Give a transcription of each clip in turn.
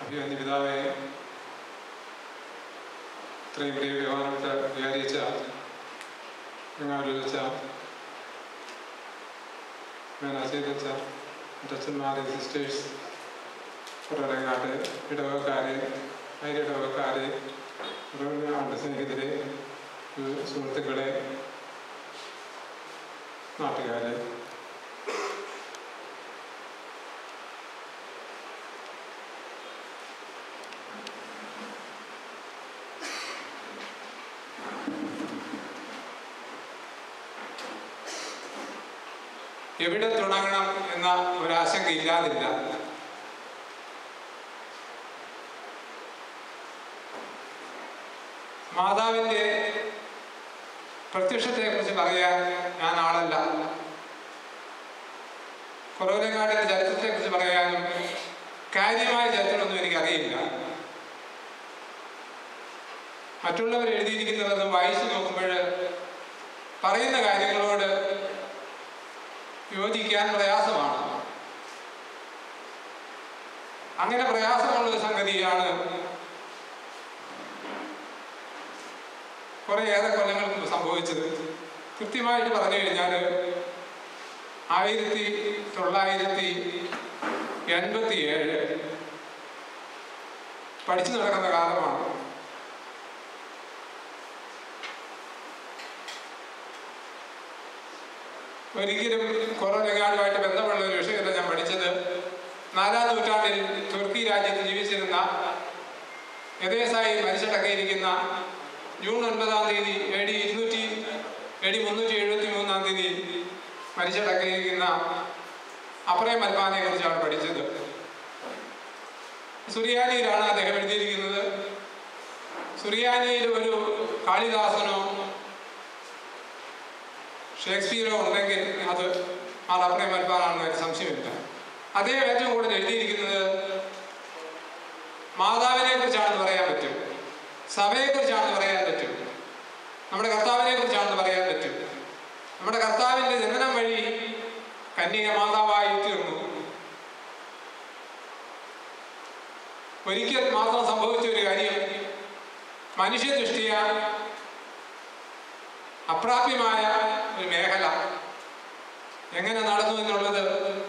അഭിമന്യ പിതാവെ ഇത്രയും വലിയ ബഹുമാനപ്പെട്ട വിചാരിച്ച വെച്ച മേനാശീലിച്ച അച്ഛന്മാരെ സിസ്റ്റേഴ്സ് പുറങ്ങാട്ട് ഇടവക്കാരെ അയലിടവക്കാരെ ആണ്ട് സ്നേഹിതരെ സുഹൃത്തുക്കളെ നാട്ടുകാരെ എവിടെ തുടങ്ങണം എന്ന ഒരാശങ്ക ഇല്ലാതില്ല മാതാവിൻ്റെ പ്രത്യക്ഷത്തെക്കുറിച്ച് പറയാൻ ഞാൻ ആളല്ല കുറവലങ്ങാടിൻ്റെ ചരിത്രത്തെക്കുറിച്ച് പറയാനും കാര്യമായ ചരിത്രമൊന്നും എനിക്കറിയില്ല മറ്റുള്ളവർ എഴുതിയിരിക്കുന്നതൊന്നും വായിച്ചു നോക്കുമ്പോൾ പറയുന്ന കാര്യങ്ങളോട് യോജിക്കാൻ പ്രയാസമാണ് അങ്ങനെ പ്രയാസമുള്ള ഒരു സംഗതിയാണ് കുറേയേറെ കൊല്ലങ്ങൾ മുമ്പ് സംഭവിച്ചത് കൃത്യമായിട്ട് പറഞ്ഞു കഴിഞ്ഞാൽ ആയിരത്തി തൊള്ളായിരത്തി എൺപത്തി ഏഴ് പഠിച്ചു നടക്കുന്ന കാലമാണ് ഒരിക്കലും കൊറോനകാലുമായിട്ട് ബന്ധമുള്ള ഒരു വിഷയമല്ല ഞാൻ പഠിച്ചത് നാലാം നൂറ്റാണ്ടിൽ തുർക്കി രാജ്യത്ത് ജീവിച്ചിരുന്ന യഥേസായി മരിച്ചടക്കിയിരിക്കുന്ന ജൂൺ ഒൻപതാം തീയതി എ ഡി ഇരുന്നൂറ്റി എ ഡി മുന്നൂറ്റി എഴുപത്തി മൂന്നാം തീയതി മരിച്ചടക്കിയിരിക്കുന്ന അപ്രേ മൽപ്പാനെ കുറിച്ചാണ് പഠിച്ചത് സുറിയാനിയിലാണ് അദ്ദേഹം എഴുതിയിരിക്കുന്നത് സുറിയാനിയിൽ ഒരു കാളിദാസനോ ഷേക്സ്പിയറോ ഉണ്ടെങ്കിൽ അത് ആ റബ്ബറെ മൽപ്പാനാണെന്ന് ഒരു സംശയമില്ല അദ്ദേഹം ഏറ്റവും കൂടുതൽ എഴുതിയിരിക്കുന്നത് മാതാവിനെ കുറിച്ചാണെന്ന് പറയാൻ പറ്റും സഭയെ കുറിച്ചാണെന്ന് പറയാൻ പറ്റും നമ്മുടെ കർത്താവിനെ കുറിച്ചാണെന്ന് പറയാൻ പറ്റും നമ്മുടെ കർത്താവിൻ്റെ ജനനം വഴി കന്യക മാതാവായി തീർന്നു ഒരിക്കൽ മാത്രം സംഭവിച്ച ഒരു കാര്യം മനുഷ്യദൃഷ്ടിയ അപ്രാപ്യമായ ഒരു മേഖല എങ്ങനെ നടന്നു എന്നുള്ളത്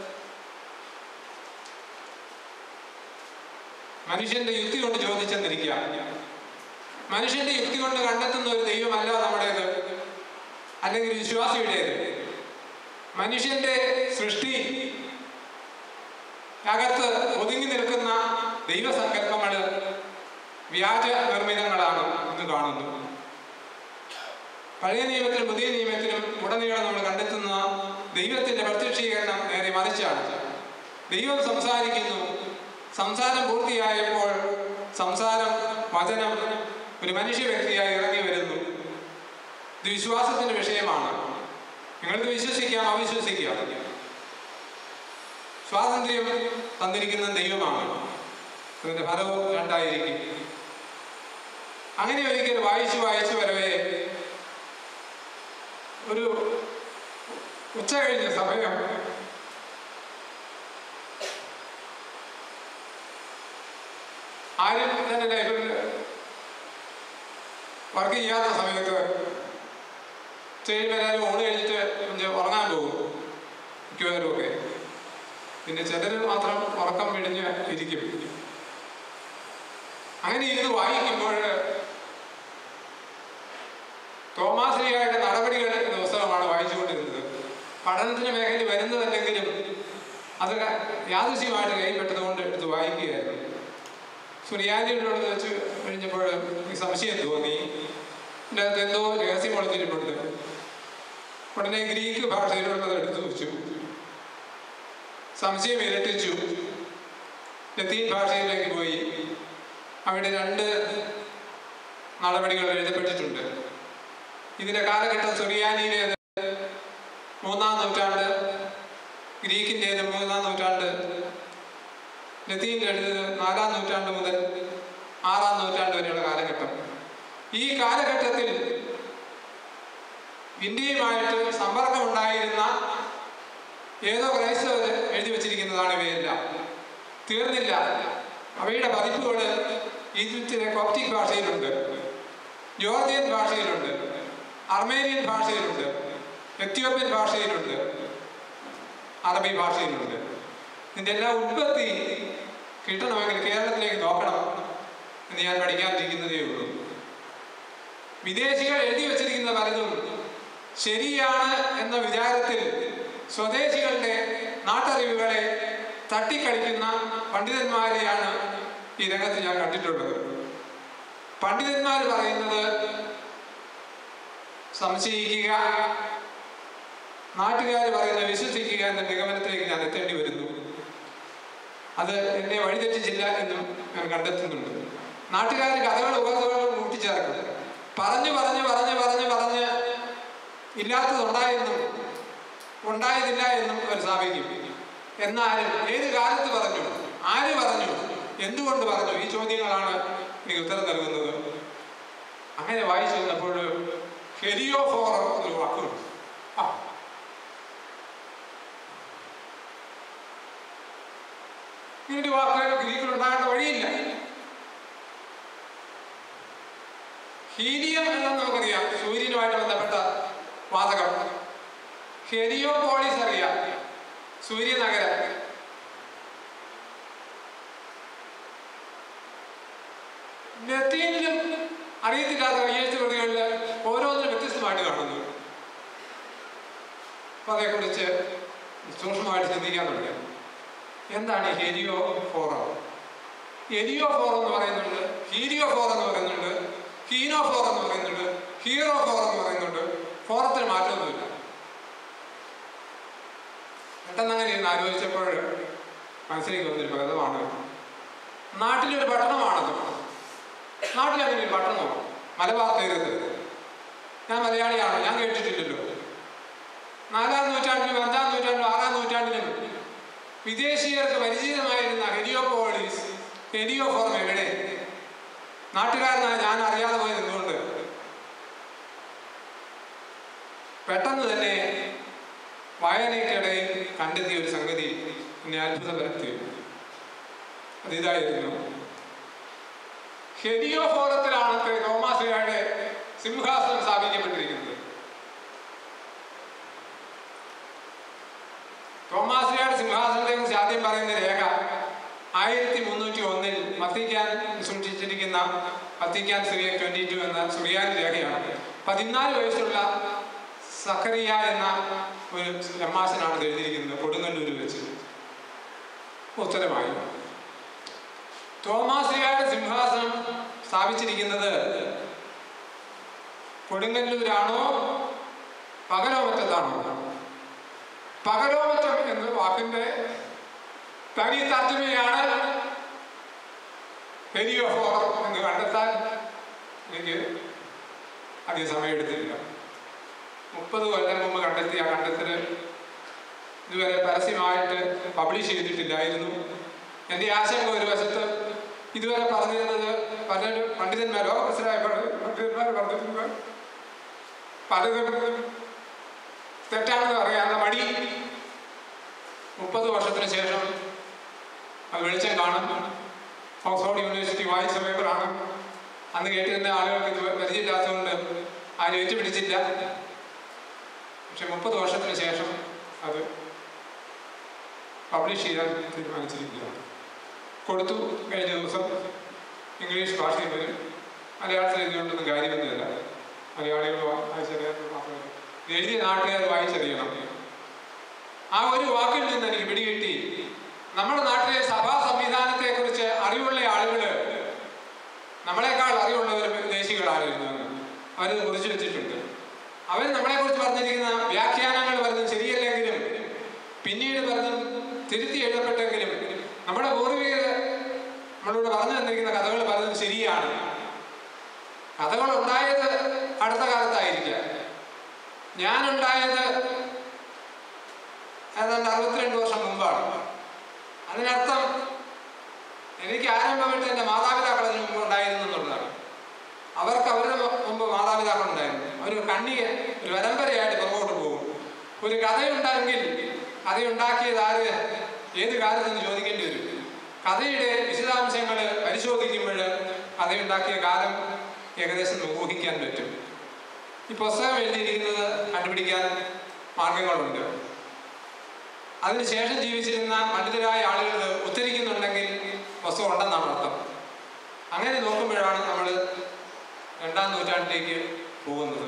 മനുഷ്യന്റെ യുക്തി കൊണ്ട് ചോദിച്ചെന്നിരിക്കുക മനുഷ്യന്റെ യുക്തി കൊണ്ട് കണ്ടെത്തുന്ന ഒരു ദൈവമല്ല നമ്മുടേത് അല്ലെങ്കിൽ വിശ്വാസിയുടേത് മനുഷ്യന്റെ സൃഷ്ടി അകത്ത് ഒതുങ്ങി നിൽക്കുന്ന ദൈവസങ്കല്പങ്ങൾ വ്യാജ നിർമ്മിതങ്ങളാണ് എന്ന് കാണുന്നു പഴയ നിയമത്തിലും പുതിയ നിയമത്തിലും ഉടനീളം നമ്മൾ കണ്ടെത്തുന്ന ദൈവത്തിന്റെ പ്രത്യക്ഷീകരണം നേരെ മറിച്ചാണ് ദൈവം സംസാരിക്കുന്നു സംസാരം പൂർത്തിയായപ്പോൾ സംസാരം വചനം ഒരു മനുഷ്യ വ്യക്തിയായി ഇറങ്ങി വരുന്നു ഇത് വിശ്വാസത്തിന്റെ വിഷയമാണ് നിങ്ങൾക്ക് വിശ്വസിക്കാം അവിശ്വസിക്കാം സ്വാതന്ത്ര്യം തന്നിരിക്കുന്ന ദൈവമാണ് അതിന്റെ ഫലവും രണ്ടായിരിക്കും അങ്ങനെ ഒരിക്കൽ വായിച്ചു വായിച്ചു വരവേ ഒരു ഉച്ച കഴിഞ്ഞ സമയം ആരും തന്നെ ലൈബ്രറിയിൽ വർക്ക് ചെയ്യാത്ത സമയത്ത് ചെയ്യുമ്പോൾ ഓണ് കഴിഞ്ഞിട്ട് ഒന്ന് ഉറങ്ങാൻ പോകും മിക്കവരും ഒക്കെ പിന്നെ ചിലർ മാത്രം ഉറക്കം പിടിഞ്ഞ് ഇരിക്കും അങ്ങനെ ഇരുന്ന് വായിക്കുമ്പോൾ തോമാശ്രീയായിട്ട് നടപടികൾ എന്ന പുസ്തകമാണ് വായിച്ചുകൊണ്ടിരുന്നത് പഠനത്തിന് മേഖലയിൽ വരുന്നതല്ലെങ്കിലും അത് യാദൃശ്യമായിട്ട് കൈപ്പെട്ടതുകൊണ്ട് എടുത്ത് വായിക്കുകയായിരുന്നു സുറിയാനിയോട് വെച്ച് കഴിഞ്ഞപ്പോൾ എനിക്ക് സംശയം തോന്നി എൻ്റെ അകത്ത് എന്തോ രഹസ്യം ഒളിഞ്ഞിരിപ്പുണ്ട് ഉടനെ ഗ്രീക്ക് ഭാഷയിലുള്ളത് എടുത്തു വെച്ചു സംശയം ഇരട്ടിച്ചു ലത്തീൻ ഭാഷയിലേക്ക് പോയി അവിടെ രണ്ട് നടപടികൾ എഴുതപ്പെട്ടിട്ടുണ്ട് ഇതിന്റെ കാലഘട്ടം സുറിയാനിയിലേത് മൂന്നാം നൂറ്റാണ്ട് ഗ്രീക്കിൻ്റെത് മൂന്നാം നൂറ്റാണ്ട് ലത്തീൻ എഴുതുന്നത് നാലാം നൂറ്റാണ്ട് മുതൽ ആറാം നൂറ്റാണ്ട് വരെയുള്ള കാലഘട്ടം ഈ കാലഘട്ടത്തിൽ ഇന്ത്യയുമായിട്ട് സമ്പർക്കമുണ്ടായിരുന്ന ഏതോ ക്രൈസ്തവർ എഴുതി വച്ചിരിക്കുന്നതാണ് ഇവയെല്ലാം തീർന്നില്ല അവയുടെ പതിപ്പുകൾ ഈജിപ്തിലെ കോപ്റ്റിക് ഭാഷയിലുണ്ട് ജോർജിയൻ ഭാഷയിലുണ്ട് അർമേനിയൻ ഭാഷയിലുണ്ട് എത്യോപ്യൻ ഭാഷയിലുണ്ട് അറബി ഭാഷയിലുണ്ട് ഇതിൻ്റെ എല്ലാ ഉത്പത്തി കിട്ടണമെങ്കിൽ കേരളത്തിലേക്ക് നോക്കണം എന്ന് ഞാൻ പഠിക്കാനിരിക്കുന്നതേ ഉള്ളൂ വിദേശികൾ എഴുതി വച്ചിരിക്കുന്ന പലതും ശരിയാണ് എന്ന വിചാരത്തിൽ സ്വദേശികളുടെ നാട്ടറിവുകളെ തട്ടിക്കളിക്കുന്ന പണ്ഡിതന്മാരെയാണ് ഈ രംഗത്ത് ഞാൻ കണ്ടിട്ടുള്ളത് പണ്ഡിതന്മാർ പറയുന്നത് സംശയിക്കുക നാട്ടുകാർ പറയുന്നത് വിശ്വസിക്കുക എന്ന നിഗമനത്തിലേക്ക് ഞാൻ എത്തേണ്ടി വരുന്നു അത് എന്നെ വഴിതെറ്റിച്ചില്ല എന്നും ഞാൻ കണ്ടെത്തുന്നുണ്ട് നാട്ടുകാർ കഥകൾ ഉപകഥകൾ കൂട്ടിച്ചേർക്കും പറഞ്ഞു പറഞ്ഞു പറഞ്ഞു പറഞ്ഞു പറഞ്ഞ് ഇല്ലാത്തതുണ്ടായെന്നും ഉണ്ടായതില്ല എന്നും അവർ സ്ഥാപിക്കും എന്നാലും ഏത് കാലത്ത് പറഞ്ഞു ആര് പറഞ്ഞു എന്തുകൊണ്ട് പറഞ്ഞു ഈ ചോദ്യങ്ങളാണ് എനിക്ക് ഉത്തരം നൽകുന്നത് അങ്ങനെ വായിച്ചു വന്നപ്പോൾ ഹെലിയോഫോറം എന്നൊരു വാക്കുണ്ട് ആ ഇങ്ങനൊരു വാക്കുകൾ ഗ്രീക്കിൽ ഉണ്ടാകേണ്ട വഴിയില്ല ഹീലിയം എന്നത് നമുക്കറിയാം സൂര്യനുമായിട്ട് ബന്ധപ്പെട്ട വാതകം ഹെലിയോപോളിസ് അറിയാം സൂര്യനഗരം ലത്തീനിലും അറിയത്തില്ലാത്ത കയ്യെഴുത്ത് പ്രതികളിൽ ഓരോന്നിനും വ്യത്യസ്തമായിട്ട് കാണുന്നു അപ്പൊ അതേക്കുറിച്ച് സൂക്ഷ്മമായിട്ട് ചിന്തിക്കാൻ തുടങ്ങി എന്താണ് ഈ ഹെലിയോ ഫോറം എലിയോ ഫോർ എന്ന് പറയുന്നുണ്ട് ഹീലിയോ ഫോർ എന്ന് പറയുന്നുണ്ട് ഹീനോ ഫോർ എന്ന് പറയുന്നുണ്ട് ഹീറോ ഫോർ എന്ന് പറയുന്നുണ്ട് ഫോറത്തിന് മാറ്റമൊന്നുമില്ല പെട്ടെന്ന് അങ്ങനെ ഇരുന്ന് ആലോചിച്ചപ്പോൾ മനസ്സിലേക്ക് വന്നൊരു ഭേദമാണ് നാട്ടിലൊരു പട്ടണമാണത് നാട്ടിലങ്ങനെ ഒരു പട്ടണമോ മലബാർ തീരത്ത് ഞാൻ മലയാളിയാണ് ഞാൻ കേട്ടിട്ടില്ലല്ലോ നാലാം നൂറ്റാണ്ടിലും അഞ്ചാം നൂറ്റാണ്ടിലും ആറാം നൂറ്റാണ്ടിലും വിദേശീയർക്ക് പരിചിതമായിരുന്ന ഹെലിയോപോളിസ് ഹെലിയോഫോർം എവിടെ നാട്ടുകാരനായ ഞാൻ അറിയാതെ പോയി നിന്നുകൊണ്ട് പെട്ടെന്ന് തന്നെ വായനയ്ക്കിടയിൽ കണ്ടെത്തിയ ഒരു സംഗതി എന്നെ അത്ഭുതപ്പെടുത്തി അതിതായിരുന്നു ഹെലിയോഫോറത്തിലാണ് തോമാശ്രീയുടെ സിംഹാസനം സ്ഥാപിക്കപ്പെട്ടിരിക്കുന്നത് തോമാശ്രീയുടെ സിംഹാസനത്തെ കുറിച്ച് ആദ്യം പറയുന്ന രേഖ ആയിരത്തി മുന്നൂറ്റി ഒന്നിൽ വത്തിക്കാൻ സൂക്ഷിച്ചിരിക്കുന്ന വത്തിക്കാൻ സിറിയ ട്വന്റി ടു എന്ന സുറിയാനി രേഖയാണ് പതിനാല് വയസ്സുള്ള സക്കറിയ എന്ന ഒരു ബ്രഹ്മാസനാണ് ഇത് എഴുതിയിരിക്കുന്നത് കൊടുങ്ങല്ലൂരിൽ വെച്ച് ഉത്തരമായി തോമാശ്രീയുടെ സിംഹാസനം സ്ഥാപിച്ചിരിക്കുന്നത് കൊടുങ്ങല്ലൂരാണോ പകലോമറ്റത്താണോ പകലോമറ്റം എന്ന വാക്കിന്റെ തനി തർജ്ജമയാണ് ഹെലിയോഫോർ എന്ന് കണ്ടെത്താൻ എനിക്ക് അധികം സമയമെടുത്തില്ല മുപ്പത് കൊല്ലം മുമ്പ് കണ്ടെത്തിയ കണ്ടെത്തല് ഇതുവരെ പരസ്യമായിട്ട് പബ്ലിഷ് ചെയ്തിട്ടില്ലായിരുന്നു എൻ്റെ ആശങ്ക ഒരു വശത്ത് ഇതുവരെ പറഞ്ഞിരുന്നത് പലരും പണ്ഡിതന്മാർ ലോകപ്രസിദ്ധരായ പണ്ഡിതന്മാർ പറഞ്ഞിട്ടുണ്ട് പലതും തെറ്റാണെന്ന് പറയാനുള്ള മടി മുപ്പത് വർഷത്തിന് ശേഷം അത് വെളിച്ചം കാണും ഓക്സ്ഫോർഡ് യൂണിവേഴ്സിറ്റി വായിച്ച പേപ്പറാണ് അന്ന് കേട്ടിരുന്ന ആളുകൾക്ക് ഇത് പരിചയമില്ലാത്തതുകൊണ്ട് ആരും ഏറ്റുപിടിച്ചില്ല പക്ഷെ മുപ്പത് വർഷത്തിന് ശേഷം അത് പബ്ലിഷ് ചെയ്യാൻ തീരുമാനിച്ചിരിക്കുകയാണ് കൊടുത്തു കഴിഞ്ഞ ദിവസം ഇംഗ്ലീഷ് ഭാഷയിൽ വരും മലയാളത്തിൽ എഴുതിക്കൊണ്ടൊന്നും കാര്യമൊന്നുമില്ല മലയാളികൾ വായിച്ചറിയാത്ത മാത്രമല്ല ഇത് എഴുതിയ നാട്ടുകാർ വായിച്ചറിയണം ആ ഒരു വാക്കിൽ നിന്ന് എനിക്ക് പിടികിട്ടി നമ്മുടെ നാട്ടിലെ സഭാ സംവിധാനത്തെ കുറിച്ച് അറിവുള്ള ആളുകൾ നമ്മളെക്കാൾ അറിവുള്ളവർ ദേശികളായിരുന്നു അവരത് കുറിച്ച് വെച്ചിട്ടുണ്ട് അവർ നമ്മളെ കുറിച്ച് പറഞ്ഞിരിക്കുന്ന വ്യാഖ്യാനങ്ങൾ പലതും ശരിയല്ലെങ്കിലും പിന്നീട് പലതും തിരുത്തി എഴുതപ്പെട്ടെങ്കിലും നമ്മുടെ പൂർവികർ നമ്മളോട് പറഞ്ഞു തന്നിരിക്കുന്ന കഥകൾ പലതും ശരിയാണ് കഥകൾ ഉണ്ടായത് അടുത്ത കാലത്തായിരിക്കാം ഞാനുണ്ടായത് ഏതാണ്ട് അറുപത്തിരണ്ട് വർഷം മുമ്പാണ് അതിനർത്ഥം എനിക്ക് ആരംഭമായിട്ട് എൻ്റെ മാതാപിതാക്കൾ അതിന് മുമ്പ് ഉണ്ടായിരുന്നു എന്നുള്ളതാണ് അവർക്ക് അവരുടെ മുമ്പ് മാതാപിതാക്കൾ ഉണ്ടായിരുന്നു അവർ കണ്ണി ഒരു പരമ്പരയായിട്ട് പുറകോട്ട് പോകും ഒരു കഥയുണ്ടെങ്കിൽ കഥയുണ്ടാക്കിയത് ആര് ഏത് കാലത്തെന്ന് ചോദിക്കേണ്ടി വരും കഥയുടെ വിശദാംശങ്ങൾ പരിശോധിക്കുമ്പോൾ കഥയുണ്ടാക്കിയ കാലം ഏകദേശം നമുക്ക് ഊഹിക്കാൻ പറ്റും ഈ പുസ്തകം എഴുതിയിരിക്കുന്നത് കണ്ടുപിടിക്കാൻ മാർഗങ്ങളുണ്ട് അതിനുശേഷം ജീവിച്ചിരുന്ന പണ്ഡിതരായ ആളുകൾ ഉദ്ധരിക്കുന്നുണ്ടെങ്കിൽ പുസ്തകം ഉണ്ടെന്നാണ് അർത്ഥം അങ്ങനെ നോക്കുമ്പോഴാണ് നമ്മൾ രണ്ടാം നൂറ്റാണ്ടിലേക്ക് പോകുന്നത്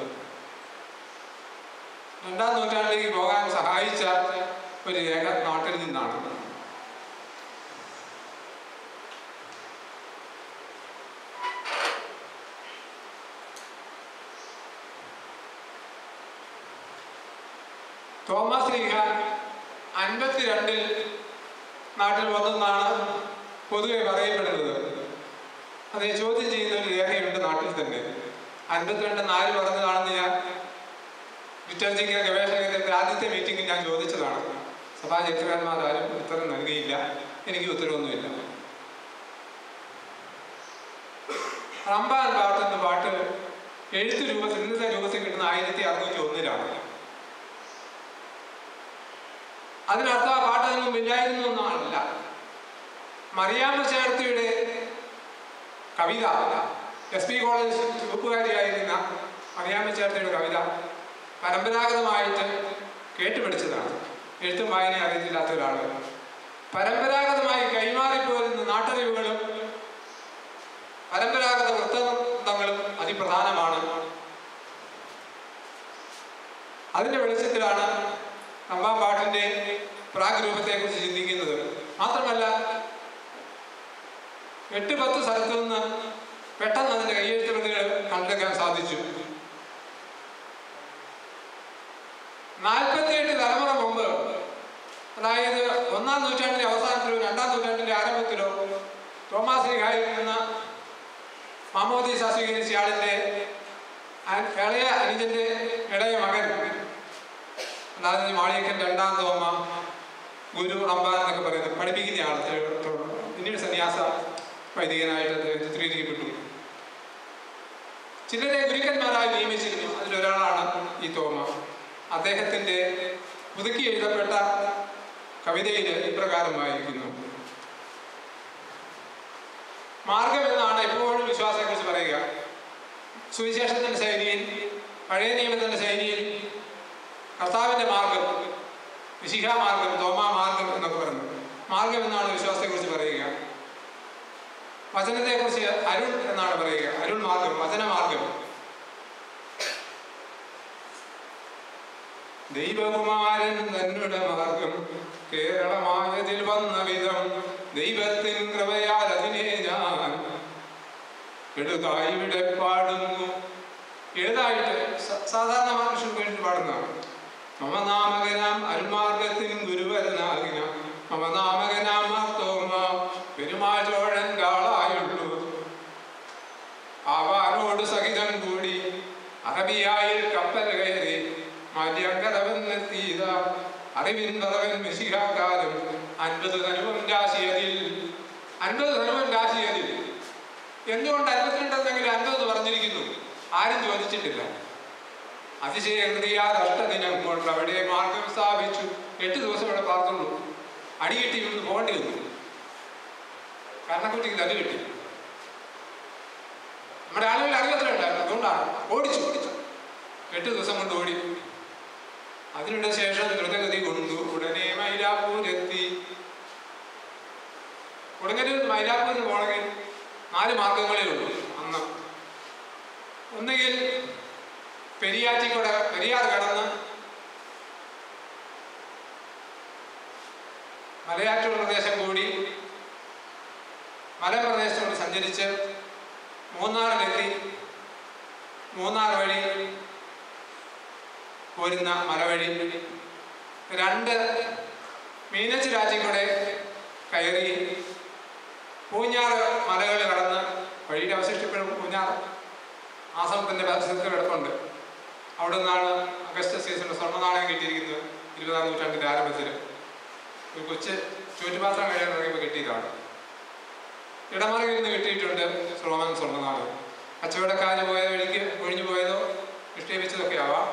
രണ്ടാം നൂറ്റാണ്ടിലേക്ക് പോകാൻ സഹായിച്ച ഒരു രേഖ നാട്ടിൽ നിന്നാണ് തോമസ് ലീഹ അൻപത്തിരണ്ടിൽ നാട്ടിൽ വന്നെന്നാണ് പൊതുവെ പറയപ്പെടുന്നത് അതിനെ ചോദ്യം ചെയ്യുന്ന ഒരു രേഖയുണ്ട് നാട്ടിൽ തന്നെ അൻപത്തിരണ്ട് നാല് പറഞ്ഞതാണെന്ന് ഞാൻ ലിറ്ററേച്ചർ ഗവേഷണ കേന്ദ്രത്തിൽ ആദ്യത്തെ മീറ്റിംഗിൽ ഞാൻ ചോദിച്ചതാണ് സഭാ ചരിത്രകാരന്മാരാരും ഉത്തരം നൽകിയില്ല എനിക്ക് ഉത്തരവൊന്നുമില്ല റംബാൻ പാട്ട് എന്ന പാട്ട് എഴുത്ത് രൂപത്തിൽ ഇന്നത്തെ രൂപത്തിൽ കിട്ടുന്ന ആയിരത്തി അറുന്നൂറ്റി ഒന്നിലാണ് അതിനർത്ഥം ആ പാട്ട് അതിന് മുമ്പ് ഇല്ലായിരുന്നു എന്നാണല്ല മറിയാമ്മ ചേർത്തിയുടെ കവിത എസ് പി കോളേജ് ചുവപ്പുകാരിയായിരുന്ന മറിയാമ്മ ചേർത്തിയുടെ കവിത പരമ്പരാഗതമായിട്ട് കേട്ടുപഠിച്ചതാണ് എഴുത്തും വായന അറിയത്തില്ലാത്ത ഒരാൾ പരമ്പരാഗതമായി കൈമാറിപ്പോരുന്ന നാട്ടറിവുകളും പരമ്പരാഗത വൃത്തങ്ങളും അതിപ്രധാനമാണ് അതിന്റെ വെളിച്ചത്തിലാണ് അമ്മാം പാട്ടിന്റെ പ്രാഗ്രൂപത്തെക്കുറിച്ച് ചിന്തിക്കുന്നത് മാത്രമല്ല എട്ട് പത്ത് സ്ഥലത്തു നിന്ന് പെട്ടെന്ന് അതിന്റെ കയ്യെഴുത്ത് പ്രതികൾ കണ്ടെടുക്കാൻ സാധിച്ചു നാൽപ്പത്തിയെട്ട് തലമുറ മുമ്പ് അതായത് ഒന്നാം നൂറ്റാണ്ടിന്റെ അവസാനത്തിലോ രണ്ടാം നൂറ്റാണ്ടിന്റെ ആരംഭത്തിലോ തോമാസ് ലിഹായിൽ നിന്ന് മാമോദീസ സ്വീകരിച്ച ആളിന്റെ അ- ഇളയ അനുജന്റെ ഇളയ മകൻ അതായത് ഈ മാളിയക്കൻ രണ്ടാം തോമ ഗുരു റംബാൻ എന്നൊക്കെ പറയുന്നത് പഠിപ്പിക്കുന്ന ആൾ പിന്നീട് സന്യാസ വൈദികനായിട്ട് അദ്ദേഹം ചിത്രീകരിക്കപ്പെട്ടു ചിലരെ ഗുരുക്കന്മാരായി നിയമിച്ചിരുന്നു അതിലൊരാളാണ് ഈ തോമ അദ്ദേഹത്തിന്റെ പുതുക്കി എഴുതപ്പെട്ട കവിതയിൽ ഇപ്രകാരമായിരിക്കുന്നു മാർഗം എന്നാണ് എപ്പോഴും വിശ്വാസത്തെക്കുറിച്ച് പറയുക സുവിശേഷത്തിന്റെ ശൈലിയിൽ പഴയ നിയമത്തിന്റെ ശൈലിയിൽ കർത്താവിന്റെ മാർഗം വിശിഖ മാർഗം തോമാ മാർഗം എന്നൊക്കെ പറഞ്ഞു മാർഗം എന്നാണ് വിശ്വാസത്തെക്കുറിച്ച് പറയുക വചനത്തെക്കുറിച്ച് അരുൾ എന്നാണ് പറയുക അരുൾ മാർഗം വചനമാർഗം ദൈവകുമാരൻ തന്നുടെ മാർഗം കേരളമായതിൽ വന്ന വിധം ദൈവത്തിൻ കൃപയാൽ അതിനെ ഞാൻ എഴുതായി ഇവിടെ പാടുന്നു എഴുതായിട്ട് സ- സാധാരണ മനുഷ്യർക്ക് വേണ്ടി പാടുന്നതാണ് മമനാമകനാം അരുമാർഗത്തിൻ ഗുരുവരനാകിന മമനാമകനാം മാർത്തോമ പെരുമാചോഴൻ കാളായുള്ളൂ ആവാനോട് സഹിതം കൂടി അറബിയായിൽ കപ്പൽ കയറി മല്യങ്കരവെന്നെത്തിയത അറിവിൻ പറവൻ മിശിഹാകാലം അൻപത് ധനുവം രാശിയതിൽ അൻപത് ധനുവം രാശിയതിൽ എന്തുകൊണ്ട് അൻപത്തിരണ്ടെന്നെങ്കിലും അൻപത് പറഞ്ഞിരിക്കുന്നു ആരും ചോദിച്ചിട്ടില്ല അതിശയകൃതിയാൽ അഷ്ടദിനം കൊണ്ട് അവിടെ മാർഗം സ്ഥാപിച്ചു എട്ട് ദിവസം ഇവിടെ പാർത്തുള്ളൂ അടി കിട്ടി ഇവിടുന്ന് പോകേണ്ടി വന്നു കരണക്കുട്ടിക്ക് തടി കിട്ടി നമ്മുടെ ആളുകൾ അറിയത്തിലുണ്ടായിരുന്നു അതുകൊണ്ടാണ് ഓടിച്ചു ഓടിച്ചു എട്ട് ദിവസം കൊണ്ട് ഓടി അതിനുടെ ശേഷം ദ്രുതഗതി കൊണ്ടു ഉടനെ മൈലാപ്പൂരെത്തി കൊടുങ്ങല്ലൂർ മൈലാപ്പൂരിന് പോകണമെങ്കിൽ നാല് മാർഗങ്ങളേ ഉള്ളൂ അന്ന് ഒന്നുകിൽ പെരിയാറ്റിക്കൂടെ പെരിയാർ കടന്ന് മലയാറ്റൂർ പ്രദേശം കൂടി മലപ്രദേശത്തോട് സഞ്ചരിച്ച് മൂന്നാറിലെത്തി മൂന്നാർ വഴി പോരുന്ന മലവഴി രണ്ട് മീനച്ച് രാജ്യക്കൂടെ കയറി പൂഞ്ഞാർ മലകൾ കടന്ന് വഴിയുടെ അവശിഷ്ടപ്പെടും പൂഞ്ഞാർ ആശ്രമത്തിൻ്റെ പരിസരത്ത് കിടപ്പുണ്ട് അവിടെ നിന്നാണ് അഗസ്റ്റ് സീസണിൽ സ്വർണ്ണ നാണയം കിട്ടിയിരിക്കുന്നത് ഇരുപതാം നൂറ്റാണ്ടിൻ്റെ ആരംഭത്തിൽ ഒരു കൊച്ച് ചുറ്റുപാത്രം കഴിയാൻ തുടങ്ങിയപ്പോൾ കിട്ടിയതാണ് ഇടമറകിൽ നിന്ന് കിട്ടിയിട്ടുണ്ട് റോമൻ സ്വർണ്ണനാട് കച്ചവടക്കാര് പോയ വഴിക്ക് ഒഴിഞ്ഞു പോയതോ നിക്ഷേപിച്ചതൊക്കെ ആവാം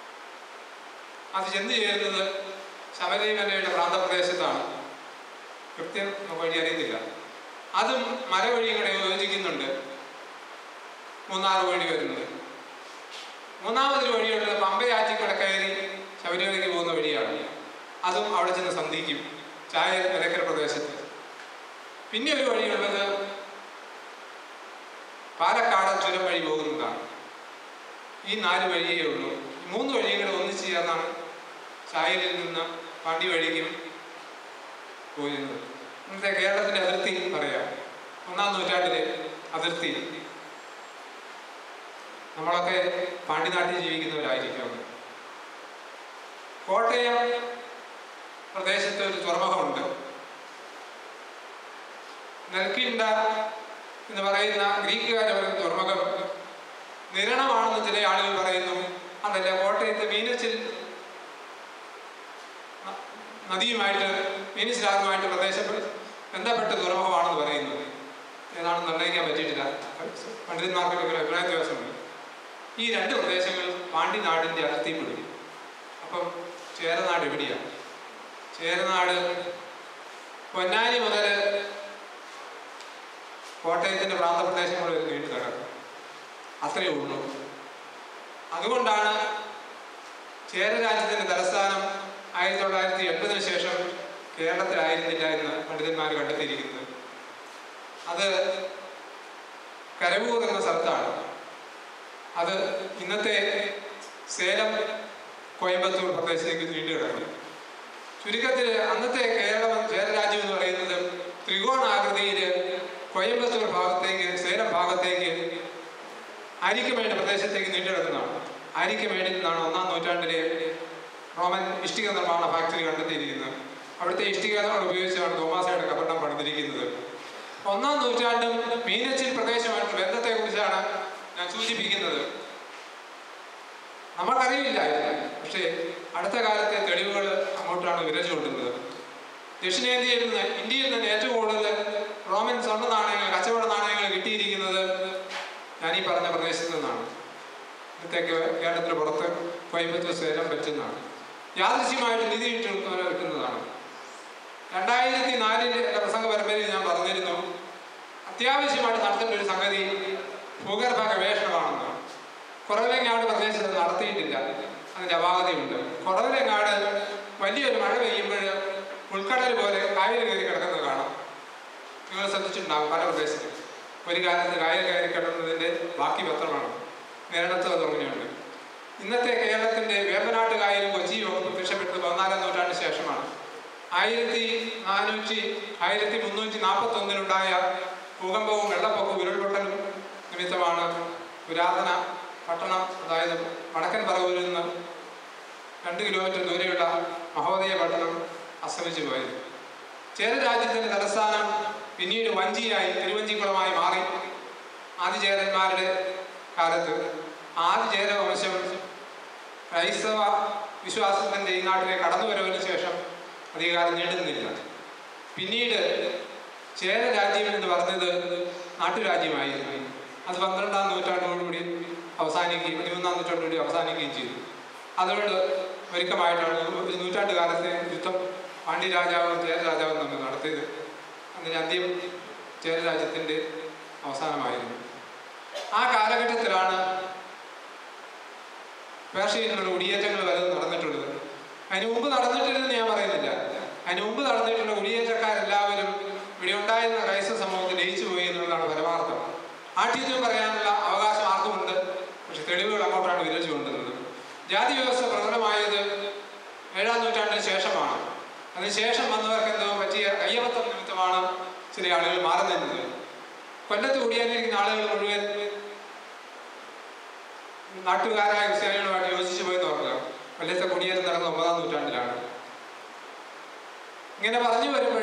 അത് ചെന്ന് ചേരുന്നത് ശബരിമലയുടെ പ്രാന്തപ്രദേശത്താണ് കൃത്യം നമുക്ക് വഴി അറിയത്തില്ല അതും മലവഴിയും കൂടെ യോജിക്കുന്നുണ്ട് മൂന്നാർ വഴി വരുന്നത് മൂന്നാമതൊരു വഴിയുള്ളത് പമ്പയാറ്റിക്കൂടെ കയറി ശബരിമലയ്ക്ക് പോകുന്ന വഴിയാണ് അതും അവിടെ ചെന്ന് സന്ധിക്കും ചായ നിലക്കര പ്രദേശത്ത് പിന്നെ ഒരു വഴിയുള്ളത് പാലക്കാട് ചുരം വഴി പോകുന്നതാണ് ഈ നാല് വഴിയേ ഉള്ളൂ ഈ മൂന്ന് വഴിയും കൂടെ ഒന്നിച്ച് ചേർന്നാണ് ചായലിൽ നിന്ന് പാണ്ടി വഴിക്കും പോയിരുന്നത് ഇന്നത്തെ കേരളത്തിന്റെ അതിർത്തി പറയാം ഒന്നാം നൂറ്റാണ്ടിലെ അതിർത്തി നമ്മളൊക്കെ പാണ്ടിനാട്ടിൽ ജീവിക്കുന്നവരായിരിക്കും കോട്ടയം പ്രദേശത്ത് ഒരു തുറമുഖമുണ്ട് നെൽക്കിണ്ട എന്ന് പറയുന്ന ഗ്രീക്കുകാർ പറയുന്ന തുറമുഖം നിരണമാണെന്ന് ചില ആളുകൾ പറയുന്നു അതല്ല കോട്ടയത്ത് മീനച്ചിൽ ന- നദിയുമായിട്ട് മീനച്ചിലാറുമായിട്ട് പ്രദേശം ബന്ധപ്പെട്ട തുറമുഖമാണെന്ന് പറയുന്നു ഏതാണെന്ന് നിർണ്ണയിക്കാൻ പറ്റിയിട്ടില്ല പണ്ഡിതന്മാർക്കൊക്കെ ഒരു അഭിപ്രായ വ്യത്യാസമുണ്ട് ഈ രണ്ട് പ്രദേശങ്ങൾ പാണ്ടി നാടിൻ്റെ അതിർത്തിപ്പെടും അപ്പം ചേരനാട് എവിടെയാണ് ചേരനാട് പൊന്നാനി മുതൽ കോട്ടയത്തിൻ്റെ പ്രാന്തപ്രദേശങ്ങൾ വരെ നീണ്ടു കിടക്കും അത്രയേ ഉള്ളൂ അതുകൊണ്ടാണ് ചേര രാജ്യത്തിൻ്റെ തലസ്ഥാനം ആയിരത്തി തൊള്ളായിരത്തി എൺപതിന് ശേഷം കേരളത്തിലായിരുന്നില്ല എന്ന് പണ്ഡിതന്മാർ കണ്ടെത്തിയിരിക്കുന്നത് അത് കരവൂർ എന്ന സ്ഥലത്താണ് അത് ഇന്നത്തെ സേലം കോയമ്പത്തൂർ പ്രദേശത്തേക്ക് നീണ്ടു കിടക്കുന്നു ചുരുക്കത്തിൽ അന്നത്തെ കേരളം ചേരരാജ്യം എന്ന് പറയുന്നത് ത്രികോണാകൃതിയിൽ കോയമ്പത്തൂർ ഭാഗത്തേക്ക് സേലം ഭാഗത്തേക്ക് ആരിക്കമേട് പ്രദേശത്തേക്ക് നീണ്ടു കിടക്കുന്നതാണ് ആരിക്കമേടിൽ നിന്നാണ് ഒന്നാം നൂറ്റാണ്ടിലെ റോമൻ ഇഷ്ടിക നിർമ്മാണ ഫാക്ടറി കണ്ടെത്തിയിരിക്കുന്നത് അവിടുത്തെ ഇഷ്ടികകൾ ഉപയോഗിച്ചാണ് തോമാസയുടെ കപടം പണിതിരിക്കുന്നത് ഒന്നാം നൂറ്റാണ്ടും മീനച്ചിൽ പ്രദേശമായിട്ടുള്ള ബന്ധത്തെക്കുറിച്ചാണ് ഞാൻ സൂചിപ്പിക്കുന്നത് നമുക്കറിയില്ലായിരുന്നു പക്ഷേ അടുത്ത കാലത്തെ തെളിവുകൾ അങ്ങോട്ടാണ് വിരച്ചു കൊണ്ടുന്നത് ദക്ഷിണേന്ത്യയിൽ നിന്ന് ഇന്ത്യയിൽ നിന്ന് ഏറ്റവും കൂടുതൽ റോമൻ സ്വർണ്ണ നാണയങ്ങൾ കച്ചവട നാണയങ്ങൾ കിട്ടിയിരിക്കുന്നത് ഞാൻ ഈ പറഞ്ഞ പ്രദേശത്ത് നിന്നാണ് ഇന്നത്തേക്ക് കേരളത്തിന് പുറത്ത് കോയമ്പത്തൂർ സേലം പറ്റുന്നതാണ് യാദൃശ്യമായിട്ട് നിധി കിട്ടു കിട്ടുന്നതാണ് രണ്ടായിരത്തി നാലിൻ്റെ പ്രസംഗ പരമ്പരയിൽ ഞാൻ പറഞ്ഞിരുന്നു അത്യാവശ്യമായിട്ട് നടത്തേണ്ട ഒരു സംഗതി ഭൂഗർഭ ഗവേഷണമാണെന്ന് കുറവിലങ്ങാട് പ്രദേശത്ത് നടത്തിയിട്ടില്ല അതിൻ്റെ അപാകതയുണ്ട് കുറവിലങ്ങാട് വലിയൊരു മഴ പെയ്യുമ്പോൾ ഉൾക്കടൽ പോലെ കായൽ കയറി കിടക്കുന്നത് കാണാം നിങ്ങൾ ശ്രദ്ധിച്ചിട്ടുണ്ടാകും പല പ്രദേശത്തും ഒരു കാലത്ത് കായൽ കയറി കിടന്നതിൻ്റെ ബാക്കി പത്രമാണ് നേരണത്ത് തുടങ്ങിയുണ്ട് ഇന്നത്തെ കേരളത്തിൻ്റെ വേമ്പനാട്ട് കായലും കൊച്ചിയും ഒക്കെ പ്രത്യക്ഷപ്പെട്ടത് പതിനാലാം നൂറ്റാണ്ടിന് ശേഷമാണ് ആയിരത്തി നാനൂറ്റി ആയിരത്തി മുന്നൂറ്റി നാൽപ്പത്തി ഒന്നിലുണ്ടായ ഭൂകമ്പവും വെള്ളപ്പൊക്കവും ഉരുൾപൊട്ടലും നിമിത്തമാണ് പുരാതന പട്ടണം അതായത് വടക്കൻ പറവൂരിൽ നിന്ന് രണ്ട് കിലോമീറ്റർ ദൂരെയുള്ള മഹോദയ പട്ടണം അസ്തമിച്ചു പോയത് ചേര രാജ്യത്തിൻ്റെ തലസ്ഥാനം പിന്നീട് വഞ്ചിയായി തിരുവഞ്ചിക്കുളമായി മാറി ആദിചേരന്മാരുടെ കാലത്ത് ആദിചേര വംശം ക്രൈസ്തവ വിശ്വാസത്തിൻ്റെ ഈ നാട്ടിലേക്ക് കടന്നുവരവിന് ശേഷം അധികാരം നീണ്ടുന്നില്ല പിന്നീട് ചേര രാജ്യം എന്ന് പറഞ്ഞത് നാട്ടുരാജ്യമായിരുന്നു അത് പന്ത്രണ്ടാം നൂറ്റാണ്ടോടുകൂടി അവസാനിക്കുകയും പതിമൂന്നാം നൂറ്റാണ്ടോടുകൂടി അവസാനിക്കുകയും ചെയ്തു അതുകൊണ്ട് ഒരുക്കമായിട്ടാണ് ഒരു നൂറ്റാണ്ട് കാലത്തെ യുദ്ധം പാണ്ഡ്യ രാജാവും ചേര രാജാവും തമ്മിൽ നടത്തിയത് അതിന് അന്ത്യം ചേര രാജ്യത്തിൻ്റെ അവസാനമായിരുന്നു ആ കാലഘട്ടത്തിലാണ് പേർഷ്യയിൽ നിന്നുള്ള കുടിയേറ്റങ്ങൾ വലതും നടന്നിട്ടുള്ളത് അതിന് മുമ്പ് നടന്നിട്ടില്ലെന്ന് ഞാൻ പറയുന്നില്ല അതിന് മുമ്പ് നടന്നിട്ടുള്ള കുടിയേറ്റക്കാരെല്ലാവരും ഇവിടെ ഉണ്ടായിരുന്ന ക്രൈസ്തവ സമൂഹത്തിൽ ലയിച്ചു പോയി എന്നുള്ളതാണ് പരമാർത്ഥം ആഠ്യത്തിന് പറയാനുള്ള അവകാശം ആർക്കുമുണ്ട് പക്ഷെ തെളിവുകൾ അങ്ങോട്ടാണ് വിരച്ചു കൊണ്ടുവന്നത് ജാതി വ്യവസ്ഥ പ്രകടമായത് ഏഴാം നൂറ്റാണ്ടിന് ശേഷമാണ് അതിനുശേഷം വന്നവർക്ക് എന്തോ പറ്റിയ കയ്യബദ്ധം നിമിത്തമാണ് ചില ആളുകൾ മാറി നിന്നത് കൊല്ലത്ത് കുടിയേറിയിരിക്കുന്ന ആളുകൾ മുഴുവൻ നാട്ടുകാരായ ക്രിസ്ത്യാനികളുമായിട്ട് യോജിച്ചു പോയി നോക്കുക കൊല്ലത്തെ കുടിയേറ്റം നടന്ന ഒമ്പതാം നൂറ്റാണ്ടിലാണ് ഇങ്ങനെ പറഞ്ഞു വരുമ്പോൾ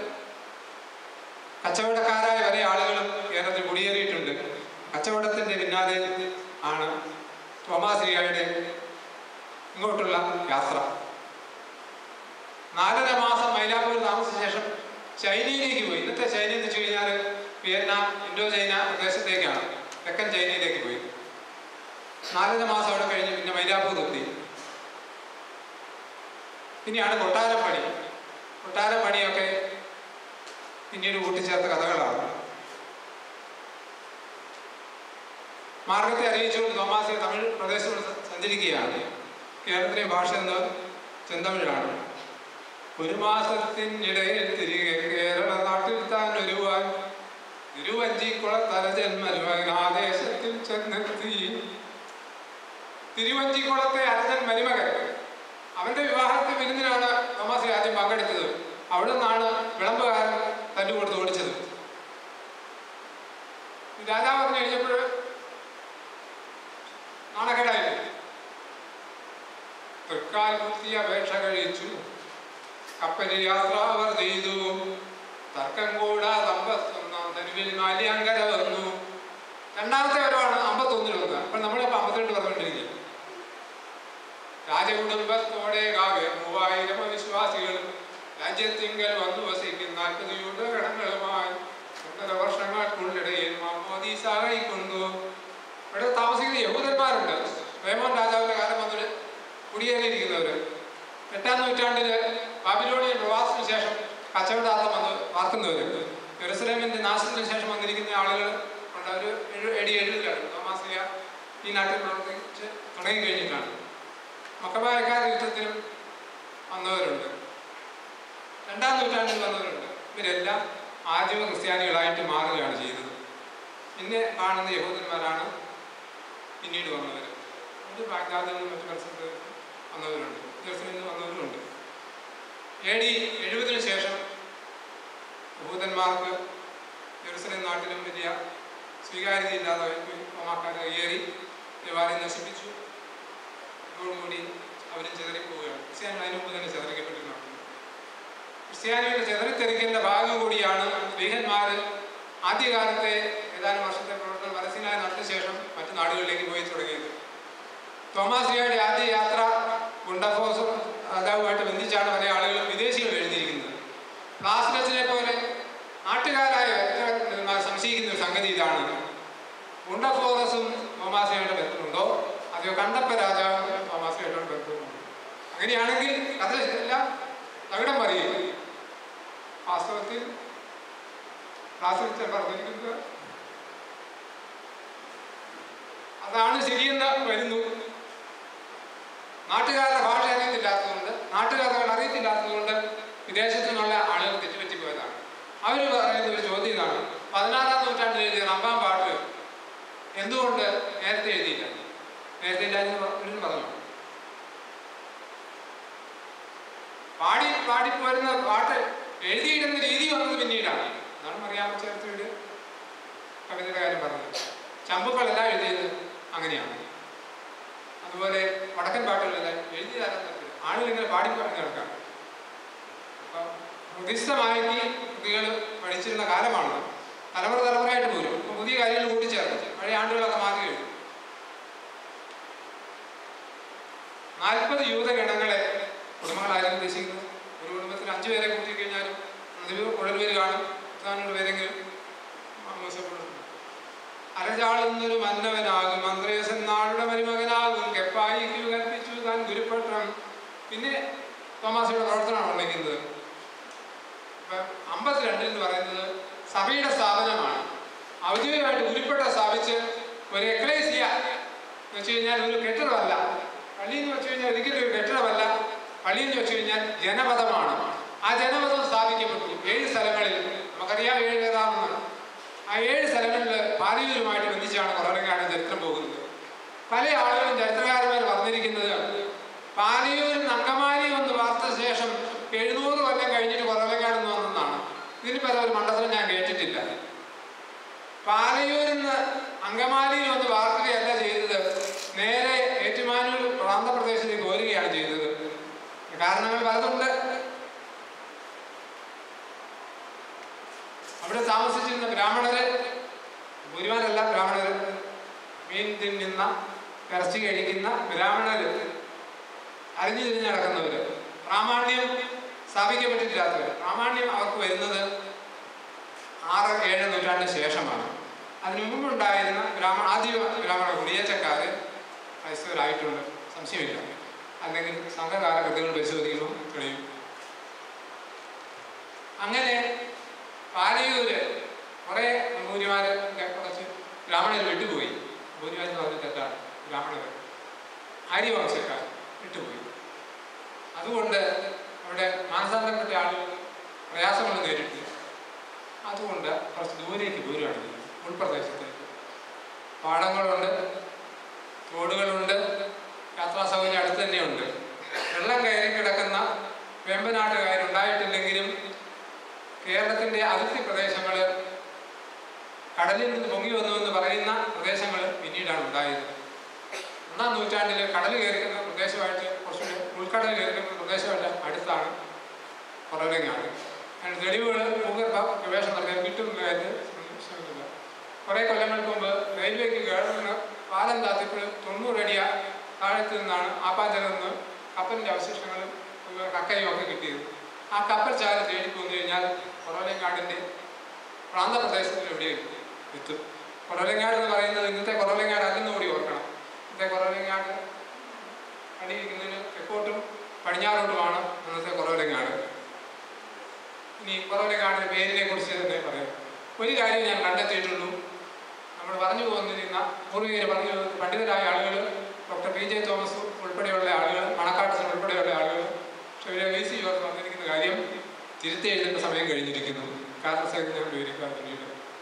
കച്ചവടക്കാരായ വരെ ആളുകളും കേരളത്തിൽ കുടിയേറിയിട്ടുണ്ട് കച്ചവടത്തിന്റെ പിന്നാലെ ആണ് തോമാശ്രീയുടെ ഇങ്ങോട്ടുള്ള യാത്ര നാലര മാസം മൈലാപ്പൂരിൽ താമസിച്ച ശേഷം ചൈനയിലേക്ക് പോയി ഇന്നത്തെ ചൈന എന്ന് വെച്ച് കഴിഞ്ഞാൽ വിയറ്റ്നാം ഇൻഡോ ചൈന പ്രദേശത്തേക്കാണ് തെക്കൻ ചൈനയിലേക്ക് പോയി നാലര മാസം അവിടെ കഴിഞ്ഞ് പിന്നെ മൈലാപ്പൂർ എത്തി പിന്നെയാണ് കൊട്ടാരം പണി കൊട്ടാരം പണിയൊക്കെ പിന്നീട് കൂട്ടിച്ചേർത്ത കഥകളാണ് മാർഗത്തെ അറിയിച്ചുകൊണ്ട് തോമാസെ തമിഴ് പ്രദേശത്ത് സഞ്ചരിക്കുകയാണ് കേരളത്തിലെ ഭാഷ എന്നത് ചെന്തമിഴാണ് ഒരു മാസത്തിനിടയിൽ തിരികെ കേരള നാട്ടിൽ താൻ ഒരുവാൻ തിരുവഞ്ചിക്കുളത്തല ജന്മരുമകൻ ആദേശത്തിൽ ചെന്നെത്തി തിരുവഞ്ചിക്കുളത്തെ അരജൻ മരുമകൻ അവന്റെ വിവാഹത്തിൽ വിരുന്നിനാണ് തോമസ് ആദ്യം പങ്കെടുത്തത് അവിടെ നിന്നാണ് വിളമ്പുകാരൻ തല്ലുകൊടുത്ത് ഓടിച്ചത് രാജാവ് പറഞ്ഞു കഴിഞ്ഞപ്പോൾ നാണക്കേടായില്ലേ തൃക്കാൽ കുത്തി അപേക്ഷ കഴിച്ചു കപ്പലിൽ യാത്ര അവർ ചെയ്തു തർക്കം കൂടാതെ അമ്പത്തൊന്നാം തെരുവിൽ മാല്യാങ്കര വന്നു രണ്ടാമത്തെ വരവാണ് അമ്പത്തൊന്നിൽ വന്നത് അപ്പൊ നമ്മളിപ്പോ അമ്പത്തിരണ്ട് പറഞ്ഞുകൊണ്ടിരിക്കുക രാജകുടുംബത്തോടെ കാവ്യ മൂവായിരം വിശ്വാസികൾ രാജ്യത്തിങ്കൽ വന്നു വസിക്കുന്ന നാൽപ്പത് യുദ്ധഗണങ്ങളുമായി ഒന്നര വർഷങ്ങൾക്കുള്ളിടയിൽ മാമോദീസ കൈക്കൊണ്ടു ഇവിടെ താമസിക്കുന്ന യഹൂദന്മാരുണ്ട് വേമോൻ രാജാവിന്റെ കാലം മുതൽ കുടിയേറിയിരിക്കുന്നവര് എട്ടാം നൂറ്റാണ്ടില് ബാബിലോണിയൻ പ്രവാസത്തിന് ശേഷം കച്ചവടാർത്ഥം വന്ന് പാർക്കുന്നവര് ജെറുസലേമിന്റെ നാശത്തിന് ശേഷം വന്നിരിക്കുന്ന ആളുകൾ ഉണ്ട് ഒരു എഴു എടി എഴുതിലാണ് തോമാസിയ ഈ നാട്ടിൽ പ്രവർത്തിച്ച് തുടങ്ങി കഴിഞ്ഞിട്ടാണ് മക്കബായക്കാർ യുദ്ധത്തിനും വന്നവരുണ്ട് രണ്ടാം നൂറ്റാണ്ടിൽ വന്നവരുണ്ട് ഇവരെല്ലാം ആദിമ ക്രിസ്ത്യാനികളായിട്ട് മാറുകയാണ് ചെയ്തത് പിന്നെ കാണുന്ന യഹൂദന്മാരാണ് പിന്നീട് വന്നവർ അത് ബാഗ്ദാദിൽ നിന്നും മറ്റു മത്സരത്തിൽ വന്നവരുണ്ട് ജെറുസലേമിൽ നിന്ന് വന്നവരുണ്ട് എ ഡി എഴുപതിനു ശേഷം യഹൂദന്മാർക്ക് ജെറുസലേം നാട്ടിലും വലിയ സ്വീകാര്യതയില്ലാതെ റോമാക്കാർ കയ്യേറി ദേവാലയം നശിപ്പിച്ചു ഇതോടുകൂടി അവരും ചെതറിപ്പോവുകയാണ് ക്രിസ്ത്യാനികൾ അതിനു മുമ്പ് തന്നെ ചെതറിക്കപ്പെട്ടിരുന്നു ക്രിസ്ത്യാനികളുടെ ചെതറിത്തെറിക്കേണ്ട ഭാഗം കൂടിയാണ് സ്ത്രീഹന്മാർ ആദ്യകാലത്തെ ഏതാനും വർഷത്തെ പ്രവർത്തനം പലസ്തീനായി നടത്തിയ ശേഷം മറ്റു നാടുകളിലേക്ക് പോയി തുടങ്ങിയത് തോമാസിയുടെ ആദ്യ യാത്ര ഗുണ്ടഫോസ് രാജാവുമായിട്ട് ബന്ധിച്ചാണ് പല ആളുകളും വിദേശികൾ എഴുതിയിരിക്കുന്നത് പ്ലാസ്റ്റിനെ പോലെ നാട്ടുകാരായ വ്യക്തികൾ സംശയിക്കുന്ന ഒരു സംഗതി ഇതാണ് ഗുണ്ടഫോറസും തോമാസിയുടെ ബന്ധമുണ്ടോ അതെയോ കണ്ടപ്പ രാജാവും തോമാസിയുടെ ബന്ധമുണ്ടോ അങ്ങനെയാണെങ്കിൽ കഥ എല്ലാം തകിടം പറയും വാസ്തവത്തിൽ ക്ലാസ്സിൽ പറഞ്ഞിരിക്കുന്നത് അതാണ് ശരിയെന്ന് വരുന്നു നാട്ടുകാരുടെ ഭാഷ അറിയത്തില്ലാത്തതുകൊണ്ട് നാട്ടുകാരുടെ അറിയത്തില്ലാത്തതുകൊണ്ട് വിദേശത്തു നിന്നുള്ള ആളുകൾ തെറ്റുപറ്റി പോയതാണ് അവർ പറയുന്ന ഒരു ചോദ്യം ഇതാണ് പതിനാറാം നൂറ്റാണ്ടിൽ എഴുതിയ റമ്പാൻ പാട്ട് എന്തുകൊണ്ട് നേരത്തെ എഴുതിയില്ല നേരത്തെ ഇല്ലാന്ന് പറഞ്ഞു പാടി പാടി പോരുന്ന പാട്ട് എഴുതിയിടുന്ന രീതി വന്നത് പിന്നീടാണ് അതാണ് മറിയാമ്മ ചരിത്രയുടെ കവിതയുടെ കാര്യം പറഞ്ഞത് ചമ്പുക്കളെല്ലാം എഴുതിയത് അങ്ങനെയാണ് അതുപോലെ വടക്കൻ പാട്ടുകളെല്ലാം എഴുതി തരാൻ ആളുകൾ ഇങ്ങനെ പാടി പാടി നടക്കാം അപ്പം ഹൃദിസ്ഥമാക്കി കൃതികൾ പഠിച്ചിരുന്ന കാലമാണ് തലമുറ തലമുറയായിട്ട് പോരും ഇപ്പം പുതിയ കാര്യങ്ങൾ കൂട്ടിച്ചേർക്കും പഴയ ആണ്ടുകളൊക്കെ മാറി കഴിഞ്ഞു നാൽപ്പത് യൂതഗണങ്ങളെ കുടുംബങ്ങളാരും ഉദ്ദേശിക്കുന്നത് ഒരു കുടുംബത്തിൽ അഞ്ചു പേരെ കൂട്ടി കഴിഞ്ഞാലും അതിൽ കുഴൽ പേര് കാണും പ്രധാനമുള്ള പേരെങ്കിലും അരചാളുന്നൊരു മന്നവനാകും മന്ത്രേസൻ നാളുടെ മരുമകനാകും കെപ്പായിക്കു കൽപ്പിച്ചു താൻ ഗുരുപട്ടം പിന്നെ തോമാസിയുടെ പ്രവർത്തനമാണ് ഉണ്ടെങ്കിൽ അമ്പത്തിരണ്ടിൽ എന്ന് പറയുന്നത് സഭയുടെ സ്ഥാപനമാണ് ഔദ്യോഗികമായിട്ട് ഗുരുപ്പട്ടം സ്ഥാപിച്ച് ഒരു എക്ലേസിയ എന്ന് വെച്ച് കഴിഞ്ഞാൽ ഒരു കെട്ടിടമല്ല പള്ളി എന്ന് വെച്ച് കഴിഞ്ഞാൽ ഒരിക്കലും ഒരു കെട്ടിടമല്ല പള്ളി എന്ന് വെച്ച് കഴിഞ്ഞാൽ ജനപദമാണ് ആ ജനപദം സ്ഥാപിക്കപ്പെട്ടു ഏഴ് സ്ഥലങ്ങളിൽ നമുക്കറിയാം ഏഴ് ഏതാണെന്ന് ആ ഏഴ് സ്ഥലങ്ങളിൽ പാലിയൂരുമായിട്ട് ബന്ധിച്ചാണ് കുറവരങ്ങാട് ചരിത്രം പോകുന്നത് പല ആളുകളും ചരിത്രകാരന്മാർ പറഞ്ഞിരിക്കുന്നത് പാലിയൂരിൽ നിന്ന് അങ്കമാലി വന്ന് വാർത്ത ശേഷം എഴുന്നൂറ് കൊല്ലം കഴിഞ്ഞിട്ട് കുറവലങ്ങാട് നിന്ന് വന്നെന്നാണ് ഇതിന് പല ഒരു മണ്ഡലം ഞാൻ കേട്ടിട്ടില്ല പാലയൂരിൽ നിന്ന് അങ്കമാലിയിൽ വന്ന് വാർക്കുകയല്ല ചെയ്തത് നേരെ ഏറ്റുമാനൂർ പ്രാന്തപ്രദേശത്തേക്ക് പോരുകയാണ് ചെയ്തത് കാരണങ്ങൾ പലതുണ്ട് അവിടെ താമസിച്ചിരുന്ന ബ്രാഹ്മണര് ഭൂരിമാരല്ല ബ്രാഹ്മണര് മീൻ തിന്നുന്ന ഇറച്ചി കഴിക്കുന്ന ബ്രാഹ്മണര് അറിഞ്ഞു തിരിഞ്ഞ് നടക്കുന്നവര് പ്രാമാണ്യം സ്ഥാപിക്കപ്പെട്ടിട്ടില്ലാത്തവർ പ്രാമാണ്യം അവർക്ക് വരുന്നത് ആറ് ഏഴ് നൂറ്റാണ്ടിന് ശേഷമാണ് അതിനു മുമ്പുണ്ടായിരുന്ന ബ്രാഹ്മണ ആദ്യ ബ്രാഹ്മണ കുടിയേറ്റക്കാര് ക്രൈസ്തവരായിട്ടുണ്ട് സംശയമില്ല അല്ലെങ്കിൽ സംഘകാല കൃതികൾ പരിശോധിക്കുമ്പോൾ തെളിയും അങ്ങനെ പാലയൂര് കുറേ നമ്പൂരിമാരെ കുറച്ച് ബ്രാഹ്മണർ വിട്ടുപോയി നമ്പൂരിമാർ എന്ന് പറഞ്ഞ തെറ്റാണ് ബ്രാഹ്മണർ ആര്യവംശക്കാർ വിട്ടുപോയി അതുകൊണ്ട് അവിടെ മാനസാന്തരപ്പെട്ട ആളുകൾ പ്രയാസങ്ങൾ നേരിട്ടു അതുകൊണ്ട് കുറച്ച് ദൂരേക്ക് പോരുകയാണ് ചെയ്തത്. ഉൾപ്രദേശത്തേക്ക് പാടങ്ങളുണ്ട് തോടുകളുണ്ട് യാത്രാ സൗകര്യം അടുത്ത് തന്നെയുണ്ട് വെള്ളം കയറി കിടക്കുന്ന വെമ്പനാട്ടുകാരുണ്ടായിട്ടില്ലെങ്കിലും കേരളത്തിൻ്റെ അതിർത്തി പ്രദേശങ്ങൾ കടലിൽ നിന്ന് പൊങ്ങി വന്നു എന്ന് പറയുന്ന പ്രദേശങ്ങൾ പിന്നീടാണ് ഉണ്ടായത് ഒന്നാം നൂറ്റാണ്ടിൽ കടൽ കയറിക്കുന്ന പ്രദേശമായിട്ട് കുറച്ചുകൂടി ഉൾക്കടൽ കയറിക്കുന്ന പ്രദേശമായിട്ട് അടുത്താണ് കുറവലങ്ങാട് അതിന് തെളിവുകൾ ഭൂഗർഭ ഗവേഷണം നടത്താൻ കിട്ടുന്ന കാര്യത്തിൽ സംശയമില്ല കുറേ കൊല്ലങ്ങൾക്ക് മുമ്പ് റെയിൽവേക്ക് ഗവൺമെന്റ് പാലം താത്തിപ്പോൾ തൊണ്ണൂറ് അടിയ താഴത്ത് നിന്നാണ് ആപ്പാഞ്ചലിൽ നിന്ന് കപ്പലിൻ്റെ അവശിഷ്ടങ്ങളും അതുപോലെ കക്കയും ഒക്കെ കിട്ടിയത് ആ കപ്പൽ ചാല തേടി പോന്നു കഴിഞ്ഞാൽ കുറവലങ്ങാടിൻ്റെ പ്രാന്തപ്രദേശത്തിൽ എവിടെയും എത്തും കുറവലങ്ങാട് എന്ന് പറയുന്നത് ഇന്നത്തെ കുറവലങ്ങാട് അല്ലെന്ന് കൂടി ഓർക്കണം ഇന്നത്തെ കുറവലങ്ങാട് അടിയിരിക്കുന്നതിന് തെക്കോട്ടും പടിഞ്ഞാറോട്ടുമാണ് ഇന്നത്തെ കുറവലങ്ങാട് ഇനി കുറവലങ്ങാടിൻ്റെ പേരിനെ കുറിച്ച് തന്നെ പറയാം ഒരു കാര്യം ഞാൻ കണ്ടെത്തിയിട്ടുള്ളൂ നമ്മൾ പറഞ്ഞു പോകുന്നിരുന്ന പൂർവികർ പറഞ്ഞു പോകുന്ന പണ്ഡിതരായ ആളുകൾ ഡോക്ടർ പി ജെ തോമസ് ഉൾപ്പെടെയുള്ള ആളുകൾ മണക്കാട്ടൻ ഉൾപ്പെടെയുള്ള ആളുകൾ പക്ഷെ ഇവരെ വി സി ഓർത്ത് വന്നിരിക്കുന്ന കാര്യം തിരുത്തി എഴുതേണ്ട സമയം കഴിഞ്ഞിരിക്കുന്നു കാരണം സഹിതം ഞാൻ വിവരിക്കാം പിന്നീട്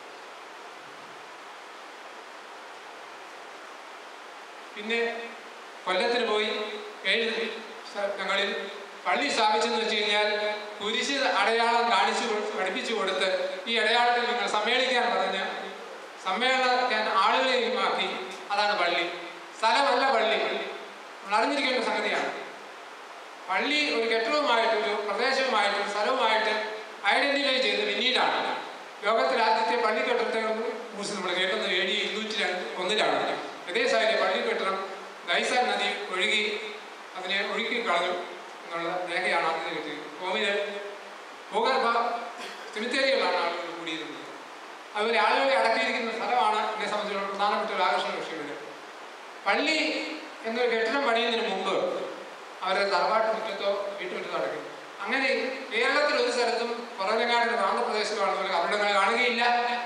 പിന്നെ കൊല്ലത്തിന് പോയി ഏഴ് സ്ഥലങ്ങളിൽ പള്ളി സ്ഥാപിച്ചെന്ന് വെച്ച് കഴിഞ്ഞാൽ കുരിശ് അടയാളം കാണിച്ചു കൊ- പഠിപ്പിച്ചു കൊടുത്ത് ഈ അടയാളത്തിൽ നിങ്ങൾ സമ്മേളിക്കാൻ പറഞ്ഞ് സമ്മേളിക്കാൻ ആളുകളെയും ആക്കി അതാണ് പള്ളി സ്ഥലമല്ല പള്ളി നമ്മൾ അറിഞ്ഞിരിക്കേണ്ട സംഗതിയാണ് പള്ളി ഒരു കെട്ടിടവുമായിട്ട് ഒരു പ്രദേശവുമായിട്ട് ഒരു സ്ഥലവുമായിട്ട് ഐഡന്റിഫൈ ചെയ്ത് പിന്നീടാണ് ലോകത്തിൽ ആദ്യത്തെ പള്ളി കെട്ടിടത്തെ കുറിച്ച് നമ്മൾ കേൾക്കുന്നത് എ ഡി ഇരുന്നൂറ്റി രണ്ട് ഒന്നിലാണ് വിദേശായിലെ പള്ളി കെട്ടിടം ദൈസാൻ നദി ഒഴുകി അതിനെ ഒഴുക്കി കളഞ്ഞു എന്നുള്ള രേഖയാണ് ആദ്യം കിട്ടിയത് ഭൂമിയിൽ ഭൂഗർഭ സിമിത്തേരികളാണ് ആളുകൾ കൂടിയിരുന്നത് അതുപോലെ ആളുകളെ അടക്കിയിരിക്കുന്ന സ്ഥലമാണ് എന്നെ സംബന്ധിച്ചിടത്തോളം പ്രധാനപ്പെട്ട ഒരു ആകർഷണ വിഷയമില്ല പള്ളി എന്നൊരു കെട്ടിടം പണിയുന്നതിന് മുമ്പ് അവരുടെ തറവാട്ട് മുറ്റത്തോ വീട്ടുമുറ്റത്തോ അടയ്ക്കും അങ്ങനെ കേരളത്തിൽ ഒരു സ്ഥലത്തും കുറവലങ്ങാടിന്റെ പ്രാന്തപ്രദേശമാണെന്നുള്ള കബറിടങ്ങൾ കാണുകയില്ല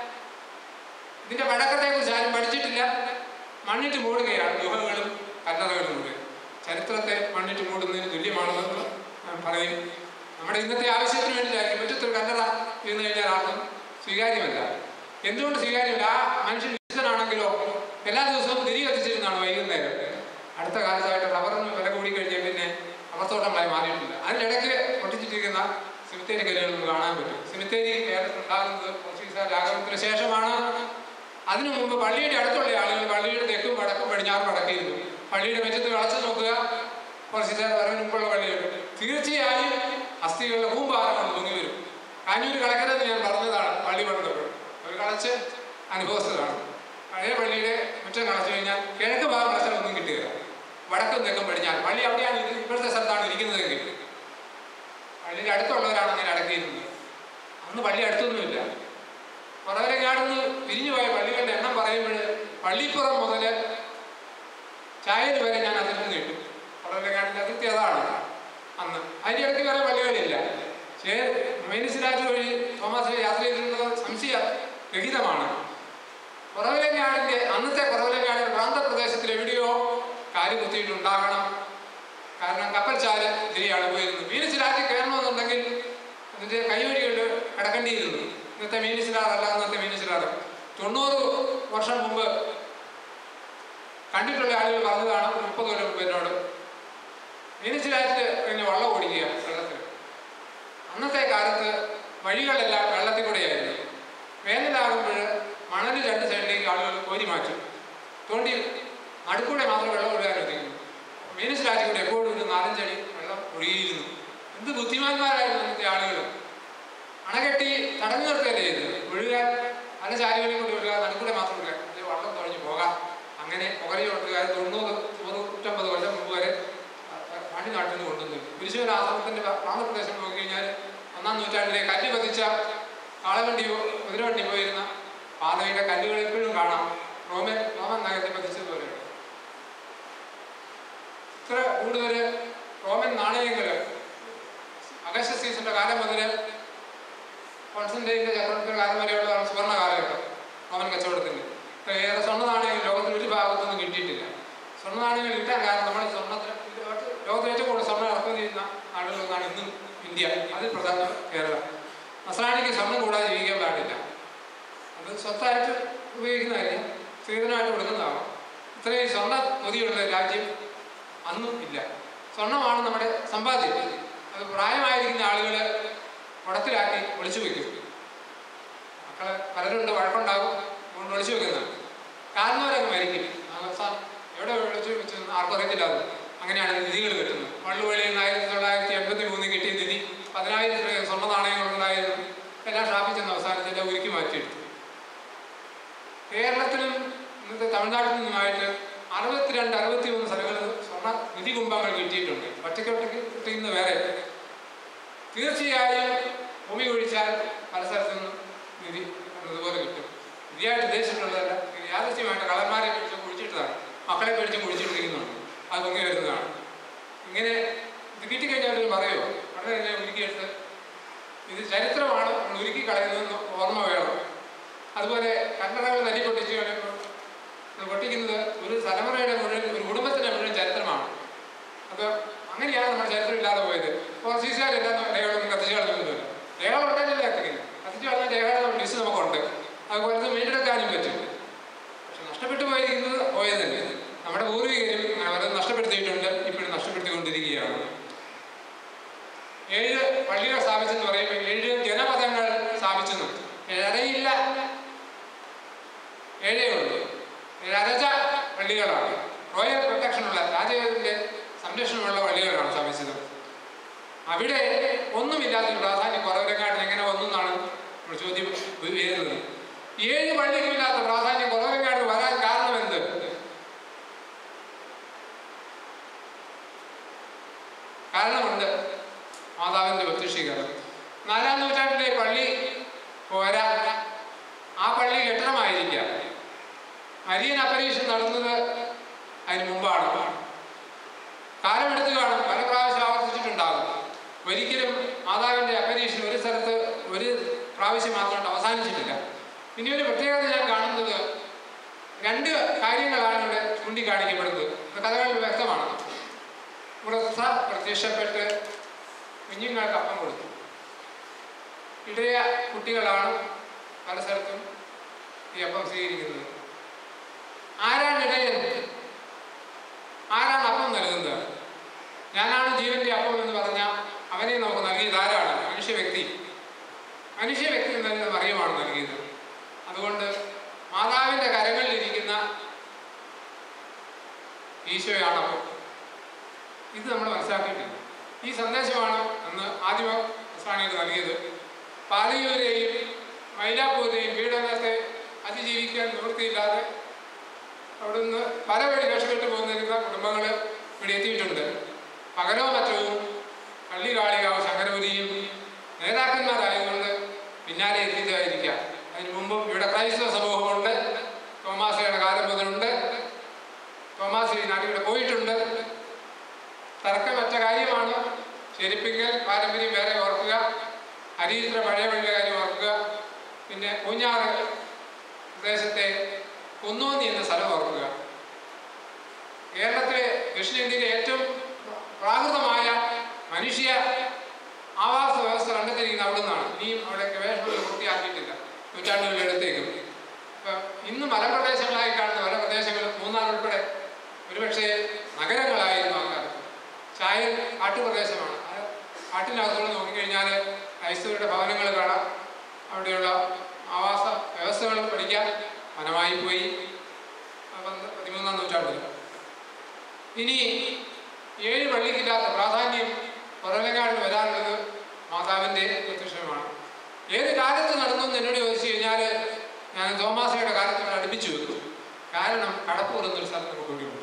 ഇതിന്റെ പഴക്കത്തെക്കുറിച്ച് ആരും പഠിച്ചിട്ടില്ല മണ്ണിട്ട് മൂടുകയാണ് ഗുഹകളും കല്ലറകളും കൂടെ ചരിത്രത്തെ മണ്ണിട്ട് മൂടുന്നതിന് തുല്യമാണെന്ന് ഞാൻ പറയും നമ്മുടെ ഇന്നത്തെ ആവശ്യത്തിന് വേണ്ടിയിട്ടായിരിക്കും മുറ്റത്തൊരു കല്ലറ ഇരുന്ന് കഴിഞ്ഞാൽ ആർക്കും സ്വീകാര്യമല്ല എന്തുകൊണ്ട് സ്വീകാര്യമല്ല ആ മനുഷ്യൻ വിശുദ്ധനാണെങ്കിലോ എല്ലാ ദിവസവും തിരി കത്തിച്ചിരുന്നാണ് വൈകുന്നേരം അടുത്ത കാലത്തായിട്ട് റബ്ബറിന് വില കൂടി കഴിഞ്ഞാൽ പിന്നെ അവർത്തോട്ടമായി മാറിയിട്ടില്ല അതിനിടയ്ക്ക് പൊട്ടിച്ചിട്ടിരിക്കുന്ന സിമിത്തേരി കല്ലുകൾ നമുക്ക് കാണാൻ പറ്റും സിമിത്തേരി കേരളത്തിൽ ഉണ്ടാകുന്നത് പോർച്ചുഗീസുകാരുടെ ആഗമനത്തിന് ശേഷമാണ് അതിനു മുമ്പ് പള്ളിയുടെ അടുത്തുള്ള ആളുകൾ പള്ളിയുടെ തെക്കും വടക്കും പടിഞ്ഞാറും അടക്കിയിരുന്നു പള്ളിയുടെ മുറ്റത്ത് കളച്ചു നോക്കുക പോർച്ചുഗീസുകാർ വരവിന് മുമ്പുള്ള പള്ളികൾ തീർച്ചയായും അസ്ഥികളുടെ കൂമ്പാറങ്ങൾ പൊങ്ങി വരും കാഞ്ഞൂര് കളക്കരെന്ന് ഞാൻ പറഞ്ഞതാണ് പള്ളി പണിതപ്പോൾ അവർ കളച്ച് അനുഭവസ്ഥതാണ് പഴയ പള്ളിയുടെ മുറ്റം കളച്ചു കഴിഞ്ഞാൽ കിഴക്ക് ഭാഗം കളച്ചാൽ ഒന്നും കിട്ടുകയില്ല വടക്കും തെക്കും പടിഞ്ഞാൽ പള്ളി അവിടെയാണ് ഇത് ഇപ്പോഴത്തെ സ്ഥലത്താണ് ഇരിക്കുന്നതെങ്കിൽ പള്ളിയുടെ അടുത്തുള്ളവരാണ് അങ്ങനെ അടക്കിയിരുന്നത് അന്ന് പള്ളി അടുത്തൊന്നുമില്ല കുറവരങ്ങാടുന്ന് പിരിഞ്ഞു പോയ പള്ളികളുടെ എണ്ണം പറയുമ്പോൾ പള്ളിപ്പുറം മുതൽ ചായൽ വരെ ഞാൻ അതിർത്തി നീട്ടും കുറവരങ്ങാടിൻ്റെ അതിർത്തി അതാണ് അന്ന് അതിൻ്റെ ഇടയ്ക്ക് വേറെ പള്ളികളില്ല ചേ മേനിസിരാജ് വഴി തോമസ് യാത്ര ചെയ്തിട്ടുള്ളത് സംശയ രഹിതമാണ് കുറവലങ്ങാടിന്റെ അന്നത്തെ കുറവലങ്ങാടിന്റെ പ്രാന്തപ്രദേശത്തിൽ എവിടെയോ കാല് കുത്തിയിട്ടുണ്ടാകണം കാരണം കപ്പൽ ചാല് ഇതിലെയാണ് പോയിരുന്നത് മീനച്ചിലാറ്റിൽ കയറണമെന്നുണ്ടെങ്കിൽ അതിന്റെ കൈവഴികളിൽ കിടക്കേണ്ടിയിരുന്നു ഇന്നത്തെ മീനച്ചിലാറല്ല അന്നത്തെ മീനച്ചിലാറ് തൊണ്ണൂറ് വർഷം മുമ്പ് കണ്ടിട്ടുള്ള ആളുകൾ പറഞ്ഞതാണ് ഒരു മുപ്പത് കൊല്ലം മുമ്പ് എന്നോട് മീനച്ചിലാറ്റിൽ പിന്നെ വള്ളം ഓടിക്കുക വെള്ളത്തിൽ അന്നത്തെ കാലത്ത് വഴികളെല്ലാം വെള്ളത്തിൽ കൂടെയായിരുന്നു വേനലാകുമ്പോൾ മണൽ രണ്ട് സൈഡിലേക്ക് ആളുകൾ കോരി മാറ്റും തോണ്ടി നടുക്കൂടെ മാത്രം വെള്ളം ഒഴുകാൻ ഒതുങ്ങും മീനച്ചിലാറ്റിൽ കൂടെ എപ്പോഴും ഒരു നാലഞ്ചടി വെള്ളം ഒഴുകിയിരുന്നു എന്ത് ബുദ്ധിമാന്മാരായിരുന്നു അന്നത്തെ ആളുകൾ അണകെട്ടി തടഞ്ഞു നിർത്തുകയല്ലേ ചെയ്തത് ഒഴുകാൻ പല ചാലുകളിൽ കൂടി ഒഴുകാൻ നടുക്കൂടെ മാത്രം ഒഴുകാൻ ഇത് വെള്ളം തുഴഞ്ഞു പോകാം അങ്ങനെ പുകരയോട്ടുകാർ തൊണ്ണൂറ് നൂറ്റമ്പത് കൊല്ലം മുമ്പ് വരെ പാണ്ടി നാട്ടിൽ നിന്ന് കൊണ്ടുവന്നു കുരിശുവൻ ആശ്രമത്തിന്റെ പ്രാന്തപ്രദേശം നോക്കി കഴിഞ്ഞാൽ ഒന്നാം നൂറ്റാണ്ടിലെ കല്ല് പതിച്ച കാളവണ്ടി കുതിരവണ്ടി പോയിരുന്ന പാതയുടെ കല്ലുകൾ എപ്പോഴും കാണാം റോമൻ റോമൻ നഗരത്തിൽ പതിച്ചതുപോലെ ഇത്ര കൂടുതൽ റോമൻ നാണയങ്ങൾ അഗസ്റ്റ സീസന്റെ കാലം മുതൽ കോൺസ്റ്റന്റൈൻ്റെ ചക്രവർത്തി നാടുകളൊന്നാണ് ഇന്നും ഇന്ത്യ അതിൽ പ്രധാനം കേരളം നസ്രാണിക്ക് സ്വർണം കൂടാതെ ജീവിക്കാൻ പാടില്ല അത് സ്വത്തായിട്ട് ഉപയോഗിക്കുന്നതല്ല സ്ത്രീധനമായിട്ട് കൊടുക്കുന്നതാവാം ഇത്രയും സ്വർണ്ണ പൊതിയുള്ള രാജ്യം അന്നും ഇല്ല സ്വർണ്ണമാണ് നമ്മുടെ സമ്പാദ്യം അത് പ്രായമായിരിക്കുന്ന ആളുകൾ കുടത്തിലാക്കി ഒളിച്ചു വയ്ക്കും മക്കളെ പലരുണ്ട് വഴക്കുണ്ടാകും അതുകൊണ്ട് ഒളിച്ചു വെക്കുന്നതാണ് കാരണവരങ്ങ് മരിക്കും അവസാനം എവിടെ ഒളിച്ചു വെച്ചെന്ന് ആർക്കും അറിയത്തില്ല അത് അങ്ങനെയാണ് നിധികൾ കിട്ടുന്നത് വള്ളുവളിയിൽ നിന്ന് ആയിരത്തി തൊള്ളായിരത്തി എൺപത്തി മൂന്നിൽ കിട്ടിയ നിധി പതിനായിരം രൂപ സ്വർണ്ണ നാണയങ്ങളുണ്ടായിരുന്നു എല്ലാം ഷാപ്പിൽ ചെന്ന് അവസാനത്തിൻ്റെ ഉരുക്കി മാറ്റിയെടുത്തു കേരളത്തിലും ഇന്നത്തെ തമിഴ്നാട്ടിൽ നിന്നുമായിട്ട് അറുപത്തിരണ്ട് അറുപത്തി മൂന്ന് സ്ഥലങ്ങളിൽ സ്വർണ്ണ നിധി കുംഭങ്ങൾ കിട്ടിയിട്ടുണ്ട് ഒറ്റയ്ക്ക് ഒറ്റയ്ക്ക് കിട്ടുന്ന വേറെ തീർച്ചയായും ഭൂമി ഒഴിച്ചാൽ പല സ്ഥലത്തു നിന്നും നിധി ഇതുപോലെ കിട്ടും നിധിയായിട്ട് ഉദ്ദേശിച്ചിട്ടുള്ളതല്ല ഇത് യാദൃശ്യമായിട്ട് കളന്മാരെ പിടിച്ച് കുഴിച്ചിട്ടതാണ് മക്കളെ പിടിച്ച് കുഴിച്ചിട്ടിരിക്കുന്നുണ്ട് അത് പൊങ്ങി വരുന്നതാണ് ഇങ്ങനെ ഇത് കിട്ടിക്കഴിഞ്ഞാൽ അവർ പറയുമോ വളരെ തന്നെ ഉരുക്കിയെടുത്ത് ഇത് ചരിത്രമാണ് നമ്മൾ ഉരുക്കി കളയുന്നതെന്ന് ഓർമ്മ വേണം അതുപോലെ കന്നഡകൾ നരി പൊട്ടിച്ച് കളയുമ്പോൾ ഇത് പൊട്ടിക്കുന്നത് ഒരു തലമുറയുടെ മുഴുവൻ ഒരു കുടുംബത്തിൻ്റെ മുഴുവൻ ചരിത്രമാണ് അപ്പോൾ അങ്ങനെയാണ് നമ്മുടെ ചരിത്രം ഇല്ലാതെ പോയത് പോർച്ചുഗീസുകാരെല്ലാം രേഖകളൊന്നും കത്തിച്ച് കളഞ്ഞൊന്നുമില്ല രേഖകൾ ഉണ്ടെങ്കിലേ കത്തിക്കില്ല കത്തിച്ച് കളഞ്ഞ രേഖകളുടെ ലിസ്റ്റ് നമുക്കുണ്ട് അതുപോലെ ഇത് വീണ്ടെടുക്കാനും പറ്റും പക്ഷെ നഷ്ടപ്പെട്ടു പോയിരിക്കുന്നത് പോയതല്ലേ നമ്മുടെ പൂർവികരും അവരത് നഷ്ടപ്പെടുത്തിയിട്ടുണ്ട് ഇപ്പോഴും നഷ്ടപ്പെടുത്തിക്കൊണ്ടിരിക്കുകയാണ് ഏഴ് പള്ളികൾ സ്ഥാപിച്ചെന്ന് പറയുമ്പോൾ ഏഴ് ജനപദങ്ങൾ സ്ഥാപിച്ചെന്ന് ഏഴയില്ല ഏഴേ ഉള്ളൂ രജ പള്ളികളാണ് റോയൽ പ്രൊട്ടക്ഷനുള്ള രാജയുടെ സംരക്ഷണമുള്ള പള്ളികളാണ് സ്ഥാപിച്ചത് അവിടെ ഒന്നുമില്ലാത്തൊരു പ്രാധാന്യം കുറവരങ്ങാട്ടിൽ എങ്ങനെ വന്നു എന്നാണ് നമ്മൾ ചോദ്യം വരുന്നത് ഏഴ് പള്ളിക്കുമില്ലാത്ത പ്രാധാന്യം കുറവരങ്ങാട് വരാൻ കാരണം എന്ത് കാരണമുണ്ട് മാതാവിൻ്റെ പ്രത്യക്ഷീകരണം നാലാം നൂറ്റാണ്ടിലെ പള്ളി പോരാ ആ പള്ളി കെട്ടിടമായിരിക്കാം മരിയൻ അപരീക്ഷം നടന്നത് അതിന് മുമ്പാണ് കാലമെടുത്ത് കാണും പല പ്രാവശ്യം ആവർത്തിച്ചിട്ടുണ്ടാകും ഒരിക്കലും മാതാവിൻ്റെ അപരീക്ഷൻ ഒരു സ്ഥലത്ത് ഒരു പ്രാവശ്യം മാത്രമായിട്ട് അവസാനിച്ചിട്ടില്ല ഇനി ഒരു പ്രത്യേകത ഞാൻ കാണുന്നത് രണ്ട് കാര്യങ്ങളാണ് ഇവിടെ ചൂണ്ടിക്കാണിക്കപ്പെടുന്നത് ഇത് കഥകളിൽ വ്യക്തമാണ് വൃദ്ധ പ്രത്യക്ഷപ്പെട്ട് കുഞ്ഞുങ്ങൾക്ക് അപ്പം കൊടുത്തു ഇടയ കുട്ടികളാണ് പല സ്ഥലത്തും ഈ അപ്പം സ്വീകരിക്കുന്നത് ആരാണ് ഇടയൻ ആരാണ് അപ്പം നൽകുന്നത് ഞാനാണ് ജീവന്റെ അപ്പം എന്ന് പറഞ്ഞ അവനെ നമുക്ക് നൽകിയത് ആരാണ് മനുഷ്യ വ്യക്തി മനുഷ്യ വ്യക്തി നൽകുന്നത് മറിയമാണ് നൽകിയത് അതുകൊണ്ട് മാതാവിൻ്റെ കരങ്ങളിലിരിക്കുന്ന ഈശോയാണ് അപ്പം ഇത് നമ്മൾ മനസ്സിലാക്കിയിട്ടില്ല ഈ സന്ദേശമാണ് അന്ന് ആദ്യമ സ്വാണികൾ നൽകിയത് പാലയൂരെയും മൈലാപ്പൂരെയും പീഡനത്തെ അതിജീവിക്കാൻ നിവൃത്തിയില്ലാതെ അവിടുന്ന് പല വഴി രക്ഷപ്പെട്ടു പോകുന്നിരുന്ന കുടുംബങ്ങൾ ഇവിടെ എത്തിയിട്ടുണ്ട് പകലോ മറ്റവും പള്ളികാളികാവ് ശങ്കരപുരിയും നേതാക്കന്മാരായതുകൊണ്ട് പിന്നാലെ എത്തിയതായിരിക്കാം അതിന് മുമ്പും ഇവിടെ ക്രൈസ്തവ സമൂഹമുണ്ട് തോമാസയുടെ കാലം മുതലുണ്ട് തോമാസ് ഈ നാട്ടിലൂടെ പോയിട്ടുണ്ട് തർക്കമറ്റ കാര്യമാണ് ചെരുപ്പിക്കൽ പാരമ്പര്യം വേറെ ഓർക്കുക അരിയിത്ര പഴയ പള്ളിയുടെ കാര്യം ഓർക്കുക പിന്നെ പൂഞ്ഞാറ് പ്രദേശത്തെ കുന്നോന്നി എന്ന സ്ഥലം ഓർക്കുക കേരളത്തിലെ ദക്ഷിണേന്ത്യയിലെ ഏറ്റവും പ്രാകൃതമായ മനുഷ്യ ആവാസ വ്യവസ്ഥ കണ്ടെത്തിയിരിക്കുന്നത് അവിടെ നിന്നാണ് ഇനിയും അവിടെ ഗവേഷണങ്ങൾ പൂർത്തിയാക്കിയിട്ടില്ല നൂറ്റാണ്ടുകളിലെടുത്തേക്കും അപ്പം ഇന്ന് മലപ്രദേശങ്ങളായി കാണുന്ന പല പ്രദേശങ്ങളും മൂന്നാർ ഉൾപ്പെടെ ഒരുപക്ഷെ നഗരങ്ങളായിരുന്നു ആ കാലത്ത് ചായൽ കാട്ടുപ്രദേശമാണ് അത് കാട്ടിനകത്തോടെ നോക്കിക്കഴിഞ്ഞാൽ ക്രൈസ്തവരുടെ ഭവനങ്ങൾ കാണാം അവിടെയുള്ള ആവാസ വ്യവസ്ഥകൾ പഠിക്കാം വനമായി പോയി പന്ത് പതിമൂന്നാം നൂറ്റാണ്ടിൽ ഇനി ഏഴ് പള്ളിക്കില്ലാത്ത പ്രാധാന്യം പുറലങ്ങാടിന് വരാനുള്ളത് മാതാവിൻ്റെ പ്രത്യക്ഷമാണ് ഏത് കാലത്ത് നടന്നു എന്ന് എന്നോട് ചോദിച്ചു കഴിഞ്ഞാൽ ഞാൻ തോമാസയുടെ കാലത്ത് ഇവിടെ അടുപ്പിച്ചു വെക്കും കാരണം കടപ്പൂർ എന്നൊരു സ്ഥലം നമുക്ക് ഇവിടെയുണ്ട്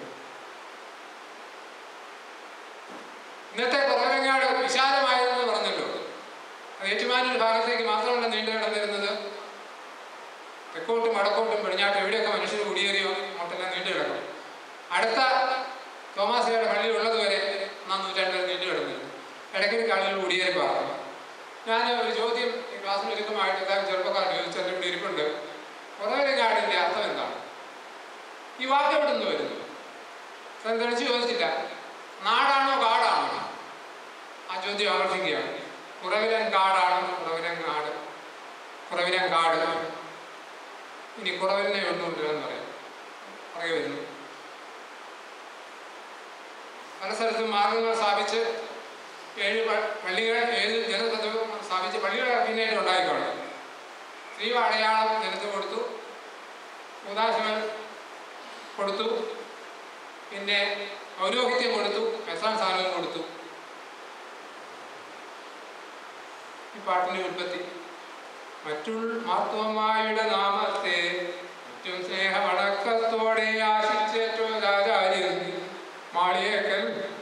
ഇന്നത്തെ കുറവങ്ങാട് വിശാലമായതെന്ന് പറഞ്ഞല്ലോ അത് ഏറ്റുമാനൂർ ഭാഗത്തേക്ക് മാത്രമല്ല നീണ്ടു കിടന്നിരുന്നത് തെക്കോട്ടും വടക്കോട്ടും പടിഞ്ഞാട്ടും എവിടെയൊക്കെ മനുഷ്യർ കുടിയേറിയോ അങ്ങോട്ടെല്ലാം നീണ്ടു കിടക്കും അടുത്ത തോമാസയുടെ പള്ളി ഉള്ളതുവരെ ഒന്നാം നൂറ്റാണ്ടിൽ നീണ്ടു കിടന്നിരുന്നു ഇടയ്ക്കിടയ്ക്ക് ആളുകൾ കുടിയേറി പറഞ്ഞു ഞാൻ ഒരു ചോദ്യം ഈ ക്ലാസ്സിൽ ഒരുക്കമായിട്ട് എല്ലാവരും ചെറുപ്പക്കാർ ചോദിച്ചതിൻ്റെ ഇവിടെ ഇരിപ്പുണ്ട് കുറവരങ്ങാടിൻ്റെ അർത്ഥം എന്താണ് ഈ വാക്ക് എവിടെ നിന്ന് വരുന്നു തെളിച്ച് ചോദിച്ചില്ല നാടാണോ കാടാണോ ആ ചോദ്യം ചോദ്യം ആവർത്തിക്കുകയാണ് കുറവിലൻ കാടാണ് കുറവിലൻ കാട് കുറവിലൻ കാട് ഇനി കുറവിലിനെ ഒന്നുമില്ലെന്ന് പറയാം പറയ വരുന്നു പല സ്ഥലത്തും മാർഗങ്ങൾ സ്ഥാപിച്ച് ഏഴ് പ- പള്ളികൾ ഏഴ് ജനതത്വം സ്ഥാപിച്ച് പള്ളികൾ പിന്നീട് ഉണ്ടായിക്കോളും സ്ത്രീ അടയാളം ജനത്ത് കൊടുത്തു ഉദാശകൾ കൊടുത്തു പിന്നെ പൗരോഹിത്യം കൊടുത്തു മെത്രാൻ സ്ഥാനവും കൊടുത്തു ഈ പാട്ടിന്റെ ഉൽപ്പത്തി മറ്റുള്ള മാർത്തോമായുടെ നാമത്തെ മറ്റും സ്നേഹമടക്കത്തോടെ ആശിച്ചേറ്റോ രാജാര്യൻ മാളിയേക്കൽ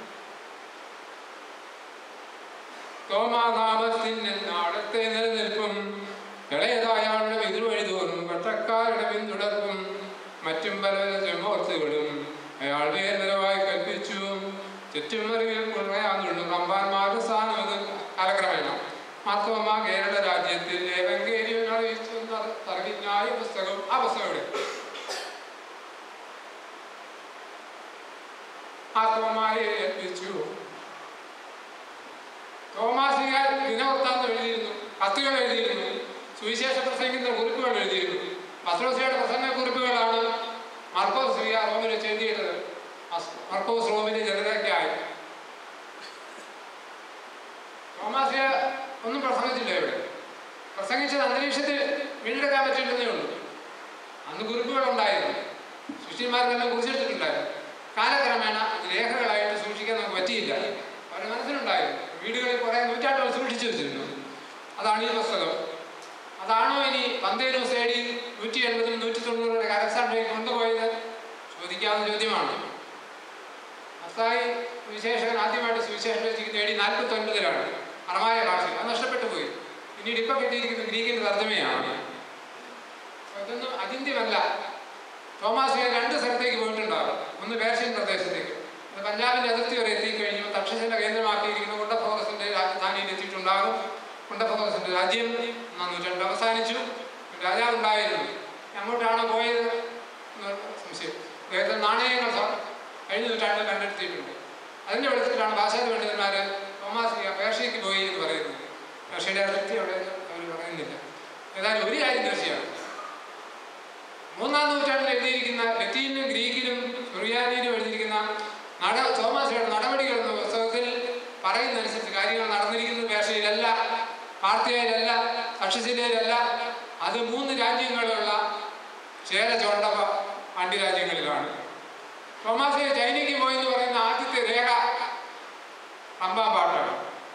തോമാനാമത്തിൻ നാളത്തെ നിലനിൽപ്പും ഇളയതായാളുടെ എതിർവഴി തോറും പട്ടക്കാരുടെ പിന്തുടർപ്പും മറ്റും പല ചെമ്മോർത്തുകളും അയാൾ വേദനവായി കൽപ്പിച്ചു ചുറ്റുമറിവിൽ കുറയാന്നുള്ളു കമ്പാന്മാരുടെ സ്ഥാനം ഇത് കാലക്രമേണ മാർത്തോമ കേരള രാജ്യത്തിൽ ഏവങ്കേരിയും അറിയിച്ചു തർവിജ്ഞായ പുസ്തകം ആ പുസ്തകം ഇവിടെ ആത്മമായി ഏൽപ്പിച്ചു തോമാസിക ദിനവൃത്താന്തം എഴുതിയിരുന്നു കത്തുകൾ എഴുതിയിരുന്നു സുവിശേഷ പ്രസംഗിക്കുന്ന കുറിപ്പുകൾ എഴുതിയിരുന്നു പത്രോസിയുടെ പ്രസംഗ കുറിപ്പുകളാണ് മാർക്കോസ് ശ്രീയ റോമിൽ വെച്ച് എഴുതിയിട്ടത് അസ്- മാർക്കോസ് റോമിലെ ജനതയ്ക്കായി തോമാസിയ ഒന്നും പ്രസംഗിച്ചില്ല ഇവിടെ പ്രസംഗിച്ചത് അന്തരീക്ഷത്തിൽ വീണ്ടെടുക്കാൻ പറ്റില്ലെന്നേ ഉള്ളൂ അന്ന് കുറിപ്പുകൾ ഉണ്ടായിരുന്നു ശിഷ്യന്മാർക്കെല്ലാം കുറിച്ചെടുത്തിട്ടുണ്ടായിരുന്നു കാലക്രമേണ അത് രേഖകളായിട്ട് സൂക്ഷിക്കാൻ നമുക്ക് പറ്റിയില്ല അവരുടെ മനസ്സിലുണ്ടായിരുന്നു വീടുകളിൽ കുറേ നൂറ്റാണ്ടുകൾ സൂക്ഷിച്ചു വെച്ചിരുന്നു അതാണ് ഈ പുസ്തകം അതാണോ ഇനി പന്തേരും സൈഡിൽ നൂറ്റി എൺപതിനും നൂറ്റി തൊണ്ണൂറുടെ കരസാണ്ടിലേക്ക് കൊണ്ടുപോയത് ചോദിക്കാവുന്ന ചോദ്യമാണ് മത്തായി സുവിശേഷകൻ ആദ്യമായിട്ട് സുവിശേഷം രചിക്കുന്ന ഏടി നാൽപ്പത്തി ഒൻപതിലാണ് അറമായ ഭാഷയിൽ അത് നഷ്ടപ്പെട്ടു പോയി പിന്നീട് ഇപ്പൊ കിട്ടിയിരിക്കുന്ന ഗ്രീക്കിന്റെ തർജ്ജമയാണ് അപ്പൊ ഇതൊന്നും അചിന്യമല്ല തോമാസ് ലിഹ രണ്ട് സ്ഥലത്തേക്ക് പോയിട്ടുണ്ടാകും ഒന്ന് പേർഷ്യൻ പ്രദേശത്തേക്ക് അത് പഞ്ചാബിന്റെ അതിർത്തി വരെ എത്തിക്കഴിഞ്ഞു തക്ഷശിന്റെ കേന്ദ്രമാക്കിയിരിക്കുന്ന കുണ്ടഫോറസിന്റെ രാജധാനിയിൽ എത്തിയിട്ടുണ്ടാകും കുണ്ടഫോറസിന്റെ രാജ്യം ഒന്നാം നൂറ്റാണ്ട് അവസാനിച്ചു രാജാവ് ഉണ്ടായിരുന്നു അങ്ങോട്ടാണ് പോയത് എന്ന് സംശയം അദ്ദേഹത്തിന് നാണയങ്ങൾ സ- കഴിഞ്ഞ നൂറ്റാണ്ടിൽ കണ്ടെടുത്തിട്ടുണ്ട് അതിന്റെ വെളിച്ചത്തിലാണ് ഭാഷാ പണ്ഡിതന്മാര് തോമാസ് ലിഹ പേർഷ്യക്ക് പോയി എന്ന് പറയുന്നത് പേർഷ്യയുടെ അതിർത്തി അവിടെ അവർ പറയുന്നില്ല ഏതായാലും ഒരു കാര്യം തീർച്ചയാണ് മൂന്നാം നൂറ്റാണ്ടിൽ എഴുതിയിരിക്കുന്ന ലത്തീനിലും ഗ്രീക്കിലും സുറിയാനിയിലും എഴുതിയിരിക്കുന്ന നട തോമാസിയുടെ നടപടികൾ എന്ന പുസ്തകത്തിൽ പറയുന്നതനുസരിച്ച് കാര്യങ്ങൾ നടന്നിരിക്കുന്നത് പേർഷ്യയിലല്ല പാർത്തിയയിലല്ല തക്ഷശിലയിലല്ല അത് മൂന്ന് രാജ്യങ്ങളുള്ള ചേര ചോണ്ട പാണ്ഡ്യരാജ്യങ്ങളിലാണ് തോമാസിയെ ചൈനയ്ക്ക് പോയി എന്ന് പറയുന്ന ആദ്യത്തെ രേഖ റമ്പാൻ പാട്ടാണ്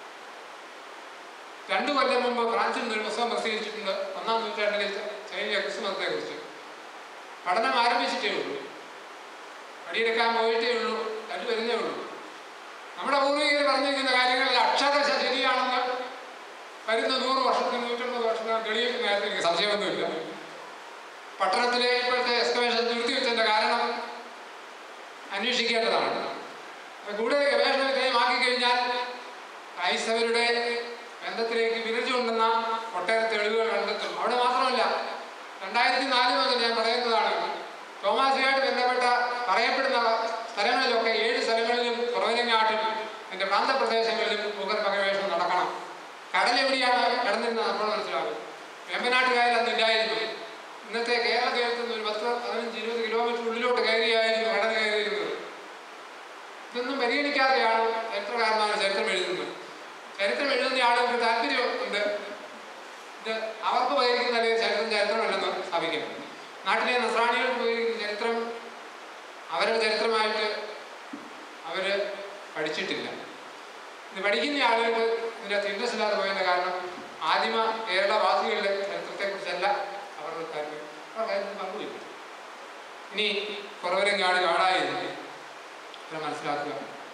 രണ്ടു കൊല്ലം മുമ്പ് ഫ്രാൻസിൽ നിന്ന് ഒരു പുസ്തകം പ്രസിദ്ധീകരിച്ചിട്ടുണ്ട് ഒന്നാം നൂറ്റാണ്ടിലെ ചൈനയിലെ ക്രിസ്മസത്തെ കുറിച്ച് പഠനം ആരംഭിച്ചിട്ടേ ഉള്ളൂ പടിയെടുക്കാൻ പോയിട്ടേ ഉള്ളൂ അത് വരുന്നേ ഉള്ളൂ നമ്മുടെ പൂർവികർ പറഞ്ഞിരിക്കുന്ന കാര്യങ്ങളിൽ അക്ഷരശ ശരിയാണെന്ന് വരുന്ന നൂറ് വർഷത്തിന് നൂറ്റമ്പത് വർഷത്തിന് തെളിയിക്കുന്ന കാര്യത്തിൽ എനിക്ക് സംശയമൊന്നുമില്ല പട്ടണത്തിലെ ഇപ്പോഴത്തെ എക്സ്കവേഷൻ നിർത്തിവെച്ചതിന്റെ കാരണം അന്വേഷിക്കേണ്ടതാണ് അത് കൂടുതൽ ഗവേഷണ വിധേയമാക്കി കഴിഞ്ഞാൽ ക്രൈസ്തവരുടെ ബന്ധത്തിലേക്ക് വിരച്ചുകൊണ്ടുന്ന ഒട്ടേറെ തെളിവുകൾ കണ്ടെത്തും അവിടെ മാത്രമല്ല രണ്ടായിരത്തി നാല് മുതൽ ഞാൻ പറയുന്നതാണ് തോമാസിയായിട്ട് ബന്ധപ്പെട്ട പറയപ്പെടുന്ന സ്ഥലങ്ങളിലൊക്കെ ഏഴ് സ്ഥലങ്ങളിലും കുറവനങ്ങാട്ടിലും എൻ്റെ പ്രാന്തപ്രദേശങ്ങളിലും ഭൂഗർഭ ഗവേഷണം നടക്കണം കടൽ എവിടെയാണ് കിടന്നിരുന്നത് നമ്മൾ മനസ്സിലാകും വേമ്പനാട്ട് കായൽ അന്ന് ഇല്ലായിരുന്നു ഇന്നത്തെ കേരള തീരത്ത് നിന്ന് ഒരു പത്ത് പതിനഞ്ച് ഇരുപത് കിലോമീറ്റർ ഉള്ളിലോട്ട് കയറിയായിരുന്നു കടൽ കയറിയിരുന്നത് ഇതൊന്നും പരിഗണിക്കാതെയാണ് ചരിത്രകാരന്മാർ ചരിത്രം എഴുതുന്നത് ചരിത്രം എഴുതുന്ന ആളുകൾക്ക് താല്പര്യമുണ്ട് ഇത് അവർക്ക് ഉപകരിക്കുന്ന അല്ലെങ്കിൽ ചരിത്രം ചരിത്രമല്ലെന്ന് സ്ഥാപിക്കും നാട്ടിലെ നസ്രാണികൾക്ക് ഉപകരിക്കുന്ന ചരിത്രം അവരുടെ ചരിത്രമായിട്ട് അവര് പഠിച്ചിട്ടില്ല ഇത് പഠിക്കുന്ന ആളുകൾക്ക് ഇതിനകത്ത് ഇൻട്രസ്റ്റ് ഇല്ലാതെ പോയതിന്റെ കാരണം ആദിമ കേരളവാസികളുടെ ചരിത്രത്തെക്കുറിച്ചല്ല അവരുടെ താല്പര്യം അവർ കാര്യം പങ്കുവയ്ക്കും ഇനി കുറവരങ്ങാട് കാടായിരുന്നു ഇത് മനസ്സിലാക്കുക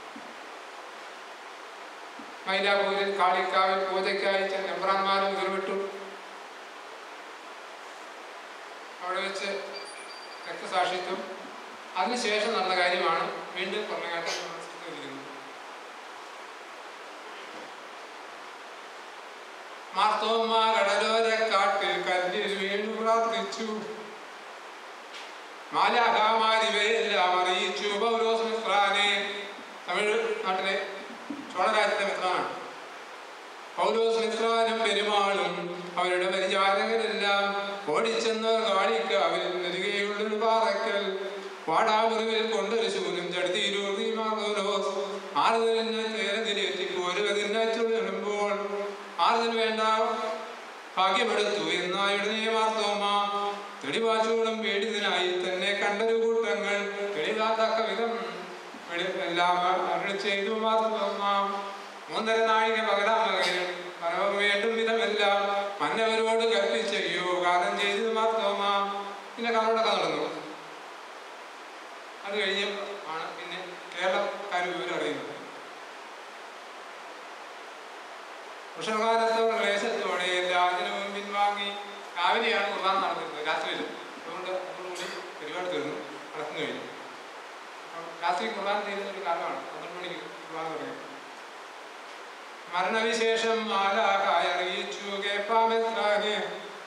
മൈലാപൂരിൽ കാളിക്കാവിൽ പൂജയ്ക്കായി ചെന്ന എബ്രാന്മാരും ഉരുവിട്ടു അവിടെ വെച്ച് രക്തസാക്ഷിത്വം അതിനുശേഷം നടന്ന കാര്യമാണ് വീണ്ടും കൊല്ലങ്ങാട്ടിൽ മനസ്സിലാക്കിയിരിക്കുന്നത് മാർത്തോമ്മ കടലോരക്കാട്ടിൽ കല്ലിൽ വീണു പ്രാർത്ഥിച്ചു മാലാഹാമാരിവയെല്ലാം അറിയിച്ചു പൗരോസ് മിത്രാനെ തമിഴ് നാട്ടിലെ ചോളരാജ്യത്തെ മിത്രാനാണ് പൗലോസ് മിത്രാനും പെരുമാളും അവരുടെ പരിചാരകരെല്ലാം ഓടിച്ചെന്ന് കാളിക്കാവിൽ നെരുകയുള്ളൊരു പാറയ്ക്കൽ വാടാമുറിവിൽ കൊണ്ടൊരു ശൂനും ചടുത്തിയിലൂർത്തി മാർഗോലോസ് ആറുതലിന് ചേരതിലേറ്റി പോരുവതിനെ ചുഴലുമ്പോൾ ആറുതൽ വേണ്ട ഭാഗ്യമെടുത്തു എന്നായുടനെ മാർത്തോമ തെളിവാച്ചോടും പേടിതനായി തന്നെ കണ്ടൊരു കൂട്ടങ്ങൾ തെളിവാത്തക്ക വിധം വെളി- എല്ലാം അരുളി ചെയ്തു മാർത്തോമ മൂന്നര നാഴിക പകലാം മകൻ പരമം വേണ്ടും വിധമെല്ലാം മന്നവരോട് കൽപ്പിച്ചയ്യോ കാലം ചെയ്തു മാർത്തോമ പിന്നെ കണ്ണോടൊക്കെ നടന്നു അത് കഴിഞ്ഞ് ആണ് പിന്നെ കേരളക്കാർ വിവരം അറിയുന്നത് ഉഷകാലത്തോടെ ക്ലേശത്തോടെ എല്ലാത്തിനും പിൻവാങ്ങി രാവിലെയാണ് കുർബാന നടന്നിരുന്നത് രാത്രിയിൽ അതുകൊണ്ട് അതോടുകൂടി പരിപാടി തീർന്നു നടന്നു കഴിഞ്ഞു അപ്പം രാത്രി കുർബാന തീരുന്ന ഒരു കാലമാണ് പന്ത്രണ്ട് മണിക്ക് കുർബാന തുടങ്ങി മരണവിശേഷം ആലാകായ അറിയിച്ചു കേപ്പാമെത്രാനെ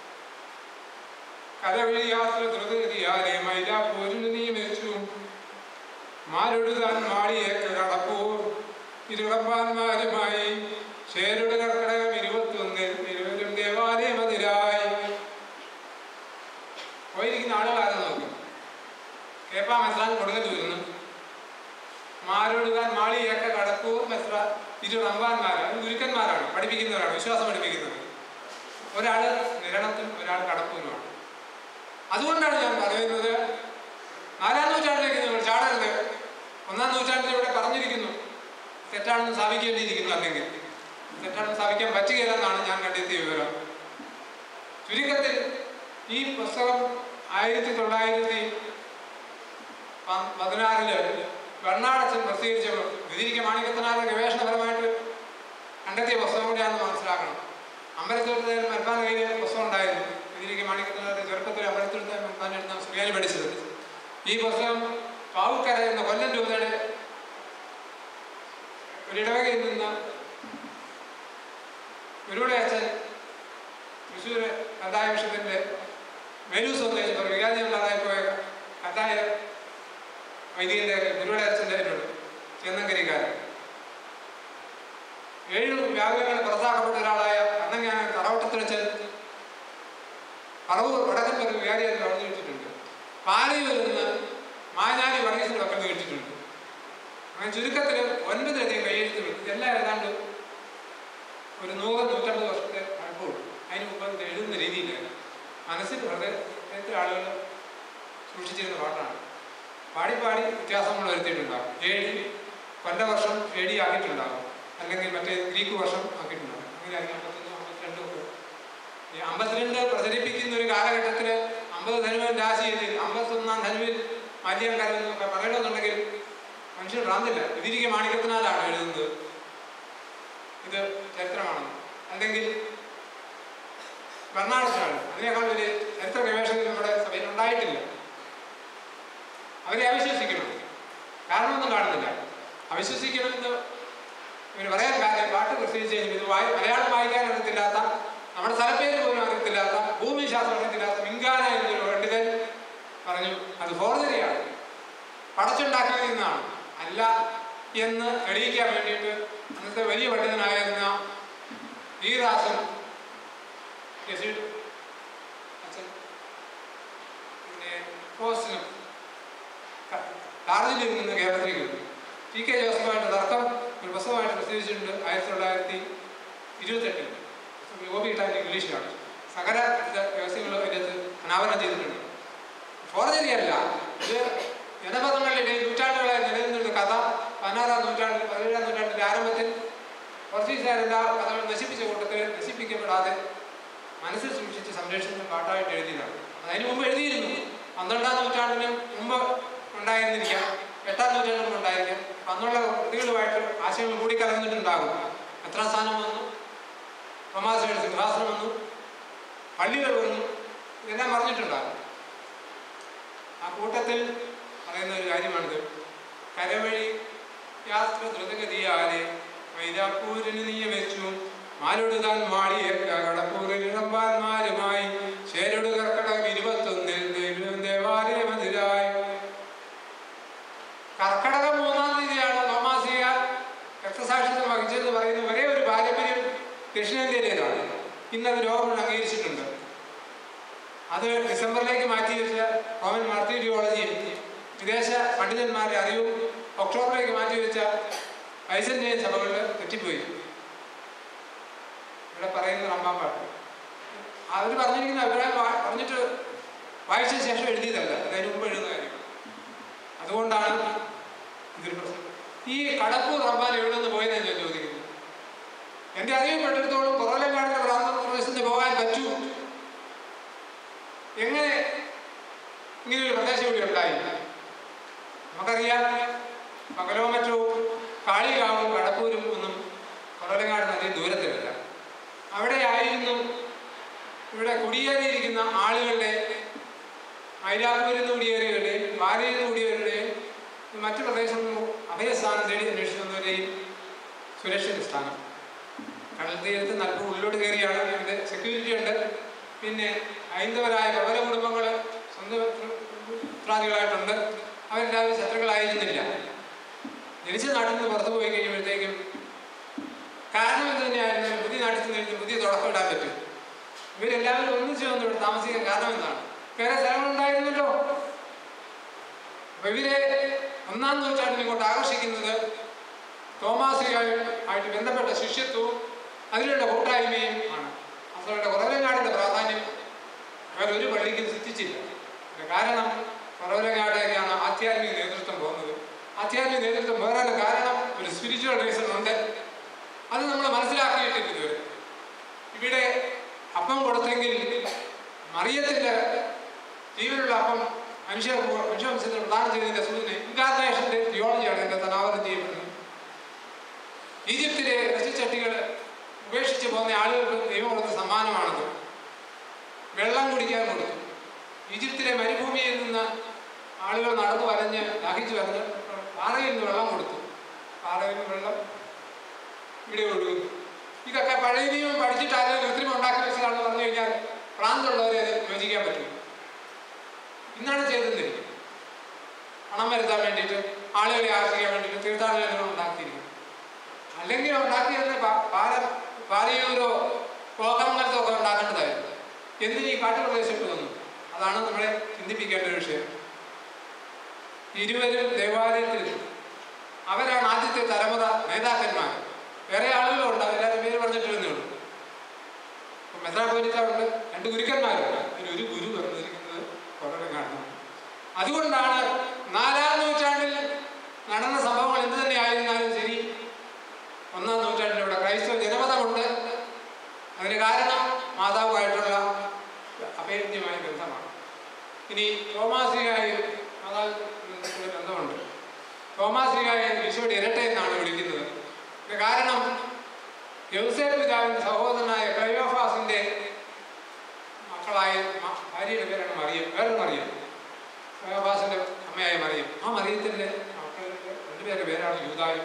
കരവിളി യാത്ര ദ്രുതഗതിയാലെ മൈലാപ്പൂരിന് നിയമിച്ചു മാരുടുതാൻ മാളിയേക്ക് കടപ്പൂർ ഇരുളപ്പാന്മാരുമായി ഷേരുടെ കർക്കടകം ഇരുപത്തൊന്നിൽ ഇരുവരും ദേവാലയമതിരായി പോയിരിക്കുന്ന ആളുകളാരും നോക്കും കേപ്പാ മെസ്രാൻ കൊടുങ്ങല്ലൂരിന്ന് മാരോടുകാൻ മാളിയേക്ക കടപ്പൂർ മെസ്ര ഇരു റമ്പാന്മാരാണ് ഗുരുക്കന്മാരാണ് പഠിപ്പിക്കുന്നവരാണ് വിശ്വാസം പഠിപ്പിക്കുന്നത് ഒരാൾ നിരണത്തും ഒരാൾ കടപ്പൂരുമാണ് അതുകൊണ്ടാണ് ഞാൻ പറയുന്നത് നാലാം നൂറ്റാണ്ടിലേക്ക് നിങ്ങൾ ചാടരുത് ഒന്നാം നൂറ്റാണ്ടിൽ ഇവിടെ പറഞ്ഞിരിക്കുന്നു തെറ്റാണെന്ന് സ്ഥാപിക്കേണ്ടിയിരിക്കുന്നു അല്ലെങ്കിൽ തെറ്റാണെന്ന് സ്ഥാപിക്കാൻ പറ്റുകയില്ലെന്നാണ് ഞാൻ കണ്ടെത്തിയ വിവരം ചുരുക്കത്തിൽ ഈ പുസ്തകം ആയിരത്തി തൊള്ളായിരത്തി പ- പതിനാറില് ബെർണാഡച്ചൻ പ്രസിദ്ധീകരിച്ചപ്പോൾ വിധിരിക്ക മാണിക്കത്തിനാറ് ഗവേഷണപരമായിട്ട് കണ്ടെത്തിയ പുസ്തകം കൂടിയാണെന്ന് മനസ്സിലാക്കണം അമ്പലത്തോട്ടത്തെ മൽപ്പാൻ കയ്യിൽ പുസ്തകം ഉണ്ടായിരുന്നു വിധിരിക്ക മാണിക്കത്തിനാറ് ചെറുപ്പത്തിൽ അമ്പലത്തോട്ടത്തെ മൽപ്പാൻ എടുത്ത സുറിയാനി പഠിച്ചത് ഈ പുസ്തകം പാവുക്കര എന്ന കൊല്ലം രൂപതയുടെ ഒരിടവകയിൽ നിന്ന് ഗുരുവിടെ അച്ഛൻ തൃശ്ശൂർ കണ്ടായ വിഷയത്തിൻ്റെ മെലൂസ് വന്നതിന് ഒരു വികാരിയുള്ളതായി പോയ കണ്ടായ വൈദികന്റെ ഗുരുവിടെ അച്ഛൻ്റെ കയ്യിലുണ്ട് ചെന്നങ്കരിക്കാരൻ ഏഴ് വ്യാപകങ്ങൾ പുറത്താക്കപ്പെട്ട ഒരാളായ അന്നങ്ങാന തറവട്ടത്തിലച്ഛൻ പറവൂർ വടക്കൻ ഒരു വികാരിയായിട്ട് വളർന്നു കിട്ടിയിട്ടുണ്ട് പാലയൂരിൽ നിന്ന് മാഞ്ഞാലി വർഗീസിന്റെ പക്കം കിട്ടിയിട്ടുണ്ട് അങ്ങനെ ചുരുക്കത്തിൽ ഒൻപതിലധികം കൈയെഴുത്തുകൾ ഇതെല്ലാം ഏതാണ്ട് ഒരു നൂറ് നൂറ്റമ്പത് വർഷത്തെ പഴക്കമുള്ളൂ അതിന് മുമ്പ് ഇത് എഴുതുന്ന രീതിയില്ല മനസ്സിൽ ഹൃദയത്തിൽ ആളുകൾ സൂക്ഷിച്ചിരുന്ന പാട്ടാണ് പാടി പാടി വ്യത്യാസങ്ങൾ വരുത്തിയിട്ടുണ്ടാകും ഏഴ് കൊല്ലവർഷം ഏഴി ആക്കിയിട്ടുണ്ടാകും അല്ലെങ്കിൽ മറ്റേ ഗ്രീക്ക് വർഷം ആക്കിയിട്ടുണ്ടാകും അങ്ങനെയായിരിക്കും അമ്പത്തൊന്ന് അമ്പത്തിരണ്ടും ഒക്കെ ഈ അമ്പത്തിരണ്ട് പ്രചരിപ്പിക്കുന്ന ഒരു കാലഘട്ടത്തിൽ അമ്പത് ധനുവൻ രാശിയിൽ അമ്പത്തൊന്നാം ധനുവിൽ മല്യം കരുതുന്നൊക്കെ പറയണമെന്നുണ്ടെങ്കിൽ മനുഷ്യൻ ഭ്രാന്തില്ല ഇതിരിക്കെ മാണിക്യത്തിനാലാണ് എഴുതുന്നത് ഇത് ചരിത്രമാണ് അല്ലെങ്കിൽ ഭരണാടച്ചാണ് അതിനേക്കാൾ വലിയ ചരിത്ര ഗവേഷകർ നമ്മുടെ സഭയിൽ ഉണ്ടായിട്ടില്ല അവരെ അവിശ്വസിക്കണം കാരണമൊന്നും കാണുന്നില്ല അവിശ്വസിക്കണമെന്ന് ഇവര് പറയാൻ കാര്യം പാട്ട് പ്രസിദ്ധിച്ച് കഴിഞ്ഞു ഇത് വായി മലയാളം വായിക്കാൻ അറിയത്തില്ലാത്ത നമ്മുടെ സ്ഥലപ്പേര് പോലും അറിയത്തില്ലാത്ത ഭൂമിശാസ്ത്രം അറിയത്തില്ലാത്ത മിങ്കാന എന്നൊരു പണ്ഡിതൻ പറഞ്ഞു അത് ഫോർജറിയാണ് പടച്ചുണ്ടാക്കിയതിൽ നിന്നാണ് അല്ല എന്ന് തെളിയിക്കാൻ വേണ്ടിയിട്ട് അന്നത്തെ വലിയ പണ്ഡിതനായിരുന്ന ഈറാസൻ യസീഡ് അച്ഛൻ പിന്നെ പോസ്റ്റിനും ഡാർജിലിംഗിൽ നിന്ന് കേരളത്തിലേക്ക് വന്നു ടി കെ ജോസഫായിട്ട് തർക്കം ഒരു പുസ്തകമായിട്ട് പ്രസിദ്ധീകരിച്ചിട്ടുണ്ട് ആയിരത്തി തൊള്ളായിരത്തി ഇരുപത്തെട്ടിൽ ഗോപി കിട്ടാൻ ഇംഗ്ലീഷിലാണ് സകല ഇത് വ്യവസ്ഥകളും അതിനകത്ത് അനാവരണം ചെയ്തിട്ടുണ്ട് ഫോർജറി അല്ല ഇത് ജനപദങ്ങളുടെ ഇടയിൽ നൂറ്റാണ്ടുകളായി നിലനിന്നിരുന്ന കഥ പതിനാറാം നൂറ്റാണ്ടിൽ പതിനേഴാം നൂറ്റാണ്ടിന്റെ ആരംഭത്തിൽ പോർച്ചുഗീസുകാരെല്ലാം കഥകൾ നശിപ്പിച്ച കൂട്ടത്തിൽ നശിപ്പിക്കപ്പെടാതെ മനസ്സിൽ സൂക്ഷിച്ച് സംരക്ഷിച്ച പാട്ടായിട്ട് എഴുതിയതാണ് അതിന് മുമ്പ് എഴുതിയിരുന്നു പന്ത്രണ്ടാം നൂറ്റാണ്ടിന് മുമ്പ് ഉണ്ടായിരുന്നിരിക്കാം എട്ടാം നൂറ്റാണ്ടിന് മുമ്പ് ഉണ്ടായിരിക്കാം അപ്പൊ അന്നുള്ള കൃതികളുമായിട്ട് ആശയങ്ങൾ കൂടിക്കലർന്നിട്ടുണ്ടാകും എത്രാം സ്ഥാനം വന്നു തോമാസയുടെ സിംഹാസനം വന്നു പള്ളികൾ വന്നു ഇതെല്ലാം പറഞ്ഞിട്ടുണ്ടാകും ആ കൂട്ടത്തിൽ പറയുന്ന ഒരു കാര്യമാണിത് കരവഴി യാത്ര ദ്രുതഗതിയാലെ വൈരാപ്പൂരിന് നിയമിച്ചു മാലൊടുതാൻ മാളിയേക്ക കടപ്പൂരിൽ ഇടമ്പാന്മാരുമായി ശേരൊടു കർക്കടകം ഇരുപത്തൊന്നിൽ ദൈവം ദേവാലയമതിരായി കർക്കടകം മൂന്നാം തീയതിയാണ് തോമാസിക രക്തസാക്ഷിത്വം വഹിച്ചെന്ന് പറയുന്ന ഒരേ ഒരു പാരമ്പര്യം ദക്ഷിണേന്ത്യയിലേതാണ് ഇന്നത് ലോകം അംഗീകരിച്ചിട്ടുണ്ട് അത് ഡിസംബറിലേക്ക് മാറ്റി വെച്ച റോമൻ മാർത്തീരിയോളജിയും വിദേശ പണ്ഡിതന്മാരുടെ അറിവും ഒക്ടോബറിലേക്ക് മാറ്റി വെച്ച ഐസന്റെയും സഭകളിൽ തെറ്റിപ്പോയി ഇവിടെ പറയുന്ന റമ്പാൻ പാട്ട് അവർ പറഞ്ഞിരിക്കുന്ന അഭിപ്രായം വാ- പറഞ്ഞിട്ട് വായിച്ച ശേഷം എഴുതിയതല്ല അതിന് മുമ്പ് എഴുതുന്ന കാര്യം അതുകൊണ്ടാണ് ഇതൊരു പ്രശ്നം ഈ കടപ്പൂർ റമ്പാൻ എവിടെ നിന്ന് പോയെന്ന് ഞാൻ ചോദിക്കുന്നു എൻ്റെ അറിയപ്പെട്ടിടത്തോളം പുറലങ്കാടിൻ്റെ പ്രാന്ത പ്രദേശത്ത് പോകാൻ പറ്റൂ എങ്ങനെ ഇങ്ങനെ ഒരു പ്രദേശം ഇവിടെ ഉണ്ടായി നമുക്കറിയാം പകലോമറ്റവും കാളികാവും കടപ്പൂരും ഒന്നും പുറലങ്ങാട് നദി ദൂരത്തിലല്ല അവിടെയായിരുന്നു ഇവിടെ കുടിയേറിയിരിക്കുന്ന ആളുകളുടെ മൈലാപ്പൂരിൽ നിന്ന് കുടിയേറിയവരുടെയും ബാലയിൽ നിന്ന് കുടിയേറിയവരുടെയും മറ്റു പ്രദേശങ്ങളിൽ അഭയസ്ഥാനം തേടി അന്വേഷിച്ചു വന്നവരുടെയും സുരക്ഷിത സ്ഥാനം കടൽ തീരത്ത് നൽകും ഉള്ളിലോട്ട് കയറിയാണ് ഇതിൻ്റെ സെക്യൂരിറ്റി ഉണ്ട് പിന്നെ ഹൈന്ദവരായ പ്രബല കുടുംബങ്ങൾ സ്വന്തം ഉത്രാദികളായിട്ടുണ്ട് അവരെല്ലാവരും ശത്രുക്കളായിരുന്നില്ല ജനിച്ച നാട്ടിൽ നിന്ന് പുറത്തു പോയി കഴിയുമ്പോഴത്തേക്കും കാരണം എന്ത് തന്നെയായിരുന്നു പുതിയ നാട്ടിൽ നിന്ന് പുതിയ തുടക്കം ഇടാൻ പറ്റും ഇവരെല്ലാവരും ഒന്നിച്ച് വന്ന് ഇവിടെ താമസിക്കാൻ കാരണം എന്താണ് വേറെ സ്ഥലങ്ങളുണ്ടായിരുന്നല്ലോ അപ്പൊ ഇവരെ ഒന്നാം നൂറ്റാണ്ടിൽ ഇങ്ങോട്ട് ആകർഷിക്കുന്നത് തോമാസികമായി ആയിട്ട് ബന്ധപ്പെട്ട ശിഷ്യത്വവും അതിലുള്ള കൂട്ടായ്മയും ആണ് അവരുടെ കുറവലങ്ങാടിന്റെ പ്രാധാന്യം വേറെ ഒരു പള്ളിക്കും സിദ്ധിച്ചില്ല ഇതിന് കാരണം കുറവലങ്ങാടേക്കാണ് ആധ്യാത്മിക നേതൃത്വം പോകുന്നത് ആധ്യാത്മിക നേതൃത്വം വേറെ കാരണം ഒരു സ്പിരിച്വൽ റീസൺ ഉണ്ട് അത് നമ്മൾ മനസ്സിലാക്കിയിട്ടില്ല ഇതുവരെ ഇവിടെ അപ്പം കൊടുത്തെങ്കിൽ മറിയത്തിന്റെ ജീവനുള്ള അപ്പം മനുഷ്യ മനുഷ്യവംശത്തിന് പ്രദാനം ചെയ്തതിന്റെ സൂചന ഇൻകാർണേഷന്റെ തിയോളജിയാണ് ഇതിന്റെ തനാവധം ചെയ്യപ്പെടുന്നത് ഈജിപ്തിലെ ഇറച്ചിച്ചട്ടികൾ ഉപേക്ഷിച്ച് പോകുന്ന ആളുകൾക്ക് ദൈവം കൊടുത്ത സമ്മാനമാണത് വെള്ളം കുടിക്കാൻ കൊടുത്തു ഈജിപ്തിലെ മരുഭൂമിയിൽ നിന്ന് ആളുകൾ നടന്നു വരഞ്ഞ് ദഹിച്ചു വരഞ്ഞ് പാറയിൽ നിന്ന് വെള്ളം കൊടുത്തു പാറയിൽ നിന്ന് വെള്ളം ഇവിടെ ഒഴുകുന്നു ഇതൊക്കെ പഴയ നിയമം പഠിച്ചിട്ട് ആരും കൃത്രിമം ഉണ്ടാക്കി വെച്ചതാണെന്ന് പറഞ്ഞു കഴിഞ്ഞാൽ പ്രാന്തുള്ളവരെ അത് യോജിക്കാൻ പറ്റും ഇന്നാണ് ചെയ്തെന്നിരിക്കും പണം വരുത്താൻ വേണ്ടിയിട്ട് ആളുകളെ ആകർഷിക്കാൻ വേണ്ടിയിട്ട് തീർത്ഥാടനങ്ങൾ ഉണ്ടാക്കിയിരിക്കും അല്ലെങ്കിൽ ഉണ്ടാക്കിയതിന് പാല പാലയൂരോ കോകമംഗലത്തോ ഒക്കെ ഉണ്ടാക്കേണ്ടതായിരുന്നു എന്തിന് ഈ കാട്ടുപ്രദേശത്ത് വന്നു അതാണ് നമ്മളെ ചിന്തിപ്പിക്കേണ്ട ഒരു വിഷയം ഇരുവരും ദേവാലയത്തിൽ അവരാണ് ആദ്യത്തെ തലമുറ നേതാക്കന്മാർ വേറെ ആളുകളുണ്ട് അവരെല്ലാവരും പേര് പറഞ്ഞിട്ടിരുന്നേ ഉള്ളൂ മെത്രാപോലിത്തുണ്ട് രണ്ട് ഗുരുക്കന്മാരുണ്ട് അതിൽ ഒരു ഗുരു പറഞ്ഞിരിക്കുന്നത് വളരെ കാണുന്നു അതുകൊണ്ടാണ് നാലാം നൂറ്റാണ്ടിൽ നടന്ന സംഭവങ്ങൾ എന്ത് തന്നെ ആയിരുന്നാലും ശരി ഒന്നാം നൂറ്റാണ്ടിൽ ഇവിടെ ക്രൈസ്തവ ജനമതമുണ്ട് അതിന് കാരണം മാതാവുമായിട്ടുള്ള അഭേദ്യമായ ബന്ധമാണ് ഇനി തോമാസികായി മാതാവിന്റെ ബന്ധമുണ്ട് തോമാസികായ ഈശോയുടെ ഇരട്ട എന്നാണ് വിളിക്കുന്നത് ഇതിന് കാരണം യൗസേഫ് പിതാവിന്റെ സഹോദരനായ ക്രയോഫാസിന്റെ മക്കളായ മ- ഭാര്യയുടെ പേരാണ് മറിയം വേറെ മറിയം ക്രയോഫാസിന്റെ അമ്മയായ മറിയം ആ മറിയത്തിന്റെ മക്കളുടെ രണ്ടുപേരുടെ പേരാണ് യൂതായും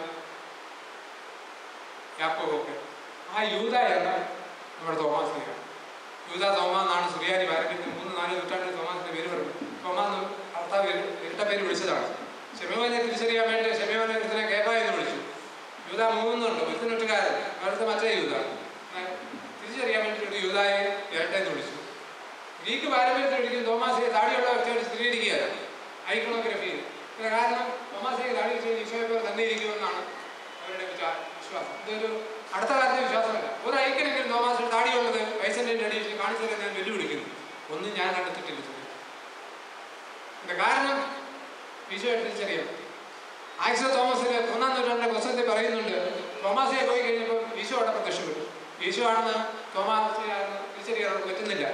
യാക്കോബൊക്കെ ആ യൂത എന്ന നമ്മുടെ തോമാസിനെയാണ് യൂത തോമ എന്നാണ് സുറിയാനി പാരമ്പര്യത്തിൽ മൂന്ന് നാല് നൂറ്റാണ്ടിൽ തോമാസിന്റെ പേര് പറഞ്ഞു തോമ എന്ന് ഭർത്താവ് ഇര- ഇരട്ട പേര് വിളിച്ചതാണ് ഷെമിയോനെ തിരിച്ചറിയാൻ വേണ്ടി ഷെമിയോനെ ഒരുത്തിനെ കേബ എന്ന് വിളിച്ചു യൂത മൂന്നുണ്ട് ഒരുത്തിനൊട്ടുകാരൻ വേറത്തെ മറ്റേ യൂത എന്നാൽ തിരിച്ചറിയാൻ വേണ്ടിയിട്ട് ഒരു യൂതായെ ഇരട്ട എന്ന് വിളിച്ചു ഗ്രീക്ക് പാരമ്പര്യത്തിൽ ഒരിക്കലും തോമാസിയെ താടിയുള്ള വ്യക്തിയായിട്ട് സ്ഥിരീകരിക്കുകയാണ് ഐക്കണോഗ്രഫിയിൽ ഇതിന് കാരണം തോമാസിയെ താടി വെച്ച് ഈശോയെ പോലെ തന്നെ ഇരിക്കുമെന്നാണ് അവരുടെ വിചാ- വിശ്വാസം ഇതൊരു അടുത്ത കാലത്തെ വിശ്വാസമല്ല ഒരു ഐക്കനെങ്കിലും തോമാസിയുടെ താടിയുള്ളത് വയസ്സിൻ്റെ അടിയിൽ കാണിച്ചത് ഞാൻ വെല്ലുവിളിക്കുന്നു ഒന്നും ഞാൻ കണ്ടെത്തിയിട്ടില്ല ഇതുവരെ. ഇതിന്റെ കാരണം ഈശോയെ തിരിച്ചറിയാം ആക്സോ തോമസിന്റെ മൂന്നാം നൂറ്റാണ്ടിന്റെ പുസ്തകത്തിൽ പറയുന്നുണ്ട് തോമാസിയെ പോയി കഴിഞ്ഞപ്പോൾ ഈശോ അവിടെ പ്രത്യക്ഷപ്പെട്ടു ഈശോ ആണെന്ന് തോമാസിയാണെന്ന് തിരിച്ചറിയാൻ അവർക്ക് പറ്റുന്നില്ല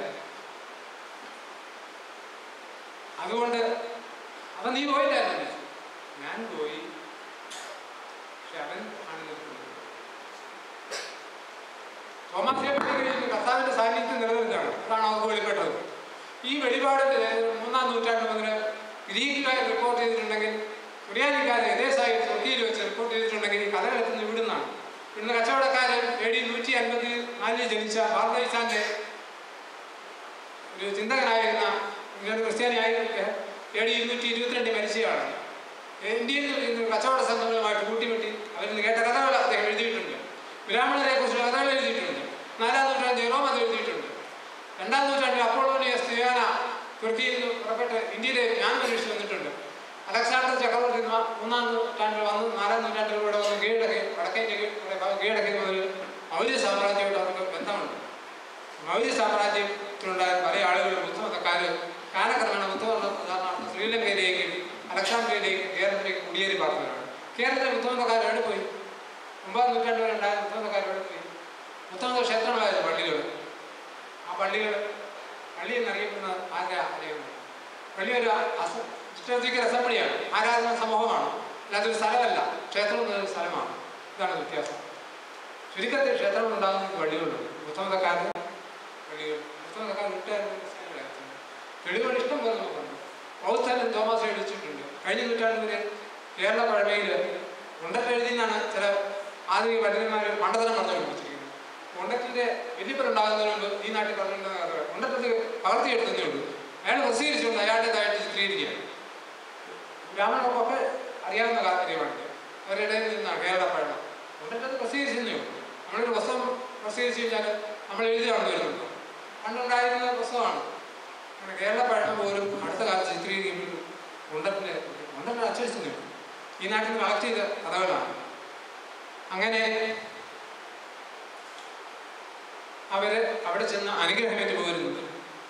അതുകൊണ്ട് അപ്പൊ നീ പോയില്ലായിരുന്നു എന്ന് ചോദിച്ചു. ഞാൻ പോയി പക്ഷെ അവൻ ആണ് നിൽക്കുന്നത് തോമാസിയെ പറ്റി കഴിഞ്ഞ് കർത്താവിന്റെ സാന്നിധ്യം നിലനിൽക്കുകയാണ് അതാണ് അവർക്ക് വെളിപ്പെട്ടത് ഈ വെളിപാടിന്റെ മൂന്നാം നൂറ്റാണ്ട് മുതൽ ഗ്രീക്കുകാർ റിപ്പോർട്ട് ചെയ്തിട്ടുണ്ടെങ്കിൽ കുര്യാനിക്കാരെ ഇതേസായി തുർക്കിയിൽ വെച്ച് റിപ്പോർട്ട് ചെയ്തിട്ടുണ്ടെങ്കിൽ ഈ കഥകളെത്തുന്ന ഇവിടുന്നാണ് ഇവിടുന്ന് കച്ചവടക്കാരൻ എ ഡി നൂറ്റി അൻപത്തി നാലിൽ ജനിച്ച ഭാരതീസാന്റെ ഒരു ചിന്തകനായിരുന്ന ഇങ്ങനെ ക്രിസ്ത്യാനിയായ എ ഡി ഇരുന്നൂറ്റി ഇരുപത്തിരണ്ട് മരിച്ചയാളാണ് ഇന്ത്യയിൽ നിന്ന് കച്ചവട സംഘങ്ങളുമായിട്ട് കൂട്ടിമുട്ടി അവരിൽ നിന്ന് കേട്ട കഥകൾ അദ്ദേഹം എഴുതിയിട്ടുണ്ട് ബ്രാഹ്മണരെ കുറിച്ചുള്ള കഥകൾ എഴുതിയിട്ടുണ്ട് രണ്ടാം നൂറ്റാണ്ടിൽ അപ്പോളോണിയസ് തിയാന തുർക്കിയിൽ നിന്ന് പുറപ്പെട്ട് ഇന്ത്യയിലെ ജ്ഞാനം അന്വേഷിച്ച് വന്നിട്ടുണ്ട് അലക്സാണ്ടർ ചക്രവർത്തി മ- മൂന്നാം നൂറ്റാണ്ടിൽ വന്ന് നാലാം നൂറ്റാണ്ടിൽ ഇവിടെ വന്ന് കീഴടക്കി വടക്കേന്ത്യ കീഴടക്കി മുതൽ മൗര്യ സാമ്രാജ്യമായിട്ട് അവർക്ക് ബന്ധമുണ്ട് മൗര്യ സാമ്രാജ്യത്തിലുണ്ടായ പല ആളുകളും ബുദ്ധമതക്കാർ കാലക്രമേണ ബുദ്ധമത ഉദാഹരണം ശ്രീലങ്കയിലേക്കും അലക്സാണ്ട്രിയയിലേക്കും കേരളത്തിലേക്ക് കുടിയേറി പാർത്തവരാണ് കേരളത്തിലെ ബുദ്ധമതക്കാർ എവിടെ പോയി ഒമ്പതാം നൂറ്റാണ്ട് വരെ ഉണ്ടായ ബുദ്ധമതക്കാർ എവിടെ പോയി ബുദ്ധമത ക്ഷേത്രങ്ങളായിരുന്നു പള്ളികൾ ആ പള്ളികൾ പള്ളി എന്നറിയപ്പെടുന്ന ആരുടെ ആലയമാണ് പള്ളി ഒരു ഹിസ്റ്റോറിക്കൽ അസംബ്ലിയാണ് ആരാധന സമൂഹമാണ് അല്ലാതെ ഒരു സ്ഥലമല്ല ക്ഷേത്രം എന്നൊരു സ്ഥലമാണ് ഇതാണ് വ്യത്യാസം ചുരുക്കത്തിൽ ക്ഷേത്രങ്ങൾ ഉണ്ടാകുന്ന പള്ളികളുണ്ട് ബുദ്ധമതക്കാരുടെ പള്ളികൾ ബുദ്ധമതക്കാർ വിട്ടായിരുന്നു തെളിവുകൾ ഇഷ്ടം പോലെ നമുക്കുണ്ട് ബൗദ്ധനും തോമസ് എഴുതിച്ചിട്ടുണ്ട് കഴിഞ്ഞ നൂറ്റാണ്ട് വരെ കേരള പഴമയിൽ ഉണ്ടത്തെഴുതിന്നാണ് ചില ആധുനിക പണ്ഡിതന്മാർ മണ്ഡലം പറഞ്ഞു പഠിപ്പിച്ചിരിക്കുന്നത് ഉണ്ടത്തിന്റെ വലിയപ്പനുണ്ടാകുന്നതിന് മുമ്പ് ഈ നാട്ടിൽ പറഞ്ഞിട്ടുണ്ടെന്ന് അറിയാം ഉണ്ടത്തിൽ പകർത്തിയെടുത്തതേ ഉള്ളൂ അയാൾ പ്രസിദ്ധീകരിച്ചുകൊണ്ട് അയാളുടേതായിട്ട് ചിത്രീകരിക്കുകയാണ് ബ്രാഹ്മണർക്കൊക്കെ അറിയാവുന്ന കാര്യമാണ് അവരുടെ ഇടയിൽ നിന്നാണ് കേരള പഴമ ഉണ്ടത് പ്രസിദ്ധീകരിച്ചതേ ഉള്ളൂ നമ്മളൊരു പുസ്തകം പ്രസിദ്ധീകരിച്ച് കഴിഞ്ഞാൽ നമ്മൾ എഴുതിയാണ് വരുന്നുണ്ടോ പണ്ടുണ്ടായിരുന്ന പുസ്തകമാണ് അങ്ങനെ കേരള പഴമ പോലും അടുത്ത കാലത്ത് ചിത്രീകരിക്കുമ്പോൾ ഉണ്ടത്തിൻ്റെ ഉണ്ടത്തിൽ അച്ചടിച്ചതേ ഉള്ളൂ ഈ നാട്ടിൽ കളക്ട് ചെയ്ത കഥകളാണ് അങ്ങനെ അവര് അവിടെ ചെന്ന് അനുഗ്രഹമേറ്റ് പോരുന്നുണ്ട്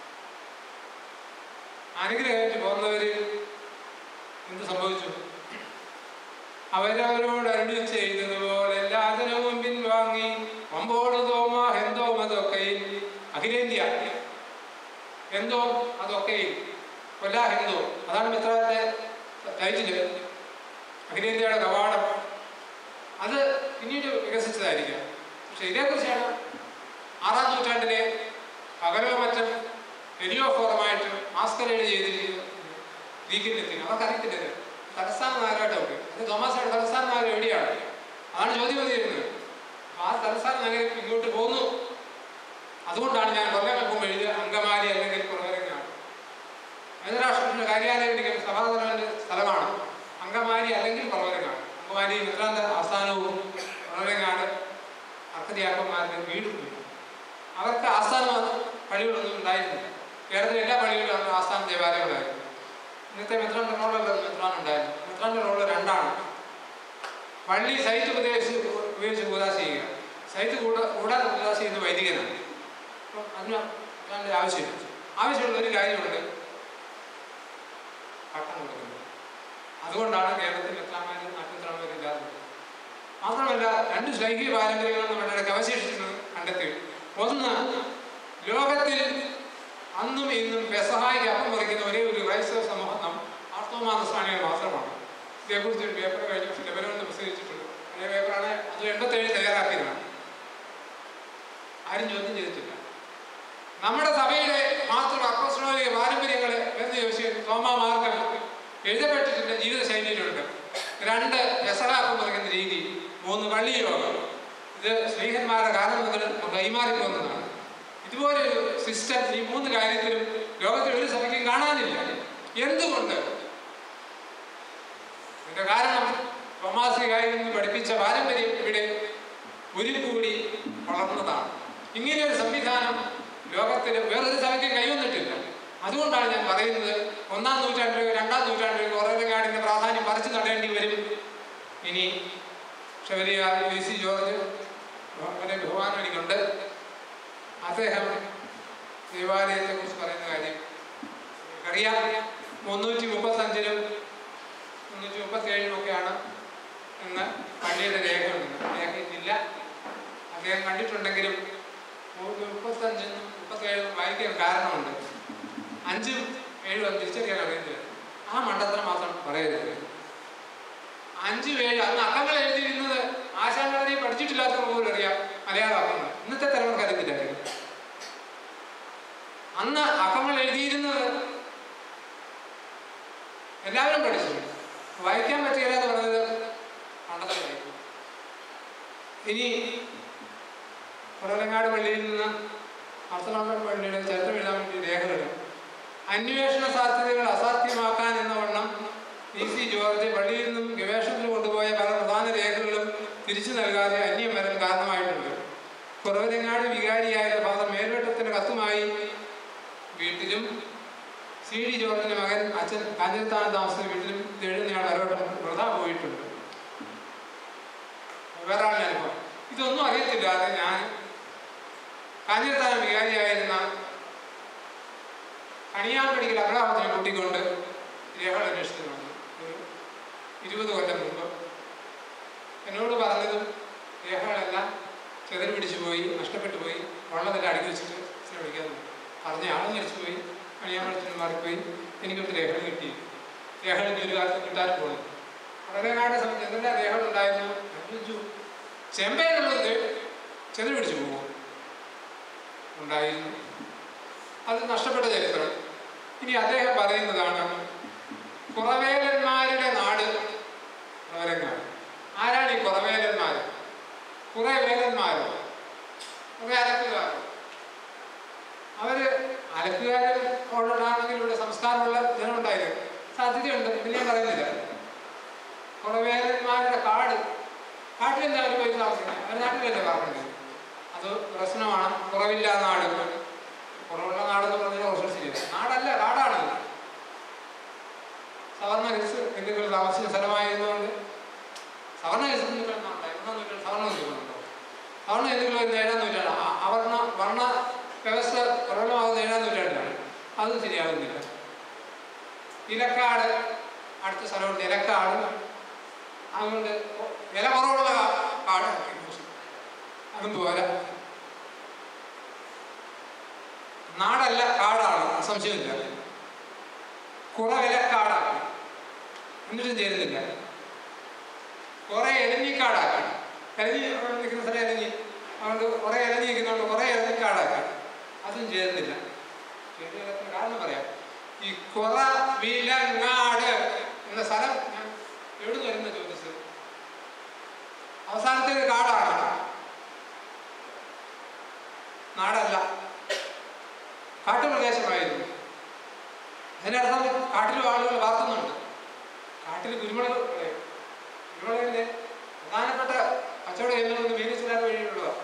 അനുഗ്രഹമേറ്റ് പോകുന്നവര് എന്ത് സംഭവിച്ചു അവരവരോട് അരുളി ചെയ്തതുപോലെ എല്ലാതനവും പിൻവാങ്ങി ഒമ്പോട് തോമ ഹെന്തോ അതൊക്കെ അഖിലേന്ത്യ എന്തോ അതൊക്കെ കൊല്ലാ ഹിന്ദു അതാണ് മിത്രത്തെ ടൈറ്റില് അഖിലേന്ത്യയുടെ കവാടം അത് പിന്നീട് വികസിച്ചതായിരിക്കാം പക്ഷെ ഇതേക്കുറിച്ചാണ് ആറാം നൂറ്റാണ്ടിലെ പകലോ മറ്റും ഹെലിയോഫോറമായിട്ട് മാസ്കരേഡ് ചെയ്തിരിക്കുന്ന ഗ്രീക്കിലെത്തി അവർക്കറിയത്തില്ല ഇത്. തലസ്ഥാന നഗരമായിട്ടൊക്കെ അത് തോമസാണ് തലസ്ഥാന നഗരം എവിടെയാണ് അതാണ് ചോദ്യം വന്നിരുന്നത് അപ്പൊ ആ തലസ്ഥാന നഗരം ഇങ്ങോട്ട് പോന്നു അതുകൊണ്ടാണ് ഞാൻ കൊല്ലം വെക്കുമ്പോൾ എഴുതിയ അങ്കമാലി അല്ലെങ്കിൽ കുറവരങ്ങാണ് ഐതരാഷ്ട്രത്തിന്റെ കാര്യാലയം ഇരിക്കുന്ന സഭാതലവന്റെ സ്ഥലമാണ് അങ്കമാലി അല്ലെങ്കിൽ കുറവരങ്ങാണ് അങ്കമാലി മിത്രാന്ത ആസ്ഥാനവും കുറവരങ്ങാട് അർക്കതിയാക്കന്മാരുടെ വീടും അവർക്ക് ആസ്ഥാന പള്ളികളൊന്നും ഉണ്ടായിരുന്നില്ല കേരളത്തിലെ എല്ലാ പള്ളികളിലും അവർക്ക് ആസ്ഥാന ദേവാലയങ്ങളായിരുന്നു ഇന്നത്തെ മെത്രാന്റെ റോളല്ല മെത്രാൻ ഉണ്ടായിരുന്നു മെത്രാന്റെ റോള് രണ്ടാണ് പള്ളി സൈറ്റ് ഉപദേശിച്ച് ഉപയോഗിച്ച് കൂതാശ ചെയ്യുക സൈറ്റ് കൂടാ കൂടാതെ കൂതാശ ചെയ്യുന്ന വൈദികനാണ് അപ്പം അതിന് മെത്രാന്റെ ആവശ്യമില്ല ആവശ്യമുള്ള ഒരു കാര്യമുണ്ട് പട്ടം കൊടുക്കുന്നത് അതുകൊണ്ടാണ് കേരളത്തിൽ മെത്രാന്മാരും നാട്ടുമെത്രാന്മാരും ഇല്ലാതെ മാത്രമല്ല രണ്ട് ശൈലിക പാരമ്പര്യങ്ങൾ നമ്മുടെ ഇടയ്ക്ക് അവശേഷിക്കുന്നത് കണ്ടെത്തി ഒന്ന് ലോകത്തിൽ അന്നും ഇന്നും വ്യസഹായിക്ക് അപ്പം പറിക്കുന്ന ഒരേ ഒരു ക്രൈസ്തവ സമൂഹം നാം ആർത്തവമാനസ്വാണികൾ മാത്രമാണ് ഇതേക്കുറിച്ച് ഒരു പേപ്പർ കഴിഞ്ഞ വർഷം ലെബനോണിൽ പ്രസിദ്ധീകരിച്ചിട്ടുണ്ട് അതേ പേപ്പറാണ് അത് എൺപത്തേഴ് തയ്യാറാക്കിയതാണ് ആരും ചോദ്യം ചെയ്തിട്ടില്ല നമ്മുടെ സഭയുടെ മാത്രം അപ്രശ്നോലിക പാരമ്പര്യങ്ങൾ എന്ന് ചോദിച്ചു തോമാ മാർഗം എഴുതപ്പെട്ടിട്ടുണ്ട് ജീവിത ശൈലിയിലുണ്ട് രണ്ട് വ്യസഹാപ്പം പറയുന്ന രീതി മൂന്ന് പള്ളി യോഗം ഇത് ശ്രീഹന്മാരുടെ കാലം മുതൽ കൈമാറി പോകുന്നതാണ് ഇതുപോലെ ഒരു സിസ്റ്റം ഈ മൂന്ന് കാര്യത്തിലും ലോകത്തിൽ ഒരു സഭയ്ക്കും കാണാനില്ല എന്തുകൊണ്ട് ഇതിന്റെ കാരണം തോമാസികായിൽ നിന്ന് പഠിപ്പിച്ച പാരമ്പര്യം ഇവിടെ ഉരുക്കൂടി വളർന്നതാണ് ഇങ്ങനെ ഒരു സംവിധാനം ലോകത്തിൽ വേറൊരു സഭയ്ക്കും കൈവന്നിട്ടില്ല അതുകൊണ്ടാണ് ഞാൻ പറയുന്നത് ഒന്നാം നൂറ്റാണ്ടിൽ രണ്ടാം നൂറ്റാണ്ടിൽ കുറവരങ്ങാടിന്റെ പ്രാധാന്യം പറിച്ചു നടേണ്ടി വരും ഇനി ഷവലിയ വി സി ജോർജ് വളരെ ബഹുമാനം എനിക്കുണ്ട് അദ്ദേഹം ദേവാലയത്തെ കുറിച്ച് പറയുന്ന കാര്യം അറിയാം മുന്നൂറ്റി മുപ്പത്തഞ്ചിലും മുന്നൂറ്റി മുപ്പത്തി ഏഴിലും ഒക്കെയാണ് എന്ന് പള്ളിയുടെ രേഖയുണ്ട് രേഖയില്ല അദ്ദേഹം കണ്ടിട്ടുണ്ടെങ്കിലും മുപ്പത്തഞ്ചിനും മുപ്പത്തേഴും വായിക്കാൻ കാരണമുണ്ട് അഞ്ചും ഏഴും അത് തിരിച്ചറിയാൻ അറിയുന്നില്ല ആ മണ്ഡലത്തിന് മാത്രം പറയരുത് അഞ്ചും ഏഴ് അന്ന് അക്കങ്ങൾ എഴുതിയിരുന്നത് ആശാനവരെ പഠിച്ചിട്ടില്ലാത്തവർ പോലും അറിയാം മലയാള അക്കങ്ങൾ ഇന്നത്തെ തലമുറക്ക് അറിയത്തില്ലായിരുന്നു അന്ന് അക്കങ്ങൾ എഴുതിയിരുന്നത് എല്ലാവരും പഠിച്ചു വായിക്കാൻ പറ്റിയില്ല എന്ന് പറഞ്ഞത് പണ്ടത്തെ വായിക്കും ഇനി കുറവലങ്ങാട് പള്ളിയിൽ നിന്ന് അർത്ഥനാഥൻ പള്ളിയുടെ ചരിത്രം എഴുതാൻ വേണ്ടി രേഖകളിടും അന്വേഷണ സാധ്യതകൾ അസാധ്യമാക്കാൻ എന്ന വണ്ണം പി സി ജോർജ് പള്ളിയിൽ നിന്നും ഗവേഷണത്തിന് കൊണ്ടുപോയ പല പ്രധാന രേഖകളും തിരിച്ചു നൽകാതെ അന്യം വരാൻ കാരണമായിട്ടുണ്ട് കുറവരങ്ങാട് വികാരിയായ ഫാദർ മേൽവട്ടത്തിന്റെ കത്തുമായി വീട്ടിലും സി ഡി ജോർജിന്റെ മകൻ അച്ഛൻ കാഞ്ഞിരത്താണ് താമസിക്കുന്ന വീട്ടിലും ഇത് എഴുതുന്നയാൾ വരവട്ടം വൃതാ പോയിട്ടുണ്ട് വേറെ ആളുടെ അനുഭവം ഇതൊന്നും അറിയത്തില്ലാതെ ഞാൻ കാഞ്ഞിരത്താനം വികാരിയായിരുന്ന കണിയാമ്പടിക്കൽ അബ്രാഹത്തിനെ കൂട്ടിക്കൊണ്ട് രേഖകൾ അന്വേഷിച്ചു വന്നു ഒരു ഇരുപത് കൊല്ലം മുമ്പ് എന്നോട് പറഞ്ഞതും രേഖകളെല്ലാം ചെതറി പിടിച്ചു പോയി നഷ്ടപ്പെട്ടു പോയി വെള്ളമെല്ലാം അടുക്കി വെച്ചിട്ട് ഇച്ചിരി വിളിക്കാതെ പറഞ്ഞ ആളും മരിച്ചു പോയി കണിയാമ്പഴത്തിന് മാറിപ്പോയി എനിക്കൊരു രേഖകൾ കിട്ടി രേഖകൾ ഇനി ഒരു കാലത്ത് കിട്ടാനും പോകുന്നു വളരെ കാലം സമയത്ത് എന്തെല്ലാം രേഖകൾ ഉണ്ടായിരുന്നു ഞാൻ ചോദിച്ചു ചെമ്പയിലുള്ളത് ചെതറി പിടിച്ചു പോകുമോ ഉണ്ടായിരുന്നു അത് നഷ്ടപ്പെട്ട ചരിത്രം ഇനി അദ്ദേഹം പറയുന്നതാണ് കുറവേലന്മാരുടെ നാട് കുറവരങ്ങാട് ആരാണ് ഈ കുറവേലന്മാർ കുറെ വേലന്മാരോ കുറെ അലക്കുകാരോ അവര് അലക്കുകാരും ഉള്ളതാണെങ്കിൽ ഇവിടെ സംസ്കാരമുള്ള ജനമുണ്ടായിരുന്നു സാധ്യതയുണ്ട് ഇത് ഞാൻ പറയുന്നില്ല കുറവേലന്മാരുടെ കാട് കാട്ടിലെന്താ അവർ പോയി താമസിക്കുന്നത് അവർ നാട്ടിലല്ലേ പറഞ്ഞത് അത് പ്രശ്നമാണ് കുറവില്ല നാട് കുറവുള്ള നാടെന്ന് പറഞ്ഞാൽ കുറച്ച് ശരിയല്ല നാടല്ല കാടാണ് സവർണ ഹിൽസ് ഹിന്ദുക്കൾ താമസിച്ച സ്ഥലമായിരുന്നുകൊണ്ട് സവർണ ഹിൽസ് ഹിന്ദുക്കൾ ഉണ്ടായിരുന്നു സവർണ ഹിന്ദുക്കളുണ്ടോ സവർണ ഹിന്ദുക്കൾ വരുന്ന ഏഴാം നൂറ്റാണ് ആ അവർണ വർണ്ണ വ്യവസ്ഥ പ്രബലമാകുന്ന ഏഴാം നൂറ്റാണ്ടിലാണ് അതും ശരിയാകുന്നില്ല ഇലക്കാട് അടുത്ത സ്ഥലമുണ്ട് ഇലക്കാട് അതുകൊണ്ട് വില കുറവുള്ള കാട് അതും പോരാ നാടല്ല കാടാണ് സംശയമില്ല കുറെ വിലക്കാടാക്കി എന്നിട്ടും ചേരുന്നില്ല കുറെ എലഞ്ഞിക്കാടാക്കി എലഞ്ഞി നിൽക്കുന്ന സ്ഥലം എലഞ്ഞി അതുകൊണ്ട് കുറെ എലഞ്ഞി നിൽക്കുന്നുണ്ട് കുറെ എലഞ്ഞിക്കാടാക്കി അതും ചേരുന്നില്ല ചേരുന്നില്ല കാരണം പറയാം ഈ കുറ വിലങ്ങാട് എന്ന സ്ഥലം ഞാൻ എവിടെ നിന്ന് വരുന്ന ചോദിച്ചത് അവസാനത്തെ ഒരു കാടാണ് നാടല്ല കാട്ടുപ്രദേശമായിരുന്നു അതിനർത്ഥം കാട്ടിലും ആളുകൾ വളർത്തുന്നുണ്ട് കാട്ടിൽ കുരുമുളക് വിളയും. കുരുമുളകിന്റെ പ്രധാനപ്പെട്ട കച്ചവട കേന്ദ്രം മീനച്ചിലാട് വഴിയുള്ളതാണ്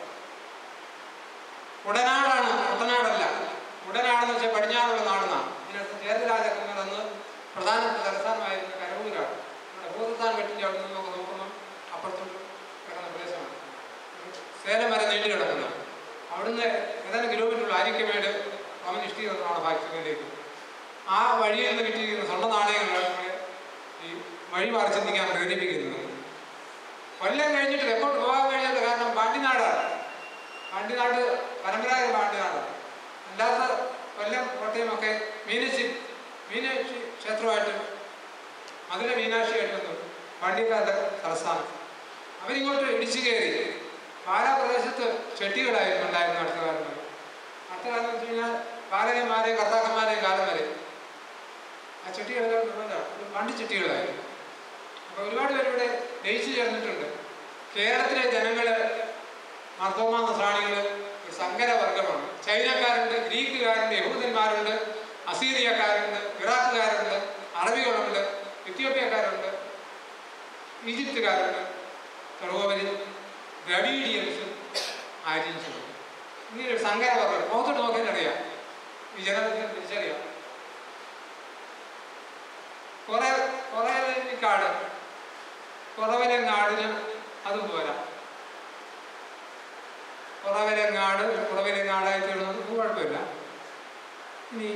ഉടനാടാണ് കുട്ടനാടല്ല ഉടനാടെന്ന് വെച്ചാൽ പടിഞ്ഞാറുള്ള നാടെന്നാണ് ഇതിനർത്ഥം ചേർത്തരാജാക്കന്മാർ അന്ന് പ്രധാനപ്പെട്ട തലസ്ഥാനമായിരുന്ന കരവൂരാണ് നമ്മുടെ ഭൂതത്താൻ വെട്ടിൻ്റെ അവിടെ നിന്ന് നമുക്ക് നോക്കുമ്പോൾ അപ്പുറത്തോട്ട് കിടക്കുന്ന പ്രദേശമാണ് സേലം വരെ നീണ്ടു കിടക്കുന്ന അവിടുന്ന് ഏതാനും കിലോമീറ്ററുള്ള ആരിക്കമേട് അവൻ ഇഷ്ടിക്കുന്നതാണ് ഫാക്ടറിയിലേക്ക് ആ വഴിയിൽ നിന്ന് കിട്ടിയിരിക്കുന്ന സ്വർണ്ണ നാണയങ്ങളാണ് നമ്മളെ ഈ വഴി മാറി ചിന്തിക്കാൻ പ്രേരിപ്പിക്കുന്നത് കൊല്ലം കഴിഞ്ഞിട്ട് എങ്ങോട്ട് പോകാൻ കഴിഞ്ഞത് കാരണം പാണ്ടിനാടാണ് പാണ്ടിനാട് പരമ്പരാഗത പാണ്ടിനാടാണ് അല്ലാത്ത കൊല്ലം കോട്ടയം ഒക്കെ മീനാക്ഷി മീനാക്ഷി ക്ഷേത്രമായിട്ട് മധുര മീനാക്ഷിയായിട്ടൊന്നും പാണ്ഡ്യക്കാരുടെ തലസ്ഥാനം അവരിങ്ങോട്ട് ഇടിച്ചു കയറി പാലാ പ്രദേശത്ത് ചെട്ടികളായിരുന്നു ഉണ്ടായിരുന്ന അടുത്ത കാലം വരെ അടുത്ത കാലം എന്ന് വെച്ച് കഴിഞ്ഞാൽ പാലകന്മാരെയും കർത്താക്കന്മാരെയും കാലം വരെ ആ ചെട്ടികളെല്ലാം നിർബന്ധമാണ് പണ്ട് ചെട്ടികളായിരുന്നു അപ്പോൾ ഒരുപാട് പേര് ഇവിടെ ലയിച്ചു ചേർന്നിട്ടുണ്ട് കേരളത്തിലെ ജനങ്ങൾ മർദ്ദോമ നസ്രാണികൾ ഒരു സങ്കരവർഗമാണ് ചൈനക്കാരുണ്ട് ഗ്രീക്കുകാരുണ്ട് യഹൂദന്മാരുണ്ട് അസീറിയക്കാരുണ്ട് ഇറാഖുകാരുണ്ട് അറബികളുണ്ട് എത്യോപ്യക്കാരുണ്ട് ഈജിപ്തുകാരുണ്ട് സർവോപരി ദ്രവീഡിയൻസും ആര്യൻസും ഇങ്ങനെ ഒരു സങ്കരവർഗം മുഖത്തോട്ട് നോക്കിയാൽ അറിയാം ഈ ജനത്തെ തിരിച്ചറിയാം കുറെ കുറെ കാട് കുറവലങ്ങാടിന് അതും പോരാ കുറവലങ്ങാട് കുറവലങ്ങാടായി തീർന്നത് കുഴപ്പമില്ല ഇനി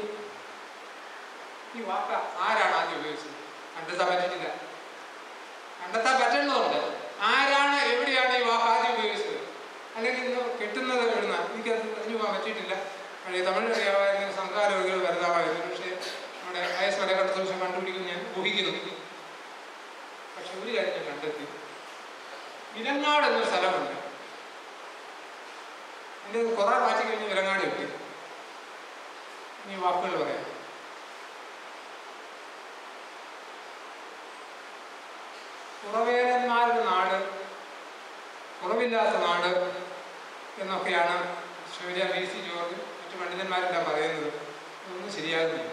ഈ വാക്ക ആരാണ് ആദ്യം ഉപയോഗിച്ചത് കണ്ടെത്താൻ പറ്റിയിട്ടില്ല കണ്ടെത്താൻ പറ്റുന്നതുണ്ട് ആരാണ് എവിടെയാണ് ഈ വാക്ക് ആദ്യം ഉപയോഗിച്ചത് അല്ലെങ്കിൽ ഇന്ന് കിട്ടുന്നത് എവിടുന്ന എനിക്കത് അറിഞ്ഞു പോകാൻ പറ്റിയിട്ടില്ല പഴയ തമിഴ് അറിയാമായിരുന്ന സംഘാരോഗികൾ വരുന്നതായിരുന്നു പക്ഷേ നമ്മുടെ വയസ്സ് വരെ കണ്ട ദിവസം കണ്ടുപിടിക്കും ഞാൻ ഊഹിക്കുന്നു പക്ഷെ ഒരു കാര്യം ഞാൻ കണ്ടെത്തി ഇലങ്ങാട് എന്നൊരു സ്ഥലമുണ്ട് എൻ്റെ കുറെ മാറ്റി കഴിഞ്ഞ് ഇലങ്ങാട് കിട്ടി ഇനി വാക്കുകൾ പറയാം കുറവേലന്മാരുടെ നാട് കുറവില്ലാത്ത നാട് എന്നൊക്കെയാണ് ശിവജ വി സി ജോർജ് മറ്റു പണ്ഡിതന്മാരെല്ലാം പറയുന്നത് ഇതൊന്നും ശരിയാകുന്നില്ല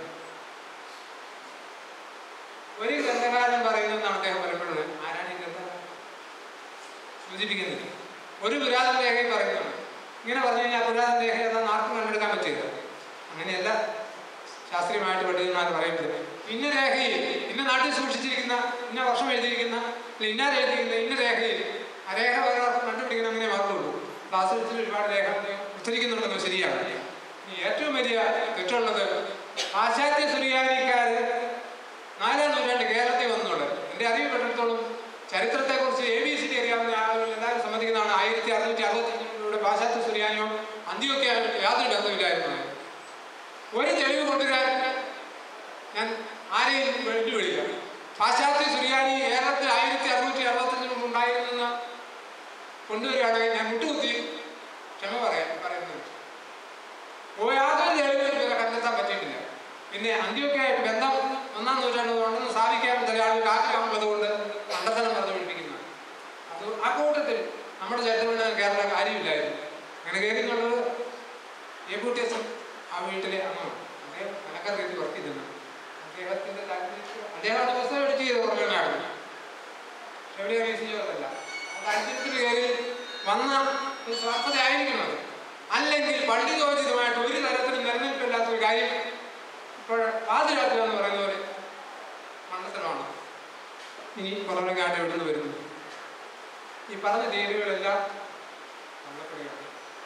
ഒരു ഗ്രന്ഥകാരൻ പറയുന്നതെന്നാണ് അദ്ദേഹം പലപ്പോഴും ആരാണ് ഈ ഗ്രന്ഥകാരൻ സൂചിപ്പിക്കുന്നില്ല ഒരു പുരാതന രേഖയും പറയുന്നതാണ് ഇങ്ങനെ പറഞ്ഞു കഴിഞ്ഞാൽ പുരാതന രേഖ എന്നാൽ ആർക്കും കണ്ടെടുക്കാൻ പറ്റില്ല അങ്ങനെയല്ല ശാസ്ത്രീയമായിട്ട് പണ്ഡിതന്മാർ പറയുന്നത് ഇന്ന രേഖയിൽ ഇന്ന നാട്ടിൽ സൂക്ഷിച്ചിരിക്കുന്ന ഇന്ന വർഷം എഴുതിയിരിക്കുന്ന അല്ല ഇന്നാർ എഴുതിയിരിക്കുന്ന ഇന്ന രേഖയിൽ ആ രേഖ ഒരാൾക്ക് കണ്ടുപിടിക്കണം അങ്ങനെ മാത്രമുള്ളൂ ക്ലാസ്സിൽ ഒരുപാട് രേഖ ഉദ്ധരിക്കുന്നുണ്ടെന്ന് ശരിയാണ് ഇനി ഏറ്റവും വലിയ തെറ്റുള്ളത് പാശ്ചാത്യ സുറിയാനിക്കാര് നാലാം നൂറ്റാണ്ട് കേരളത്തിൽ വന്നുള്ളത് എൻ്റെ അറിയപ്പെട്ടിടത്തോളം ചരിത്രത്തെക്കുറിച്ച് എ ബി സി ഡി അറിയാവുന്ന ആളുകൾ എല്ലാവരും സമ്മതിക്കുന്നതാണ് ആയിരത്തി അറുന്നൂറ്റി അറുപത്തഞ്ചിലൂടെ പാശ്ചാത്യ സുറിയാനിയോ അന്ത്യൊക്കെ യാതൊരു ബന്ധമില്ലായിരുന്നു ഒരു തെളിവ് കൊണ്ടുവരാൻ ഞാൻ ആരെയും വെല്ലുവിളിക്കാം പാശ്ചാത്യ സുറിയാനി കേരളത്തിൽ ആയിരത്തി അറുന്നൂറ്റി അറുപത്തഞ്ചിന് മുമ്പ് ഉണ്ടായിരുന്നെന്ന് കൊണ്ടുവരികയാണെങ്കിൽ ഞാൻ മുട്ടുകുത്തി ക്ഷമ പറയാൻ പറയുന്നത് ഓ യാതൊരു തെളിവും ഇതുവരെ കണ്ടെത്താൻ പറ്റിയിട്ടില്ല പിന്നെ അന്ത്യൊക്കെയായിട്ട് ബന്ധം ഒന്നാം നൂറ്റാണ്ട് ഉണ്ടെന്ന് സ്ഥാപിക്കാൻ ചില ആളുകൾ ആഗ്രഹമുള്ളത് കൊണ്ട് കണ്ടെത്തണം പറഞ്ഞു പിടിപ്പിക്കുന്നത് അത് ആ കൂട്ടത്തിൽ നമ്മുടെ ചരിത്രത്തിന് കേരള കാര്യമില്ലായിരുന്നു അങ്ങനെ കയറിയുള്ളത് എബൂട്ടിയസം ആ വീട്ടിലെ അമ്മ അദ്ദേഹം കണക്കർ രീതി വർക്ക് ചെയ്തിരുന്നു അദ്ദേഹത്തിന്റെ താല്പര്യത്തിൽ അദ്ദേഹം അത് പുസ്തകം എഡിറ്റ് ചെയ്ത് പുറമേനായിരുന്നു എവിടെയാ വീസിച്ചതല്ല താല്പര്യത്തിൽ കയറി വന്ന ഒരു സ്വാർത്ഥത ആയിരിക്കണം അത് അല്ലെങ്കിൽ പണ്ഡിതോചിതമായിട്ട് ഒരു തരത്തിലും നിലനിൽപ്പില്ലാത്ത ഒരു കാര്യം ഇപ്പോൾ പാതിരാത്രി എന്ന് പറയുന്ന പോലെ മണ്ടത്തരമാണ് ഇനി പുറമേക്കാട്ട് എവിടെ നിന്ന് വരുന്നു ഈ പറഞ്ഞ തീയതികളെല്ലാം കള്ളക്കളിയാണ്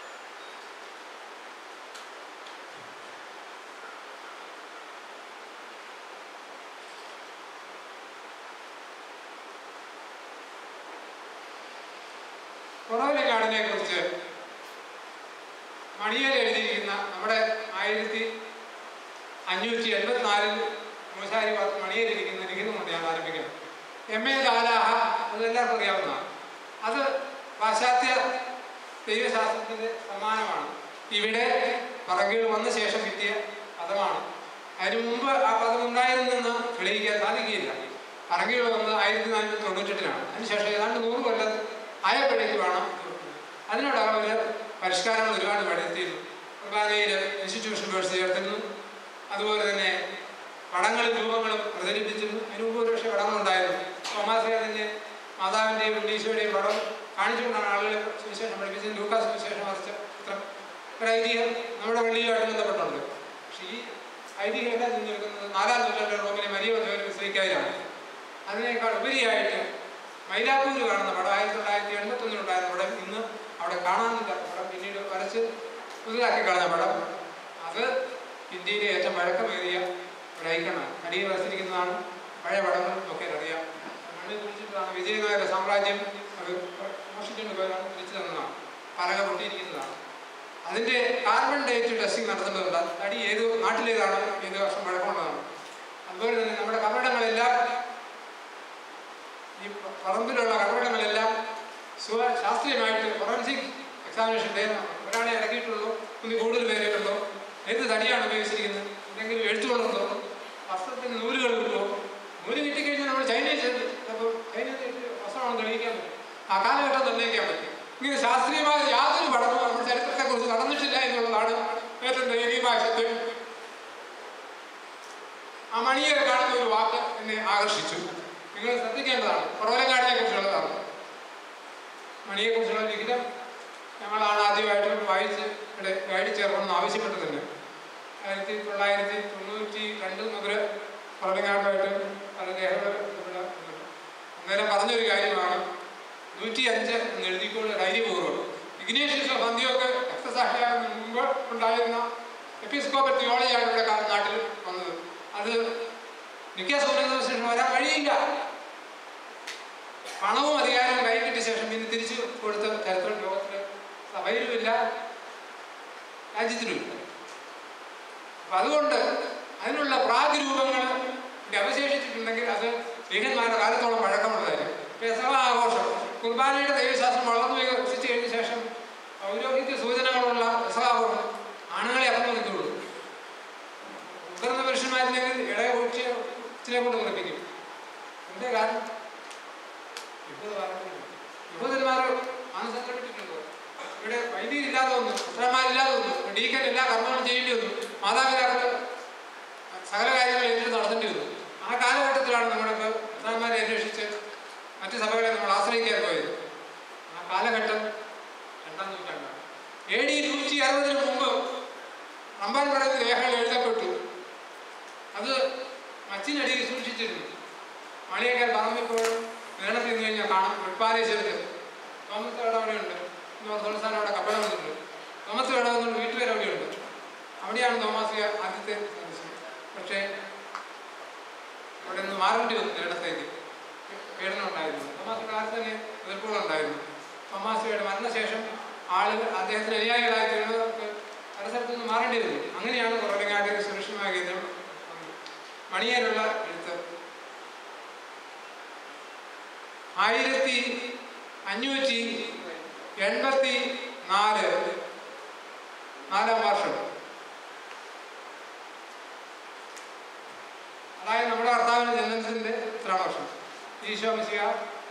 കുറവലങ്ങാടിനെ കുറിച്ച് മണിയേൽ എഴുതിയിരിക്കുന്ന നമ്മുടെ ആയിരത്തി അഞ്ഞൂറ്റി എൺപത്തിനാലിൽ മൂശാരി മണിയേലിരിക്കുന്ന ലിഖിതം കൊണ്ട് ഞാൻ ആരംഭിക്കണം എം എ ലാലാഹ അതെല്ലാവർക്കും അറിയാവുന്നതാണ് അത് പാശ്ചാത്യ ദൈവശാസ്ത്രത്തിന്റെ സമ്മാനമാണ് ഇവിടെ പറങ്കിൽ വന്ന ശേഷം കിട്ടിയ പദമാണ് അതിനു മുമ്പ് ആ പദം ഉണ്ടായിരുന്നെന്ന് തെളിയിക്കാൻ സാധിക്കുകയില്ല പറങ്കിൽ വന്നത് ആയിരത്തി നാനൂറ്റി തൊണ്ണൂറ്റെട്ടിനാണ് അതിനുശേഷം ഏതാണ്ട് നൂറ് കൊല്ലം ആയപ്പോഴേക്കുമാണ് അതിനോട് അവർ പരിഷ്കാരങ്ങൾ ഒരുപാട് വരുത്തിയിരുന്നു കുർബാനയിൽ ഇൻസ്റ്റിറ്റ്യൂഷൻ വേർഡ്സ് ചേർത്തിരുന്നു അതുപോലെ തന്നെ പടങ്ങളും രൂപങ്ങളും പ്രചരിപ്പിച്ചിരുന്നു അതിന് മുമ്പ് ഒരു പക്ഷേ പടങ്ങളുണ്ടായിരുന്നു തോമാശ്രീയതിൻ്റെ മാതാവിൻ്റെയും ഉണ്ണീശോയുടെയും പടം കാണിച്ചുകൊണ്ടാണ് ആളുകൾ സുവിശേഷം പഠിപ്പിച്ചത് ലൂക്കാസ് സുവിശേഷം വരച്ച ചിത്രം ഒരു ഐതിഹ്യം നമ്മുടെ വെള്ളിയുമായിട്ട് ബന്ധപ്പെട്ടുണ്ട് പക്ഷേ ഈ ഐതിഹ്യമൊക്കെ നിന്ന് നിൽക്കുന്നത് നാലാം നൂറ്റാണ്ട് റോമിലെ മരിയ മധുവിനെ വിശ്വസിക്കാതിലാണ് അതിനേക്കാൾ ഉപരിയായിട്ട് മൈലാപ്പൂര് കാണുന്ന പടം ആയിരത്തി തൊള്ളായിരത്തി എൺപത്തൊന്നിലുണ്ടായിരുന്ന പടം ഇന്ന് അവിടെ കാണാനില്ല പടം പിന്നീട് വരച്ച് പുതുതാക്കി കളഞ്ഞ പടം അത് ഇന്ത്യയിലെ ഏറ്റവും പഴക്കമേറിയ ഒരു ഐക്കണാണ് അടിയിൽ വരച്ചിരിക്കുന്നതാണ് പഴയ പടങ്ങൾ ഒക്കെ അറിയാം മണ്ണിൽ കുറിച്ചിട്ടാണ് വിജയനഗര സാമ്രാജ്യം അത് മോഷിച്ചുകൊണ്ട് പോയാണ് തിരിച്ചു തന്നതാണ് പലക പൊട്ടിയിരിക്കുന്നതാണ് അതിൻ്റെ കാർബൺ ഡേറ്റ് ടെസ്റ്റിംഗ് നടത്തുന്നതുണ്ട് തടി ഏത് നാട്ടിലേതാണ് ഏത് വർഷം പഴക്കമുള്ളതാണ് അതുപോലെ തന്നെ നമ്മുടെ കപടങ്ങളെല്ലാം ഈ പറമ്പിലുള്ള കടവടങ്ങളെല്ലാം സുഖ ശാസ്ത്രീയമായിട്ട് ഫോറൻസിക് എക്സാമിനേഷൻ ഒരാളെ ഇറക്കിയിട്ടുള്ളൂ ഒന്ന് കൂടുതൽ പേരേ ഉള്ളൂ ഏത് തടിയാണ് ഉപയോഗിച്ചിരിക്കുന്നത് എന്തെങ്കിലും എഴുത്തുകളുണ്ടോ വസ്ത്രത്തിന് നൂലുകൾ കിട്ടുമോ നൂല് കിട്ടിക്കഴിഞ്ഞാൽ നമ്മൾ ചൈനയിൽ അപ്പോൾ ചൈനയിൽ വസ്ത്രമാണ് തെളിയിക്കാൻ പറ്റും ആ കാലഘട്ടം നിർണ്ണയിക്കാൻ പറ്റും ഇങ്ങനെ ശാസ്ത്രീയമായ യാതൊരു പഠനവും നമ്മുടെ ചരിത്രത്തെക്കുറിച്ച് നടന്നിട്ടില്ല എന്നുള്ളതാണ് ഏറ്റവും ദയനീയമായ സത്യം ആ മണിയെ കാണുന്ന ഒരു വാക്ക് എന്നെ ആകർഷിച്ചു നിങ്ങൾ ശ്രദ്ധിക്കേണ്ടതാണ് കുറവലങ്ങാടിനെ കുറിച്ചുള്ളതാണ് മണിയെക്കുറിച്ചുള്ള ലിഖിതം ഞങ്ങളാണ് ആദ്യമായിട്ട് വായിച്ച് ഇവിടെ ഗൈഡ് ചേർക്കണമെന്ന് ആവശ്യപ്പെട്ടതിന് ആയിരത്തി തൊള്ളായിരത്തി തൊണ്ണൂറ്റി രണ്ട് മുതൽ കുറവലങ്ങാടുമായിട്ട് പല രേഖകൾ ഇവിടെ അന്നേരം പറഞ്ഞൊരു കാര്യമാണ് നൂറ്റി അഞ്ച് എന്ന് എഴുതിക്കൊണ്ട് ധൈര്യപൂർവ്വം ഇഗ്നേഷ്യസ് ഓഫ് അന്ത്യോക്ക് രക്തസാക്ഷിയാകുന്നതിന് മുമ്പ് ഉണ്ടായിരുന്ന എപ്പിസ്കോപ്പൽ തിയോളജിയാണ് ഇവിടെ കാ- നാട്ടിൽ വന്നത് അത് മിക്ക സൗകര്യത്തിന് വരാൻ വഴിയില്ല പണവും അധികാരവും കൈ കിട്ടിയ ശേഷം പിന്നെ തിരിച്ചു കൊടുത്ത ചരിത്രം ലോകത്തിൽ സഭയിലുമില്ല രാജ്യത്തിലുമില്ല അപ്പൊ അതുകൊണ്ട് അതിനുള്ള പ്രാഗ്രൂപങ്ങൾ ഇവിടെ അവശേഷിച്ചിട്ടുണ്ടെങ്കിൽ അത് ലീഗന്മാരുടെ കാലത്തോളം പഴക്കമുള്ളതായിരിക്കും പെസഹ ആഘോഷം കുർബാനയുടെ ദൈവശാസ്ത്രം വളർന്നു വികസിച്ചു കഴിഞ്ഞ ശേഷം പൗരോഹിത്യ സൂചനകളുള്ള പെസഹ ആഘോഷം ആണുങ്ങളെ അപ്പം നിൽക്കുള്ളൂ മുതിർന്ന പുരുഷന്മാരില്ലെങ്കിൽ ഇടയ കുറിച്ച് ഇച്ചിരി കൊണ്ട് നിർമ്മിക്കും എന്തേ കാരണം യഹൂദന്മാർ മാനസംഘടിപ്പിച്ചിട്ടുണ്ടോ ഇവിടെ വൈദികർ ഇല്ലാതെ വന്നു പുത്രന്മാരില്ലാതെ വന്നു ഡീക്കൻ എല്ലാ കർമ്മങ്ങളും ചെയ്യേണ്ടി വന്നു മാതാപിതാക്കൾ സകല കാര്യങ്ങൾ ഏറ്റെടുത്ത് നടത്തേണ്ടി വന്നു ആ കാലഘട്ടത്തിലാണ് നമ്മളിപ്പോൾ പുത്രന്മാരെ അന്വേഷിച്ച് മറ്റ് സഭകളെ നമ്മൾ ആശ്രയിക്കാൻ പോയത് ആ കാലഘട്ടം രണ്ടാം നൂറ്റാണ്ടാണ് എ ഡി നൂറ്റി അറുപതിന് മുമ്പ് അമ്പാൻ പറയുന്ന രേഖകൾ എഴുതപ്പെട്ടു അത് മച്ചിനടിയിൽ സൂക്ഷിച്ചിരുന്നു മണിയൊക്കെ പറമ്പിപ്പോഴും നീളത്തിൽ നിന്ന് കഴിഞ്ഞാൽ കാണാം വെപ്പാലേശ്വരത്ത് തോമസ് കട അവിടെയുണ്ട് തോമസാൻ അവിടെ കപ്പല വന്നിട്ടുണ്ട് തോമസ് കട വന്നിട്ട് വീട്ടുപേര് അവിടെയുണ്ട് അവിടെയാണ് തോമസ് ആദ്യത്തെ സന്ദർശനം പക്ഷേ അവിടെ നിന്ന് മാറേണ്ടി വന്നു നീളത്തേക്ക് പീഡനം ഉണ്ടായിരുന്നു തോമാസിയുടെ കാലത്ത് തന്നെ എതിർപ്പുകളുണ്ടായിരുന്നു തോമാസിയുടെ മരണശേഷം ആളുകൾ അദ്ദേഹത്തിന് അനുയായികളായി തീർന്നവർക്ക് പല സ്ഥലത്തു നിന്ന് മാറേണ്ടി വന്നു അങ്ങനെയാണ് കുറവലങ്ങാട്ടിൽ സുരക്ഷിതമായ കേന്ദ്രം വന്നത്. മണിയേലുള്ള എഴുത്ത് ആയിരത്തി അഞ്ഞൂറ്റി എൺപത്തി നാല് നാലാം വർഷം അതായത് നമ്മുടെ കർത്താവിന്റെ ജനനത്തിന്റെ എത്രാം വർഷം ഈശോ മിശിഹ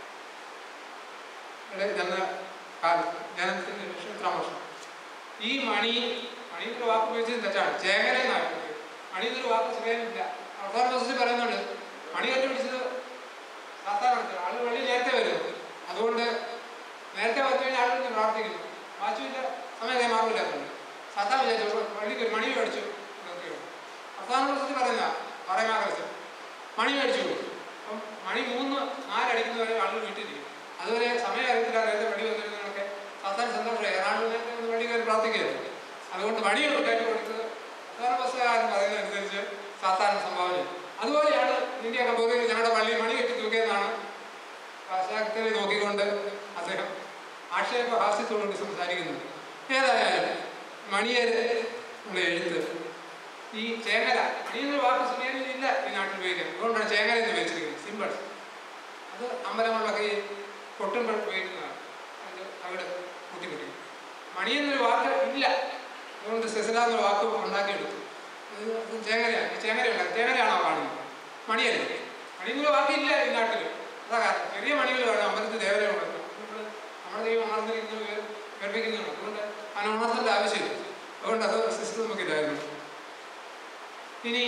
ജനന കാലം ജനനത്തിന്റെ ശേഷം എത്രാം വർഷം ഈ മണി മണി എന്നൊരു വാക്ക് ഉപയോഗിച്ചത് തെറ്റാണ് ചേകര എന്നാണ് മണി എന്നൊരു വാക്ക് ശരിയായില്ല അവസാന ദിവസത്തിൽ പറയുന്നുണ്ട് മണി കണ്ടുപിടിച്ചത് സാധാരണ ആളുകൾ വെള്ളി നേരത്തെ വരുന്നു അതുകൊണ്ട് നേരത്തെ വന്നു കഴിഞ്ഞാൽ ആളുകൾ പ്രാർത്ഥിക്കുന്നു വാച്ചുവില്ല സമയം മാറില്ലാത്തതുകൊണ്ട് സാധാരണ വിചാരിച്ചു വള്ളിക്ക് ഒരു മണി മേടിച്ചു എന്നൊക്കെയാണ് അവസാന ദിവസത്തിൽ പറയുന്ന പറയുമാകരസം മണി മേടിച്ചു പോയി അപ്പം മണി മൂന്ന് നാലടിക്കുന്നവരെ ആളുകൾ വീട്ടിലിരിക്കും അതുവരെ സമയം അറിയത്തില്ല നേരത്തെ വഴി വന്നിരുന്നതൊക്കെ സാധാരണ സന്തോഷമായി ഏതാണ്ട് നേരത്തെ ഒന്ന് വഴി കയറി പ്രാർത്ഥിക്കുകയായിരുന്നു അതുകൊണ്ട് മണി കയറ്റി കൊടുത്തത് സാധാരണ ബസ്സുകാരൻ പറയുന്നതനുസരിച്ച് സാധാരണ സംഭാവന ചെയ്തു. അതുപോലെയാണ് ഇന്ത്യയൊക്കെ പോയി ഞങ്ങളുടെ പള്ളി മണി കെട്ടി തൂക്കിയെന്നാണ് പാശ്ചാത്യരെ നോക്കിക്കൊണ്ട് അദ്ദേഹം ആക്ഷേപ ഹാസ്യത്തോടുകൂടി സംസാരിക്കുന്നുണ്ട് ഏതായാലും മണിയേര് ഉള്ള എഴുത്ത് ഈ ചേങ്ങര മണി എന്നൊരു വാക്ക് സുനിയനിൽ ഇല്ല ഈ നാട്ടിൽ ഉപയോഗിക്കുന്നത് അതുകൊണ്ടാണ് ചേങ്ങര എന്ന് ഉപയോഗിച്ചിരിക്കുന്നത് സിമ്പിൾ അത് അമ്പലങ്ങളിലൊക്കെ ഈ കൊട്ടുമ്പോൾ ഉപയോഗിക്കുന്നതാണ് അത് അവിടെ കൂട്ടിമുട്ടി മണി എന്നൊരു വാക്ക് ഇല്ല അതുകൊണ്ട് സെസല എന്നൊരു വാക്ക് ഉണ്ടാക്കിയെടുത്തു അത് അത് ചേങ്ങരയാണ് ഈ ചേങ്ങരയുണ്ട് ചേങ്ങരയാണോ കാണുന്നത് മണിയല്ലേ മണി എന്നൊരു വാക്കില്ല ഈ നാട്ടിൽ അതാ കാരണം ചെറിയ മണികൾ കാണും അമ്പലത്തിൽ ദേവതയുണ്ട് നമ്മൾ നമ്മുടെ ദൈവം ഉണർന്നിരിക്കുന്നത് കേൾപ്പിക്കുന്നതാണ് അതുകൊണ്ട് അതിന് ഉണർത്തേണ്ട ആവശ്യമില്ല അതുകൊണ്ട് അത് സിസ്റ്റം നമുക്കില്ലായിരുന്നു ഇനി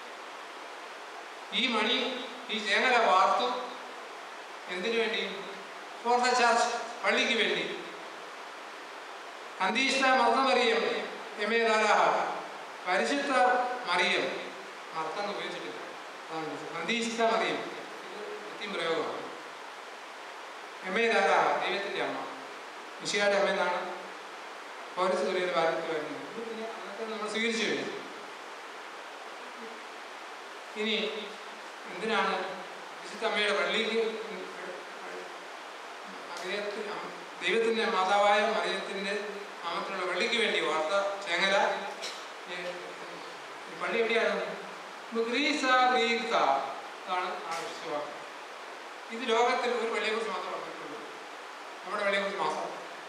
ഈ മണി ഈ ചേങ്ങല വാർത്തു എന്തിനു വേണ്ടി ഫോർ ദ ചർച്ച് പള്ളിക്ക് വേണ്ടി അന്തീഷ്ട മർദ്ദമറിയം എമേദാരാഹ പരിശുദ്ധ മറിയം മർദ്ദം ഉപയോഗിച്ചിട്ടില്ല അതാണ് അന്തീഷ്ട മറിയം ഇത് കൃത്യം പ്രയോഗമാണ് എമേദാരാഹ ദൈവത്തിൻ്റെ അമ്മ മിഷിയുടെ അമ്മ എന്നാണ് പൗരസ് തുറിയുടെ ഭാരതത്തിൽ വരുന്നത് ഇത് പിന്നെ അന്നത്തെ നമ്മൾ സ്വീകരിച്ചു കഴിഞ്ഞു ഇനി എന്തിനാണ് വിശുദ്ധ അമ്മയുടെ പള്ളിക്ക് മറിയത്തി- അം- ദൈവത്തിന്റെ മാതാവായ മറിയത്തിന്റെ നാമത്തിലുള്ള പള്ളിക്ക് വേണ്ടി വാർത്ത ചേങ്ങല ഈ ഈ പള്ളി എവിടെയാണ് ഗ്രീസ ഗ്രീക്ത അതാണ് ആ വിശ്വാസം ഇത് ലോകത്തിൽ ഒരു പള്ളിയെക്കുറിച്ച് മാത്രമേ പറഞ്ഞിട്ടുള്ളൂ നമ്മുടെ പള്ളിയെക്കുറിച്ച് മാത്രം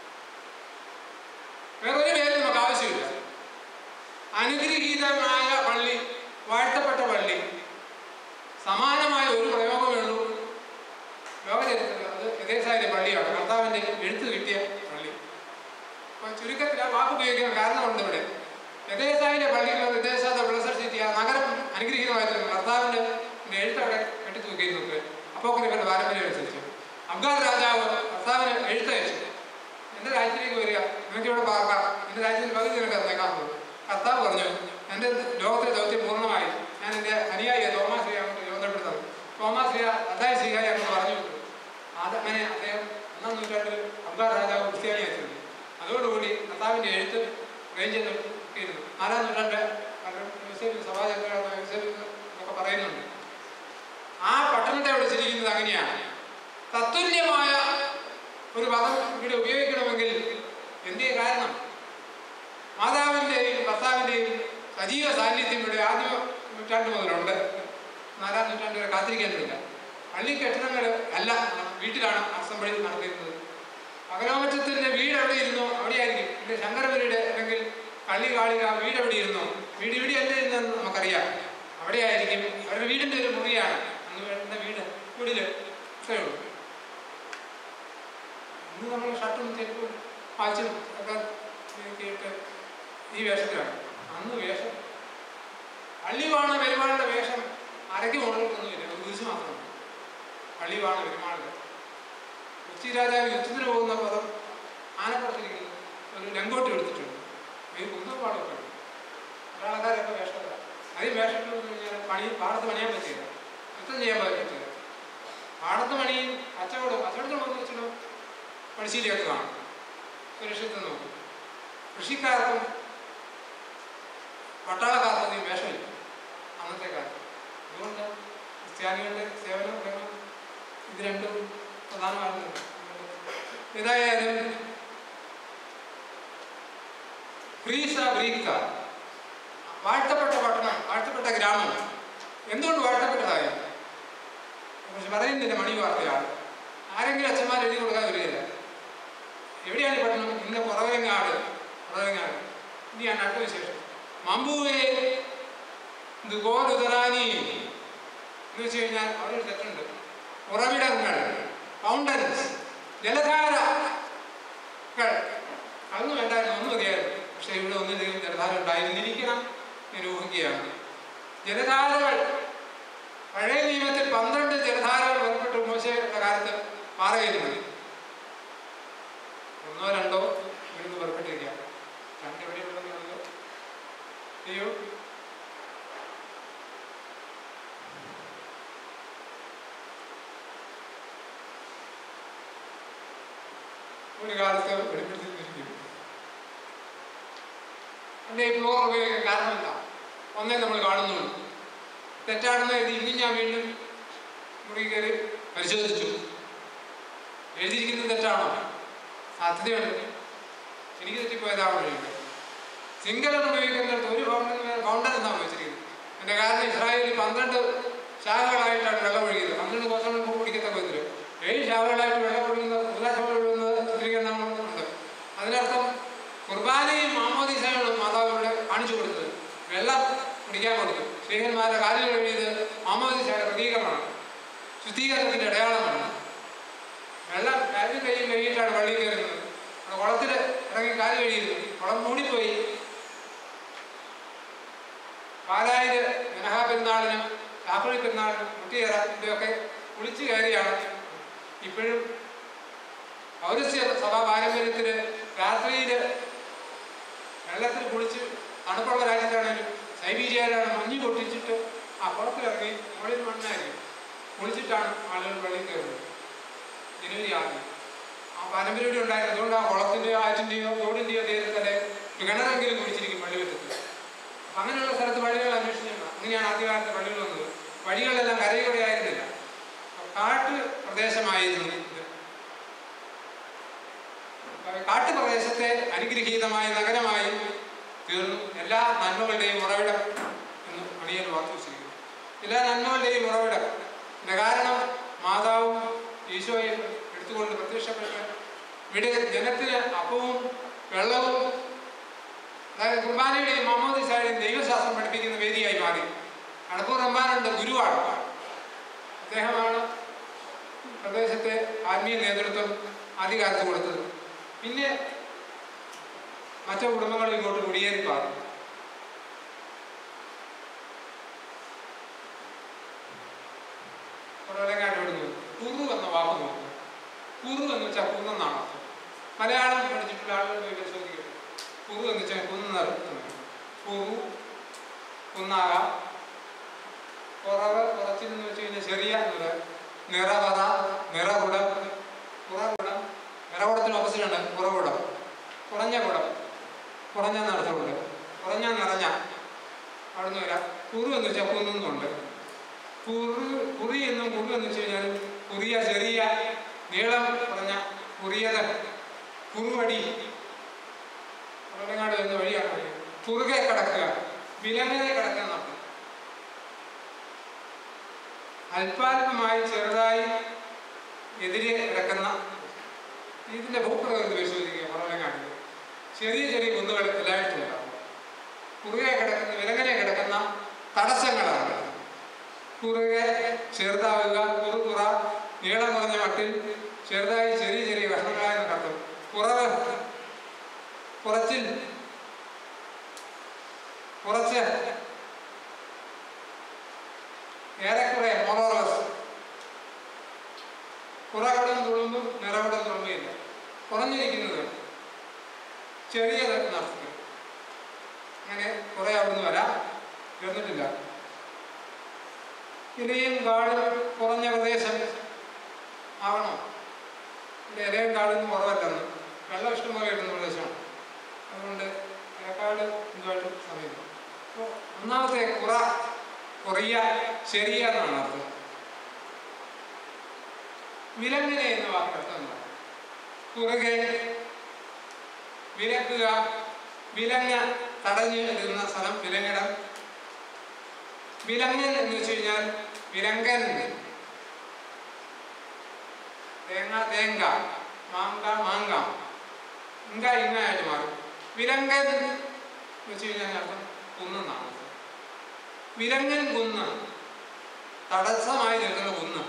വേറെ ഒരു പേര് നമുക്ക് ആവശ്യമില്ല അനുഗ്രഹീതമായ പള്ളി വാഴ്ത്തപ്പെട്ട പള്ളി സമാനമായ ഒരു പ്രയോഗമേ ഉള്ളൂ ലോകചരിത്രത്തിൽ അത് യഥേസായ പള്ളിയാണ് കർത്താവിൻ്റെ എഴുത്ത് കിട്ടിയ പള്ളി അപ്പോൾ ചുരുക്കത്തിൽ ആ വാക്ക് ഉപയോഗിക്കാൻ കാരണമുണ്ട് ഇവിടെ യഥേസായിലെ പള്ളിയിലോ യഥേസാദ ബ്ലസർ സിറ്റി ആ നഗരം അനുഗ്രഹീതമായിരുന്നു കർത്താവിൻ്റെ എഴുത്ത് അവിടെ കെട്ടിത്തൂക്കിയിരുന്നത് അപ്പോക്രിഫന്റെ പാരമ്പര്യം അനുസരിച്ച് അബ്ഗാദ് രാജാവ് കർത്താവിന് എഴുത്തയച്ചു എൻ്റെ രാജ്യത്തിലേക്ക് വരിക നിങ്ങൾക്ക് ഇവിടെ പാർക്കാം എൻ്റെ രാജ്യത്തിൽ പകുതി നിനക്ക് തന്നേക്കാൻ പോകും കർത്താവ് പറഞ്ഞു എൻ്റെ ലോകത്തിലെ ദൗത്യം പൂർണ്ണമായി ഞാൻ എൻ്റെ അനുയായി തോമാസ് ശ്രീ അങ്ങോട്ട് ചുമതലപ്പെടുത്തുന്നു തോമാസ് ശ്രീ അതായ ശ്രീകാരി അങ്ങോട്ട് പറഞ്ഞു വിട്ടു അത് അങ്ങനെ അദ്ദേഹം ഒന്നാം നൂറ്റാണ്ടിൽ അബ്ഗാദ് രാജാവ് ക്രിസ്ത്യാനി ആയിട്ടുണ്ട് അതോടുകൂടി കർത്താവിൻ്റെ എഴുത്ത് റേഞ്ച് ഇരുന്നു നാലാം നൂറ്റാണ്ട് യൂസേഫ് സഭാചരിത്രമായ യൂസേഫ് എന്നൊക്കെ പറയുന്നുണ്ട് ആ പട്ടണത്തെ വിളിച്ചിരിക്കുന്നത് അങ്ങനെയാണ് തത്തുല്യമായ ഒരു പദം ഇവിടെ ഉപയോഗിക്കണമെങ്കിൽ എന്തേ കാരണം മാതാവിൻ്റെയും ഭർത്താവിൻ്റെയും സജീവ സാന്നിധ്യം ഇവിടെ ആദ്യ നൂറ്റാണ്ട് മുതലുണ്ട് നാലാം നൂറ്റാണ്ട് വരെ കാത്തിരിക്കേണ്ടതില്ല പള്ളി കെട്ടിടങ്ങൾ അല്ല വീട്ടിലാണ് അസംബ്ലി നടത്തിയിരുന്നത് അകലോമറ്റത്തിൻ്റെ വീട് എവിടെ ഇരുന്നോ അവിടെയായിരിക്കും പിന്നെ ശങ്കരവരുടെ അല്ലെങ്കിൽ കള്ളി കാളിക വീട് എവിടെ ഇരുന്നോ വീട് ഇവിടെ അല്ലേ എന്ന് നമുക്കറിയാം അവിടെയായിരിക്കും അവരുടെ വീടിൻ്റെ ഒരു മുറിയാണ് അന്ന് വേണ്ട വീട് വീടില് ഇത്രയേ ഉള്ളൂ ഇന്ന് നമ്മൾ ഷർട്ടും ചെരുപ്പും വാച്ചും ഒക്കെ ഇട്ട് ഈ വേഷത്തിലാണ് അന്ന് വേഷം പള്ളിവാണ പെരുമാളുടെ വേഷം അരയ്ക്ക് മുകളിലൊന്നുമില്ല ഒരു കുരിശ് മാത്രമാണ് പള്ളിവാണ പെരുമാളുടെ കൊച്ചി രാജാവ് യുദ്ധത്തിന് പോകുന്ന പദം ആനപ്പുറത്തിരിക്കുന്നു ഒരു ലങ്കോട്ടി എടുത്തിട്ടുണ്ട് ഈ കുന്തപ്പാടൊക്കെ ഉണ്ട് ഒരാൾക്കാരൊക്കെ വേഷമല്ല അതിന് വേഷം കഴിഞ്ഞാൽ പണി പാടത്ത് പണിയാൻ പറ്റില്ല യുദ്ധം ചെയ്യാൻ പറ്റില്ല പാടത്ത് പണിയും കച്ചവടം കച്ചവടത്തിന് വന്ന് വെച്ചിട്ട് പണിശീലിയൊക്കെ കാണും സുരക്ഷിതം നോക്കും കൃഷിക്കാർക്കും പട്ടാളക്കാർക്കും അധികം വേഷമില്ല അന്നത്തെ കാലത്ത് അതുകൊണ്ട് ക്രിസ്ത്യാനികളുടെ സേവനം വേണം ഇത് രണ്ടും പ്രധാനമാകുന്നുണ്ട് ഏതായാലും ഗ്രീസ ഗ്രീക്ക വാഴ്ത്തപ്പെട്ട പട്ടണം വാഴ്ത്തപ്പെട്ട ഗ്രാമം എന്തുകൊണ്ട് വാഴ്ത്തപ്പെട്ടതായി പക്ഷെ പറയുന്നില്ല മണി വാർത്തയാണ് ആരെങ്കിലും അച്ഛന്മാർ എഴുതി കൊടുക്കാൻ വരികയില്ല എവിടെയാണ് ഈ പട്ടണം ഇന്ന് കുറവരങ്ങാട് കുറവരങ്ങാട് ഇനിയാണ് അടുത്ത വിശേഷം മമ്പുവേ ദുഗോദുതറാനി എന്ന് വെച്ച് കഴിഞ്ഞാൽ അവരൊരു തെറ്റുണ്ട് ഉറവിടങ്ങൾ ഫൗണ്ടൻസ് ജലധാരകൾ അതൊന്നും വേണ്ടായിരുന്നു ഒന്നും മതിയായിരുന്നു പക്ഷേ ഇവിടെ ഒന്നിലെങ്കിലും ജലധാര ഉണ്ടായിരുന്നിരിക്കണം ഞാൻ ഊഹിക്കുകയാണ് ജലധാരകൾ പഴയ നിയമത്തിൽ പന്ത്രണ്ട് ജലധാരകൾ പുറപ്പെട്ടു മോശയുടെ കാലത്ത് പാറയിരുന്നു ഒന്നോ രണ്ടോ ഇവിടുന്ന് പുറപ്പെട്ടിരിക്കാം രണ്ട് എവിടെയുള്ളതെന്നുള്ളത് അയ്യോ ഒരു കാലത്ത് വെളിപ്പെടുത്തിയിരിക്കും അതിൻ്റെ ഈ ഫ്ലോർ ഉപയോഗിക്കാൻ കാരണമില്ല ഒന്നേ നമ്മൾ കാണുന്നുള്ളൂ തെറ്റാണെന്ന് എഴുതി ഇനി ഞാൻ വീണ്ടും മുറി കയറി പരിശോധിച്ചു എഴുതിയിരിക്കുന്നത് തെറ്റാണോ സാധ്യതയുണ്ട് എനിക്ക് തെറ്റിപ്പോയതാവാൻ കഴിയില്ല സിംഗലൻ ഉപയോഗിക്കുന്നിടത്ത് ഒരു ഫൗണ്ടൻ ഫൗണ്ടൻ എന്നാണ് വെച്ചിരിക്കുന്നത് എൻ്റെ കാരണം ഇസ്രായേലിൽ പന്ത്രണ്ട് ശാഖകളായിട്ടാണ് വെള്ളം ഒഴുകിയത് പന്ത്രണ്ട് കോശങ്ങൾ കുടിക്കത്തക്ക വിധത്തിൽ ഏഴ് ശാഖകളായിട്ട് വെള്ളം ഒഴുകുന്ന ഉല്ലാസം ഒഴുകുന്നത് ചിത്രീകരണമുണ്ട് അതിനർത്ഥം കുർബാനയും മാമോദിസയാണ് മാതാവ് ഇവിടെ കാണിച്ചു കൊടുത്തത് വെള്ളം കുടിക്കാൻ കൊടുത്തു ശ്രീഹന്മാരുടെ കാലിൽ എഴുതിയത് മാമോദിസയുടെ പ്രതീകമാണ് ശുദ്ധീകരണത്തിന്റെ അടയാളമാണ് വെള്ളം കാലിൽ കയ്യിൽ കഴുകിയിട്ടാണ് പള്ളിയിൽ കയറുന്നത് അവിടെ കുളത്തിൽ ഇറങ്ങി കാല് കഴിയുന്നു കുളം മൂടിപ്പോയി പാലായിൽ മെനഹാ പെരുന്നാളിന് ചാപ്പഴി പെരുന്നാളിന് മുട്ടിയേറ ഇതൊക്കെ കുളിച്ചു കയറിയാണ് ഇപ്പോഴും പൗരസ്യ സഭാ പാരമ്പര്യത്തിൽ രാത്രിയിൽ വെള്ളത്തിൽ കുളിച്ച് തണുപ്പുള്ള രാജ്യത്താണെങ്കിലും സൈബീരിയയിലാണ് മഞ്ഞ് പൊട്ടിച്ചിട്ട് ആ കുളത്തിലിറങ്ങി മുകളിൽ മണ്ണായിരിക്കും കുളിച്ചിട്ടാണ് ആളുകൾ വെള്ളിൽ കയറുന്നത് ജനുവരി ആദ്യം ആ പാരമ്പര്യം ഇവിടെ ഉണ്ടായിരുന്നു അതുകൊണ്ട് ആ കുളത്തിൻ്റെയോ ആറ്റിൻ്റെയോ തോടിൻ്റെയോ തീരത്തല്ലേ ഒരു കിണറെങ്കിലും കുടിച്ചിരിക്കും പള്ളിവറ്റത്ത് അപ്പം അങ്ങനെയുള്ള സ്ഥലത്ത് പള്ളികൾ അന്വേഷിച്ചില്ല അങ്ങനെയാണ് ആദ്യകാലത്ത് പള്ളികൾ വന്നത് വഴികളെല്ലാം കരയോടെ ആയിരുന്നില്ല കാട്ട് പ്രദേശമായിരുന്നു ഇത് കാട്ടുപ്രദേശത്തെ അനുഗ്രഹീതമായ നഗരമായി തീർന്നു എല്ലാ നന്മകളുടെയും ഉറവിടം എന്ന് മണിയൻ വാർത്തു വെച്ചിരിക്കുന്നു എല്ലാ നന്മകളുടെയും ഉറവിടം ഇതിന്റെ കാരണം മാതാവും ഈശോയും എടുത്തുകൊണ്ട് പ്രത്യക്ഷപ്പെട്ട് ഇവിടെ ജനത്തിന് അപ്പവും വെള്ളവും അതായത് കുർബാനയുടെയും മാമോദിസായുടെയും ദൈവശാസ്ത്രം പഠിപ്പിക്കുന്ന വേദിയായി മാറി അണപ്പൂർ റഹ്മാനുണ്ട് ഗുരുവാണ് അദ്ദേഹമാണ് പ്രദേശത്തെ ആത്മീയ നേതൃത്വം ആദ്യകാലത്ത് കൊടുത്തത് പിന്നെ മറ്റു കുടുംബങ്ങൾ ഇങ്ങോട്ട് കുടിയേറി പാർന്നു കുറവലങ്ങാട്ട് വിടുന്നു കുറു എന്ന വാക്ക് നോക്കും കുറു എന്ന് വെച്ചാൽ കുന്നെന്നാണ് അർത്ഥം മലയാളം പഠിച്ചിട്ടുള്ള ആളുകൾ പോയി പരിശോധിക്കും കുറു എന്ന് വെച്ചാൽ കുന്നർത്ഥം കുറു കുന്നാകാം കുറവ് കുറച്ചിലെന്ന് വെച്ച് കഴിഞ്ഞാൽ ചെറിയ എന്നുള്ള നിറവറ നിറകുടം കുറകുടം നിറകുടത്തിന് ഓപ്പോസിറ്റ് ഉണ്ട് കുറകുടം കുറഞ്ഞ കുടം കുറഞ്ഞ നടത്തുണ്ട് കുറഞ്ഞ നിറഞ്ഞ അവിടുന്ന് വരാം കുറു എന്ന് വെച്ചാൽ കുന്നുന്നുണ്ട് കുറു കുറി എന്നും കുറു എന്ന് വെച്ച് കഴിഞ്ഞാൽ കുറിയ ചെറിയ നീളം കുറഞ്ഞ കുറിയത് കുറുവടി കുറവങ്ങാട് എന്ന വഴിയാണ് കുറുകെ കിടക്കുക വിലങ്ങനെ കിടക്കുക എന്നർത്ഥം അല്പാൽപമായി ചെറുതായി എതിരെ കിടക്കുന്ന ഇതിന്റെ ഭൂപ്രകൃതി പരിശോധിക്കുക കുറവലങ്ങാടിൽ ചെറിയ ചെറിയ കുന്നുകൾ എല്ലായിടത്തും ഉണ്ടാവും കുറുകെ കിടക്കുന്ന വിലങ്ങനെ കിടക്കുന്ന തടസ്സങ്ങളാണ് കുറുകെ ചെറുതാവുക കുറുകുറ നീളം കുറഞ്ഞ മട്ടിൽ ചെറുതായി ചെറിയ ചെറിയ കഷ്ണങ്ങളായ കണ്ടു കുറവ് കുറച്ചിൽ കുറച്ച് ഏറെക്കുറെ മോറോറസ് കുറകടം തുളുമ്പും നിറകടം തുളുമ്പയില്ല കുറഞ്ഞിരിക്കുന്നത് ചെറിയത് നടത്തുക അങ്ങനെ കുറെ അവിടുന്ന് വരാം തീർന്നിട്ടില്ല ഇലയും കാടും കുറഞ്ഞ പ്രദേശം ആവണം ഇവിടെ ഇലയും കാടും കുറവല്ലെന്ന് വെള്ളം ഇഷ്ടംപോലെ കിട്ടുന്ന പ്രദേശമാണ് അതുകൊണ്ട് ഇലക്കാട് ഇതുമായിട്ട് സമീപം അപ്പോൾ ഒന്നാമത്തെ കുറ കുറയ ചെറിയ എന്നാണ് അർത്ഥം വിലങ്ങിനെ എന്ന വാക്കർത്ഥം എന്താണ് കുറുകെ വിലക്കുക വിലങ്ങ തടഞ്ഞു നിൽക്കുന്ന സ്ഥലം വിലങ്ങിടം വിലങ്ങൻ എന്ന് വെച്ച് കഴിഞ്ഞാൽ വിലങ്കൻ തേങ്ങ തേങ്ക മാങ്ക മാങ്ക ഇങ്ക ഇങ്ങ ആയിട്ട് മാറും വിലങ്കൻ എന്ന് വെച്ച് കഴിഞ്ഞാൽ അർത്ഥം കുന്നെന്നാണ് വിലങ്ങൻ കുന്ന് തടസ്സമായി നിൽക്കുന്ന കുന്ന്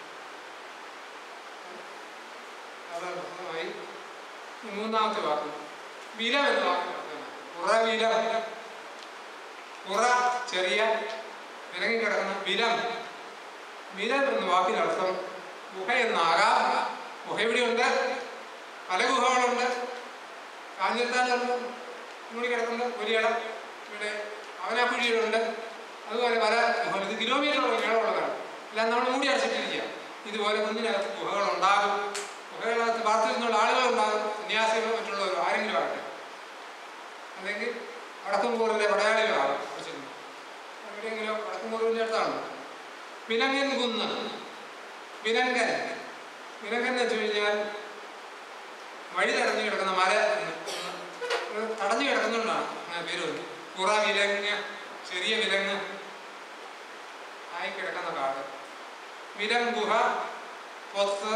തടസ്സമായി മൂന്നാമത്തെ വാക്ക് വിലം എന്ന വാക്ക് ഉറവിലം ഉറ ചെറിയ വിലങ്ങിക്കിടക്കുന്ന വിലം വിലം എന്ന വാക്കിനർത്ഥം ഗുഹ എന്നാകാം ഗുഹ ഇവിടെയുണ്ട് പല ഗുഹകളുണ്ട് കാഞ്ഞിരത്താനുണ്ട് മൂടി കിടക്കുന്ന ഒരിടം ഇവിടെ അവനാക്കുഴിയിലുണ്ട് അതുപോലെ പല ഗുഹകൾ ഇത് കിലോമീറ്ററോളം നീളമുള്ളതാണ് എല്ലാം നമ്മൾ മൂടി അടച്ചിട്ടിരിക്കുക ഇതുപോലെ കുഞ്ഞിനകത്ത് ഗുഹകളുണ്ടാകും ഗുഹകളകത്ത് പാർത്തിരുന്നുള്ള ആളുകളുണ്ടാകും സന്യാസികളോ മറ്റുള്ളവരോ ആരെങ്കിലും ആകട്ടെ അല്ലെങ്കിൽ വടക്കുംകൂറിലെ പടയാളികളാകും കുറച്ചിരുന്നു എവിടെയെങ്കിലും വടക്കുംകൂറിൻ്റെ അടുത്താണ് വിലങ്ങൻ കുന്ന് വിലങ്കൻ വിലങ്കൻ എന്ന് വെച്ച് കഴിഞ്ഞാൽ വഴി തടഞ്ഞു കിടക്കുന്ന മല എന്ന് ഒന്ന് തടഞ്ഞു കിടക്കുന്നുണ്ടാണ് അങ്ങനെ പേര് വന്നു കുറ വിലങ്ങ ചെറിയ വിലങ്ങ് ആയി കിടക്കുന്ന കാട് വിലം ഗുഹ പൊത്ത്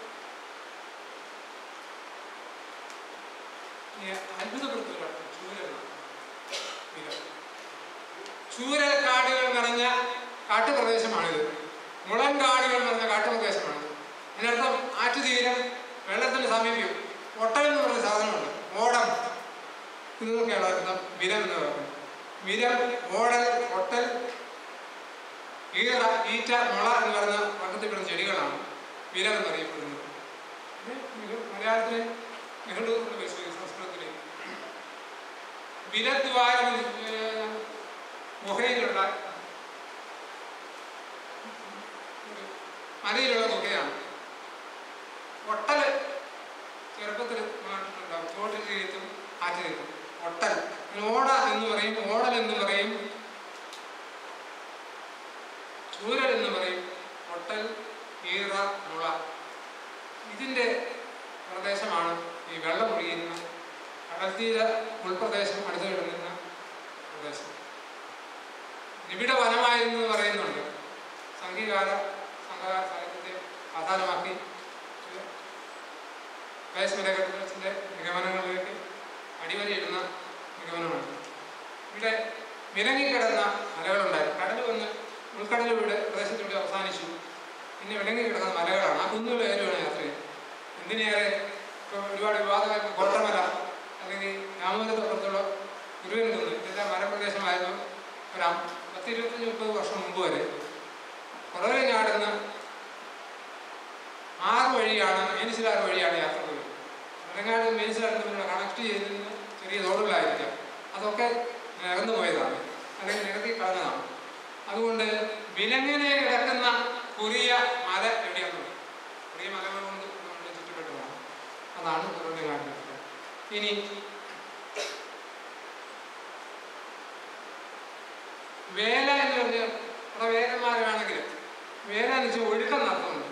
അത്ഭുതപ്പെടുത്തുകയാണ് ചൂരൽ വിലം ചൂരൽ കാടുകൾ നിറഞ്ഞ കാട്ടുപ്രദേശമാണിത് മുളം കാടുകൾ നിറഞ്ഞ കാട്ടുപ്രദേശമാണിത് അതിനർത്ഥം ആറ്റുതീരം വെള്ളത്തിന് സമീപം ഒട്ടൽ എന്ന് പറയുന്ന സാധനമുണ്ട് ഓടം ഇതൊക്കെയാണ് അർത്ഥം വിരം എന്ന് പറയുന്നത് വിരം ഓടൽ ഒട്ടൽ ഈറ ഈറ്റ മുള എന്ന് പറയുന്ന വർഗത്തിൽപ്പെടുന്ന ചെടികളാണ് വിരം എന്നറിയപ്പെടുന്നത് ഇത് മലയാളത്തിൽ നെഹ്റു എന്ന് പരിശോധിക്കും സംസ്കൃതത്തിൽ വിരദ്വാരം ഏർ, ഗുഹയിലുള്ള ഒരു മലയിലുള്ള ഗുഹയാണ് ഒട്ടല് ചെറുപ്പത്തിൽ ഉണ്ടാവും തോട്ടിൽ തീരത്തും ആറ്റിൽ തീരത്തും ഒട്ടൽ ഓട എന്ന് പറയും ഓടൽ എന്ന് പറയും ചൂരൽ എന്ന് പറയും ഒട്ടൽ ഈറ മുള ഇതിൻ്റെ പ്രദേശമാണ് ഈ വെള്ളം ഒഴുകുന്ന കടൽത്തീര ഉൾപ്രദേശം അടുത്ത് കിടക്കുന്ന പ്രദേശം നിബിഡ വനമായിരുന്നു എന്ന് പറയുന്നുണ്ട് സംഘകാല സംഘകാല സാഹിത്യത്തെ ആധാരമാക്കി വയസ്മരഘട്ടത്തിൻ്റെ നിഗമനങ്ങളിലേക്ക് അടിവരയിടുന്ന നിഗമനമാണ് ഇവിടെ വിലങ്ങിക്കിടന്ന മലകളുണ്ടായിരുന്നു കടൽ വന്ന് ഉൾക്കടൽ ഇവിടെ പ്രദേശത്തൂടെ അവസാനിച്ചു പിന്നെ വിലങ്ങിക്കിടക്കുന്ന മലകളാണ് ആ കുന്നുകൾ കയറുകയാണ് യാത്ര ചെയ്യുന്നത് എന്തിനേറെ ഇപ്പോൾ ഒരുപാട് വിവാദമായ കോട്ടമല അല്ലെങ്കിൽ രാമപുരത്തപ്പുറത്തുള്ള ഗുരുവൻ കുന്ന് ഇതെല്ലാം മലപ്രദേശമായിരുന്നു ഒരു അം- പത്ത് ഇരുപത്തഞ്ച് മുപ്പത് വർഷം മുമ്പ് വരെ കുറവെ ഞാടുന്ന ആറ് വഴിയാണ് മേനിസിലാറ് വഴിയാണ് യാത്ര പോയത് മലങ്ങാട് മേനിസിലാറ് തമ്മിലുള്ള കണക്ട് ചെയ്തിരുന്ന ചെറിയ റോഡുകളായിരിക്കാം അതൊക്കെ നികന്നു പോയതാണ് അല്ലെങ്കിൽ നികത്തി കളഞ്ഞതാണ് അതുകൊണ്ട് വിലങ്ങനെ കിടക്കുന്ന കുറിയ മല എവിടെയാണെന്ന് കുറിയ മലകൾ കൊണ്ട് നമ്മൾ ചുറ്റപ്പെട്ടതാണ് അതാണ് കുറവങ്ങാട് ഇനി വേല എന്ന് പറഞ്ഞാൽ ഇവിടെ വേലന്മാരാണെങ്കിൽ വേല എന്ന് വെച്ചാൽ ഒഴുക്കം നടത്തുന്നുണ്ട്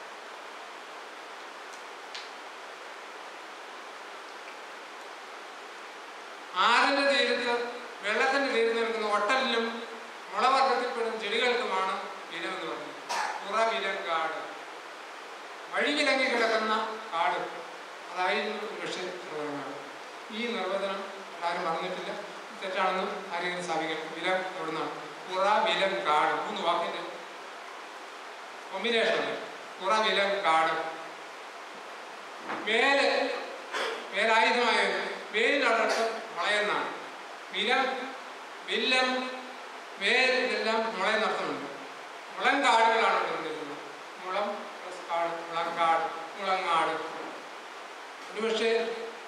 ആറിന്റെ തീരത്ത് വെള്ളത്തിന്റെ തീരത്ത് നിൽക്കുന്ന ഒട്ടലിനും മുളവർഗത്തിൽപ്പെടുന്ന ചെടികൾക്കുമാണ് വിലം എന്ന് പറയുന്നത് പുറ വിലം കാട് വഴി വിലങ്ങി കിടക്കുന്ന കാട് അതായിരുന്നു പക്ഷേ നിർവചനം ഈ നിർവചനം ആരും പറഞ്ഞിട്ടില്ല തെറ്റാണെന്ന് ആരെങ്കിലും സ്ഥാപിക്കണം വിലം എവിടുന്നാണ് പുറ വിലം കാട് മൂന്ന് വാക്കിന്റെ കോമ്പിനേഷൻ പുറ വിലം കാട് വേല് വേലായുധമായ വേലിനടക്കം മുളയെന്നാണ് വിലം വില്ലം വേൽ ഇതെല്ലാം മുളയെന്നർത്ഥമുണ്ട് മുളം കാടുകളാണ് ഇവിടെ വന്നിരിക്കുന്നത് മുളം പ്ലസ് കാട് മുളങ്കാട് മുളങ്ങാട് ഒരുപക്ഷെ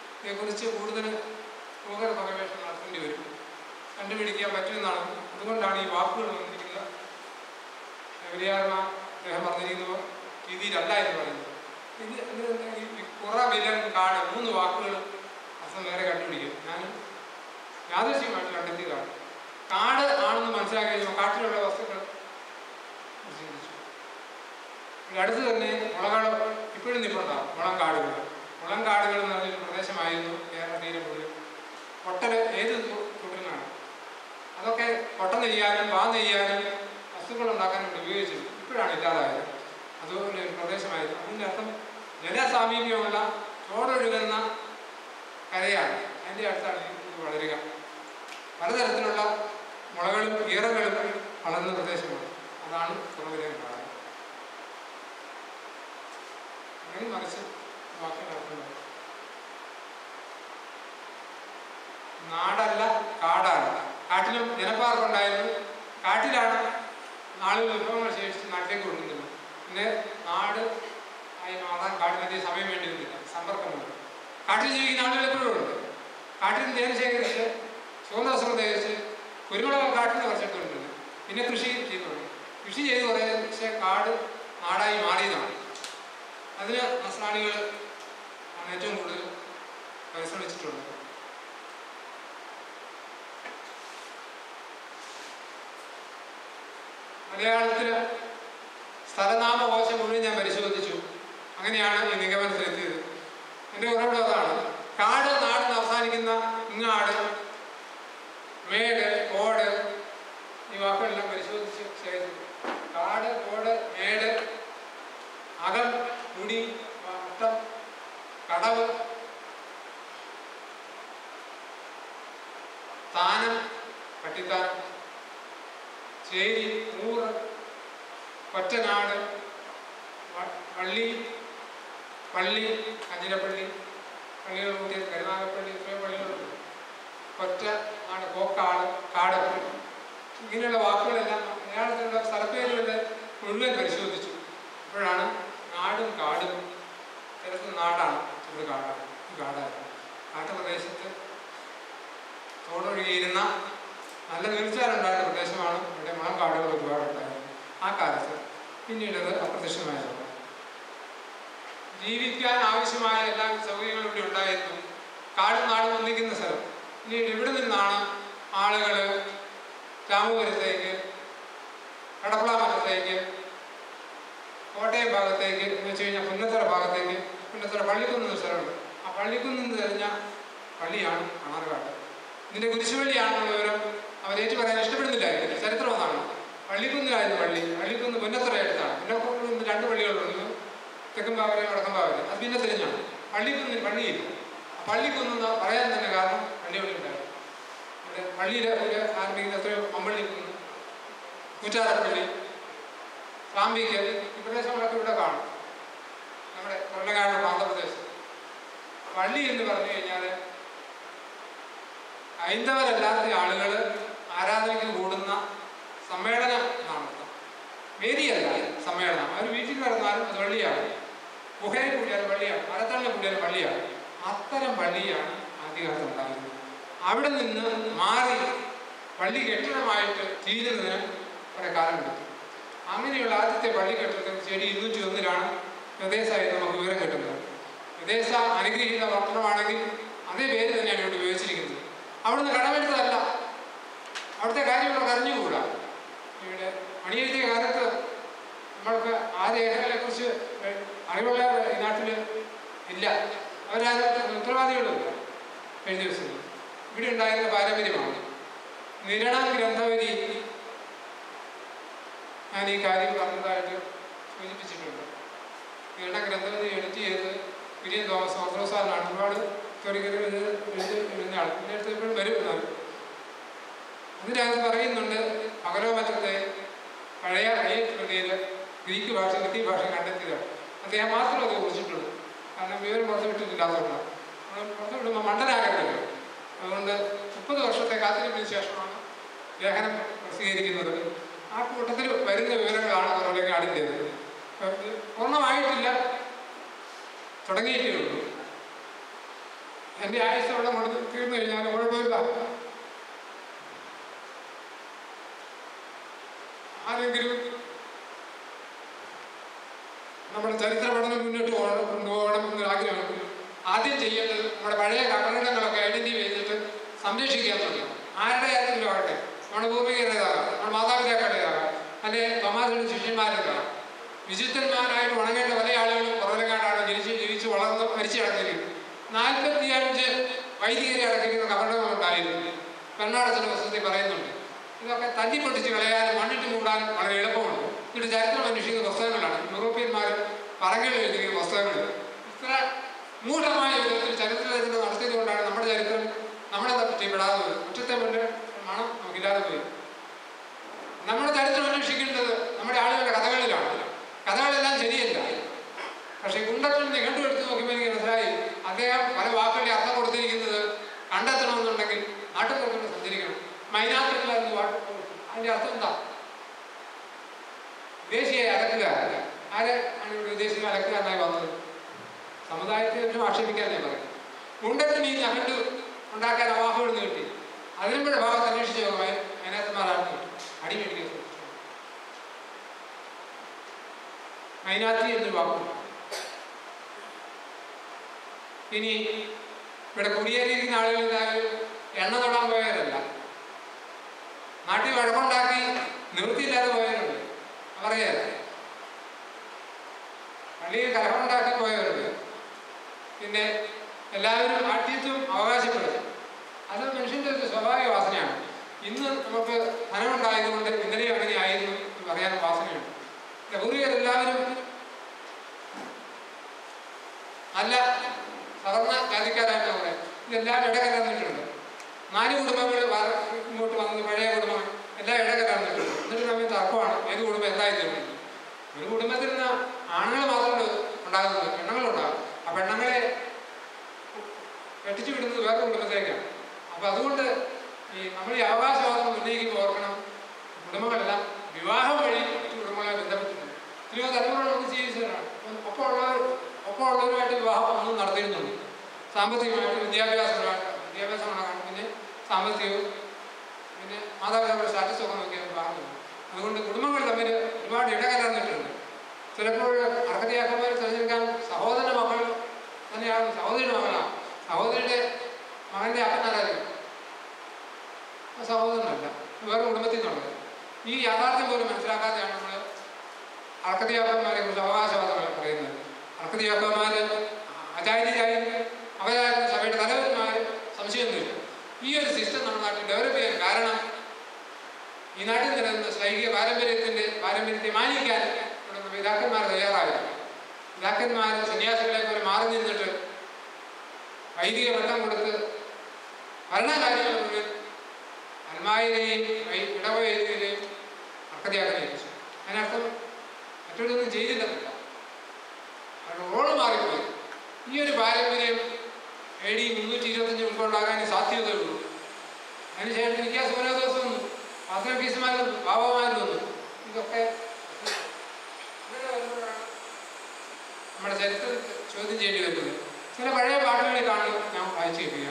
ഇതേക്കുറിച്ച് കൂടുതൽ ഭൂഗർഭ ഗവേഷണം നടത്തേണ്ടി വരും കണ്ടുപിടിക്കാൻ പറ്റുമെന്നാണ് അതുകൊണ്ടാണ് ഈ വാക്കുകൾ വന്നിരിക്കുന്നത് എവരിയാർമ അദ്ദേഹം പറഞ്ഞിരിക്കുന്ന രീതിയിലല്ല എന്ന് പറയുന്നത് ഇത് ഇത് ഈ കുറ വിലൻ കാട് മൂന്ന് വാക്കുകൾ അസം വേറെ കണ്ടുപിടിക്കും ഞാൻ യാദൃശ്യമായിട്ട് കണ്ടെത്തിയതാണ് കാട് ആണെന്ന് മനസ്സിലാക്കി കഴിയുമ്പോൾ കാട്ടിലുള്ള വസ്തുക്കൾ ചിന്തിച്ചു ഇവിടെ അടുത്ത് തന്നെ മുളകൾ ഇപ്പോഴും നിൽപ്പുണ്ടാവും മുളം കാടുകൾ മുളം കാടുകൾ എന്ന് പറഞ്ഞൊരു പ്രദേശമായിരുന്നു കേരള തീരം മുഴുവൻ പൊട്ടൽ ഏത് തുടരുന്നതാണ് അതൊക്കെ കൊട്ട നെയ്യാനും പാ നെയ്യാനും വസ്തുക്കൾ ഉണ്ടാക്കാനും വേണ്ടി ഉപയോഗിച്ചു ഇപ്പോഴാണ് ഇല്ലാതായത് അതുപോലെ ഒരു പ്രദേശമായിരുന്നു അതിൻ്റെ അർത്ഥം ജനസാമീപ്യമുള്ള ചോടൊഴുകുന്ന കരയാണ് അതിൻ്റെ അടുത്താണ് ഇത് വളരുക പലതരത്തിലുള്ള മുളകളും ഈറകളും വളർന്ന പ്രദേശമാണ് അതാണ് കുറവിലെ കാട് അങ്ങനെ മറിച്ച് വാക്ക് നടത്തുന്നത് നാടല്ല കാടാണ് കാട്ടിലും ജനപ്പാർക്കുണ്ടായിരുന്നു കാട്ടിലാണ് ആളുകൾ വിഭവങ്ങൾ ശേഷിച്ച് നാട്ടിലേക്ക് കൊണ്ടുവരുന്നത് പിന്നെ നാട് ആയി മാറാൻ കാടിനധികം സമയം വേണ്ടി വരുന്നില്ല സമ്പർക്കമുണ്ട് കാട്ടിൽ ജീവിക്കുന്ന ആളുകൾ എപ്പോഴും ഉണ്ട് കാട്ടിൽ തേൻ ശേഖരിച്ച് ചുവന്ന വസ്ത്രം ധരിച്ച് കുരുമുളക് കാട്ടിൽ നിന്ന് കുറച്ചെടുത്തിട്ടുണ്ട് പിന്നെ കൃഷി ചെയ്യുന്നുണ്ട് കൃഷി ചെയ്ത് കുറേ പക്ഷേ കാട് നാടായി മാറിയതാണ് അതിന് നസ്രാണികൾ ആണ് ഏറ്റവും കൂടുതൽ പരിശ്രമിച്ചിട്ടുള്ളത് മലയാളത്തിൽ സ്ഥലനാമകോശം മുഴുവൻ ഞാൻ പരിശോധിച്ചു അങ്ങനെയാണ് ഈ നിഗമനത്തിലെത്തിയത് എൻ്റെ ഉറവിടം അതാണ് കാട് നാടിന് അവസാനിക്കുന്ന ഇങ്ങാട് മേട് ഓട് ഈ വാക്കുകളെല്ലാം പരിശോധിച്ച് ശേഖരിച്ചു കാട് ഓട് മേട് അകം മുടി വട്ടം കടവ് താനം പട്ടിത്താനം ചേരി ഊറ് കൊറ്റനാട് വ- വള്ളി പള്ളി കഞ്ഞിരപ്പള്ളി പള്ളികൾ കൂട്ടിയ കരുനാഗപ്പള്ളി ഇത്രയും പള്ളികളുണ്ട് കൊറ്റ നാട് കോക്കാട് കാട് ഇങ്ങനെയുള്ള വാക്കുകളെല്ലാം മലയാളത്തിലുള്ള സ്ഥലപ്പേരുകളുടെ മുഴുവൻ പരിശോധിച്ചു അപ്പോഴാണ് നാടും കാടും ചിലത് നാടാണ് ചിലത് കാടാണ് ഈ കാടാണ് കാട്ടുപ്രദേശത്ത് തോടൊഴുകിയിരുന്ന നല്ല നീർച്ചാലുണ്ടായിരുന്ന പ്രദേശമാണ് ഇവിടെ മുളങ്കാടുകൾ ഒരുപാടുണ്ടായിരുന്നത് ആ കാലത്ത് പിന്നീട് അത് അപ്രത്യക്ഷമായതാണ് ജീവിക്കാൻ ആവശ്യമായ എല്ലാ സൗകര്യങ്ങളും ഇവിടെ ഉണ്ടായിരുന്നു കാടും നാടും ഒന്നിക്കുന്ന സ്ഥലം പിന്നീട് ഇവിടെ നിന്നാണ് ആളുകൾ രാമപുരത്തേക്ക് കടപ്പള മറ്റത്തേക്ക് കോട്ടയം ഭാഗത്തേക്ക് എന്ന് വെച്ച് കഴിഞ്ഞാൽ പുന്നത്തറ ഭാഗത്തേക്ക് പുന്നത്തറ പള്ളിക്കുന്ന് എന്ന സ്ഥലമുണ്ട് ആ പള്ളിക്കുന്ന് നിന്ന് തെരഞ്ഞ പള്ളിയാണ് മണർകാട് ഇതിന്റെ കുരിശുപള്ളിയാണെന്നുള്ള വിവരം അവരേറ്റ് പറയാൻ ഇഷ്ടപ്പെടുന്നില്ലായിരുന്നു ചരിത്രം അതാണ് പള്ളിക്കുന്നിലായിരുന്നു പള്ളി പള്ളിക്കുന്ന് പുന്നത്തറ അടുത്താണ് പുന്നക്കുന്ന് രണ്ട് പള്ളികളുണ്ട് തെക്കൻ പാവര വടക്കൻ പാവര അത് പിന്നെ തിരിഞ്ഞാണ് പള്ളിക്കുന്നിൽ പള്ളിയില്ല ആ പള്ളിക്കുന്ന് പറയാൻ തന്നെ കാരണം പള്ളി അവിടെ ഉണ്ടായിരുന്നു ഇവിടെ പള്ളിയിലെ ഒരു ആരംഭിക്കുന്ന എത്രയോ മമ്പള്ളി കുന്ന് കുറ്റാരപ്പള്ളി സാമ്പിക്കൽ ഈ പ്രദേശങ്ങളൊക്കെ ഇവിടെ കാണും നമ്മുടെ കൊല്ലങ്ങാട് പ്രാന്തപ്രദേശം പള്ളി എന്ന് പറഞ്ഞു കഴിഞ്ഞാൽ ഹൈന്ദവരല്ലാത്ത ആളുകൾ ആരാധനയ്ക്ക് കൂടുന്ന സമ്മേളനം എന്നാണ് അർത്ഥം വേദിയല്ല സമ്മേളനം അവർ വീട്ടിൽ നടന്നാലും അത് പള്ളിയാണ് ഗുഹയിൽ കൂടിയാലും പള്ളിയാണ് മരത്തള്ളിൽ കൂടിയാലും പള്ളിയാണ് അത്തരം പള്ളിയാണ് ആദ്യകാലത്ത് ഉണ്ടായിരുന്നത് അവിടെ നിന്ന് മാറി പള്ളി കെട്ടിടമായിട്ട് തീരുന്നതിന് കുറെ കാലം എടുത്തു അങ്ങനെയുള്ള ആദ്യത്തെ പള്ളി കെട്ടിടത്തിന് ചെടി ഇരുന്നൂറ്റി ഒന്നിലാണ് പ്രദേശമായി നമുക്ക് വിവരം കിട്ടുന്നത് പ്രദേശ അനുഗ്രഹീത പട്ടണമാണെങ്കിൽ അതേ പേര് തന്നെയാണ് ഇവിടെ ഉപയോഗിച്ചിരിക്കുന്നത് അവിടുന്ന് കടമെടുത്തതല്ല അവിടുത്തെ കാര്യങ്ങളൊക്കെ അറിഞ്ഞുകൂടാ ഇവിടെ പണിയെഴുതിയ കാലത്ത് നമ്മൾക്ക് ആ രേഖകളെ കുറിച്ച് അറിവുള്ള ഈ നാട്ടിൽ ഇല്ല അവരാരും ഉത്തരവാദികളുമില്ല കഴിഞ്ഞ ദിവസം ഇവിടെ ഉണ്ടായിരുന്ന പാരമ്പര്യമാണ് നിരണ ഗ്രന്ഥവരി ഞാൻ ഈ കാര്യം പറഞ്ഞതായിട്ട് സൂചിപ്പിച്ചിട്ടുണ്ട് നിരണ ഗ്രന്ഥവരി എഡിറ്റ് ചെയ്ത് വിലിയം തോമസ് ഓർത്തോസാറിനാണ് ഒരുപാട് ഹിസ്റ്റോറിക്കൽ ഇത് എഴുതി എഴുതുന്ന ആൾ എൻ്റെ അടുത്ത് ഇപ്പോഴും വരും അതിനകത്ത് പറയുന്നുണ്ട് പകലോമറ്റത്തെ പഴയ കൈ കൃതിയിൽ ഗ്രീക്ക് ഭാഷ ഹിന്ദി ഭാഷ കണ്ടെത്തിയതാണ് അദ്ദേഹം മാത്രം അത് കുറിച്ചിട്ടുള്ളൂ കാരണം വിവരം പുറത്തുവിട്ടിട്ടില്ലാത്തതുകൊണ്ടാണ് നമ്മൾ പുറത്തുവിടുമ്പോൾ മണ്ടനാകരുതല്ലോ അതുകൊണ്ട് മുപ്പത് വർഷത്തെ കാത്തിരിപ്പിന് ശേഷമാണ് ലേഖനം പ്രസിദ്ധീകരിക്കുന്നത് ആ കൂട്ടത്തിൽ വരുന്ന വിവരങ്ങളാണ് കുറവലങ്ങാടിൻ്റേത് പൂർണ്ണമായിട്ടില്ല തുടങ്ങിയിട്ടേ ഉള്ളൂ എൻ്റെ ആയുസ് അവിടെ കൊണ്ട് തീർന്നു കഴിഞ്ഞാൽ കുഴപ്പമില്ല ആരെങ്കിലും നമ്മുടെ ചരിത്ര പഠനം മുന്നോട്ട് പോകണം കൊണ്ടുപോകണം എന്നൊരു ആഗ്രഹമുണ്ട് ആദ്യം ചെയ്യേണ്ടത് നമ്മുടെ പഴയ കടലിടങ്ങളൊക്കെ ഐഡന്റിഫൈ ചെയ്തിട്ട് സംരക്ഷിക്കാൻ തുടങ്ങണം ആരുടെ ആരെങ്കിലും ആകട്ടെ നമ്മുടെ ഭൂമികയുടേതാകാം നമ്മുടെ മാതാപിതാക്കളുടേതാകാം അല്ലെ തമാശയുടെ ശിഷ്യന്മാരുണ്ടാകാം വിശുദ്ധന്മാരായിട്ട് ഉണങ്ങേണ്ട പല ആളുകളും പുറലങ്ങാടാണ് ജനിച്ച് ജീവിച്ച് വളർന്ന് മരിച്ചു കിടന്നിരിക്കുന്നത് നാൽപ്പത്തിയഞ്ച് വൈദികരെ അടക്കിക്കുന്ന കപടങ്ങളുണ്ടായിരുന്നു കർണാടക പുസ്തകത്തിൽ പറയുന്നുണ്ട് ഇതൊക്കെ തല്ലിപ്പൊട്ടിച്ച് കളയാനും മണ്ണിട്ട് മൂടാനും വളരെ എളുപ്പമുണ്ട് എന്നിട്ട് ചരിത്രം അന്വേഷിക്കുന്ന പുസ്തകങ്ങളാണ് യൂറോപ്യന്മാർ പറങ്ങളിൽ എഴുതിയ പുസ്തകങ്ങൾ ഇത്ര മൂഢമായ വിധത്തിൽ ചരിത്രരചന നടത്തിയത് കൊണ്ടാണ് നമ്മുടെ ചരിത്രം നമ്മളെ പറ്റിപ്പെടാതെ പോയത് കുറ്റത്തെ പോലെ മണം നമുക്കില്ലാതെ പോയി നമ്മുടെ ചരിത്രം അന്വേഷിക്കേണ്ടത് നമ്മുടെ ആളുകളുടെ കഥകളിലാണ് കഥകളെല്ലാം ശരിയല്ല പക്ഷേ കുണ്ടത്തിൽ നിഘണ്ടു എടുത്ത് നോക്കിയപ്പോൾ എനിക്ക് മനസ്സിലായി അദ്ദേഹം പല വാക്കുകളുടെ അർത്ഥം കൊടുത്തിരിക്കുന്നത് കണ്ടെത്തണമെന്നുണ്ടെങ്കിൽ നാട്ടുപുറത്തോട് സഞ്ചരിക്കണം മൈനാത്തിലായിരുന്നു വാക്ക് അതിന്റെ അർത്ഥം എന്താ വിദേശിയെ അലക്കുക ആരെ ആണ് ഇവിടെ വിദേശിയെ അലക്കുക എന്നായി വന്നത് സമുദായത്തെ ഒന്നും ആക്ഷേപിക്കാൻ ഞാൻ പറയും കുണ്ടത്തിന് ഈ ഞകണ്ട് ഉണ്ടാക്കാൻ അവാഹുകൾ കിട്ടി അതിനുമ്പോഴെ ഭാഗത്ത് അന്വേഷിച്ച് നോക്കുമ്പോൾ മൈനാത്തന്മാരാണ് അടി മേടിക്കാൻ ശ്രമിച്ചു മൈനാത്തി എന്നൊരു വാക്കുണ്ട് ഇനി ഇവിടെ കുടിയേറിയിരിക്കുന്ന ആളുകൾ എല്ലാവരും എണ്ണ തൊടാൻ പോയവരല്ല നാട്ടിൽ വഴക്കുണ്ടാക്കി നിവൃത്തിയില്ലാതെ പോയവരുണ്ട് അവരേറെ പള്ളിയിൽ കലഹമുണ്ടാക്കി പോയവരുണ്ട് പിന്നെ എല്ലാവരും ആഠ്യത്വം അവകാശപ്പെടും അത് മനുഷ്യന്റെ ഒരു സ്വാഭാവിക വാസനയാണ് ഇന്ന് നമുക്ക് ധനമുണ്ടായതുകൊണ്ട് ഇന്നലെയും അങ്ങനെ ആയിരുന്നു എന്ന് പറയാൻ വാസനയുണ്ട് പൂർവികരെല്ലാവരും നല്ല സാധാരണ ജാതിക്കാരായിട്ട് പറയാം ഇതെല്ലാം ഇടകലർന്നിട്ടുണ്ട് നാല് കുടുംബങ്ങൾ വാ- ഇങ്ങോട്ട് വന്നത് പഴയ കുടുംബം എല്ലാം ഇടകലർന്നിട്ടുണ്ട് എന്നിട്ട് നമ്മൾ തർക്കമാണ് ഏത് കുടുംബം എന്തായി തീർന്നത് ഒരു കുടുംബത്തിൽ നിന്ന് ആണുങ്ങൾ മാത്രമേ ഉണ്ടാകുന്നത് പെണ്ണുങ്ങളുണ്ടാകും ആ പെണ്ണുങ്ങളെ കെട്ടിച്ചു വിടുന്നത് വേറെ കുടുംബത്തിലേക്കാണ് അപ്പൊ അതുകൊണ്ട് ഈ നമ്മൾ ഈ അവകാശവാദം ഉന്നയിക്കുമ്പോൾ ഓർക്കണം കുടുംബങ്ങളെല്ലാം വിവാഹം വഴി മറ്റു കുടുംബങ്ങളെ ബന്ധപ്പെട്ടിട്ടുണ്ട് എത്രയോ തലമുറകൾ ഒന്ന് ജീവിച്ചവരാണ് അപ്പം ഒപ്പം ഉള്ളവർ ഒപ്പം ഉള്ളവരുമായിട്ട് വിവാഹം ഒന്നും നടത്തിയിരുന്നുണ്ട് സാമ്പത്തികമായിട്ട് വിദ്യാഭ്യാസമായിട്ട് വിദ്യാഭ്യാസമാണ് പിന്നെ സാമ്പത്തികവും പിന്നെ മാതാപിതാക്കളുടെ സ്റ്റാറ്റസ് ഒക്കെ നോക്കിയാൽ വിവാഹം അതുകൊണ്ട് കുടുംബങ്ങൾ തമ്മിൽ ഒരുപാട് ഇടകലർന്നിട്ടുണ്ട് ചിലപ്പോൾ അർഹതയാക്കന്മാർ തിരഞ്ഞെടുക്കാൻ സഹോദരന്റെ മക്കൾ തന്നെയാണ് സഹോദരിയുടെ മകളാണ് സഹോദരിയുടെ മകന്റെ അപ്പനാരായിരിക്കും ആ സഹോദരനല്ല വേറെ കുടുംബത്തിൽ നിന്നുള്ളത് ഈ യാഥാർത്ഥ്യം പോലും മനസ്സിലാക്കാതെയാണ് നമ്മൾ അർഹതയാക്കന്മാരെ കുറിച്ച് അവകാശവാദങ്ങൾ പറയുന്നത് അർഹതയാക്കന്മാര് ആചാര്യരായി അവരായിരുന്നു സഭയുടെ തലവന്മാർ സംശയമൊന്നുമില്ല ഈ ഒരു സിസ്റ്റം നമ്മുടെ നാട്ടിൽ ഡെവലപ്പ് ചെയ്യാൻ കാരണം ഈ നാട്ടിൽ നിലനിന്ന ശൈലിക പാരമ്പര്യത്തിന്റെ പാരമ്പര്യത്തെ മാനിക്കാൻ ഇവിടെ പിതാക്കന്മാർ തയ്യാറായില്ല പിതാക്കന്മാർ സന്യാസികളെ പോലെ മാറി നിന്നിട്ട് വൈദിക പട്ടം കൊടുത്ത് ഭരണകാര്യങ്ങൾ മുഴുവൻ അൽമായിരെയും ഇടവൈദ്യരെയും അർഹതയാക്കാൻ ഏൽപ്പിച്ചു അതിനർത്ഥം മറ്റൊരിതൊന്നും ചെയ്തില്ലെന്നില്ല അവരുടെ റോള് മാറിപ്പോയി ഈ ഒരു പാരമ്പര്യം എ ഡി മുന്നൂറ്റി ഇരുപത്തഞ്ച് മുമ്പ് ഉണ്ടാകാൻ സാധ്യതയുള്ളൂ അതിനുശേഷം എനിക്ക് ആ സൂര്യോദോസം വന്നു പാത്ര ഫീസുമാർ വന്നു ബാബാമാർ വന്നു ഇതൊക്കെ ഇങ്ങനെ വരുമ്പോഴാണ് നമ്മുടെ ചരിത്രം ചോദ്യം ചെയ്യേണ്ടി വരുന്നത് ചില പഴയ പാട്ടുകളിൽ കാണും ഞാൻ വായിച്ചു കേൾപ്പിക്കാം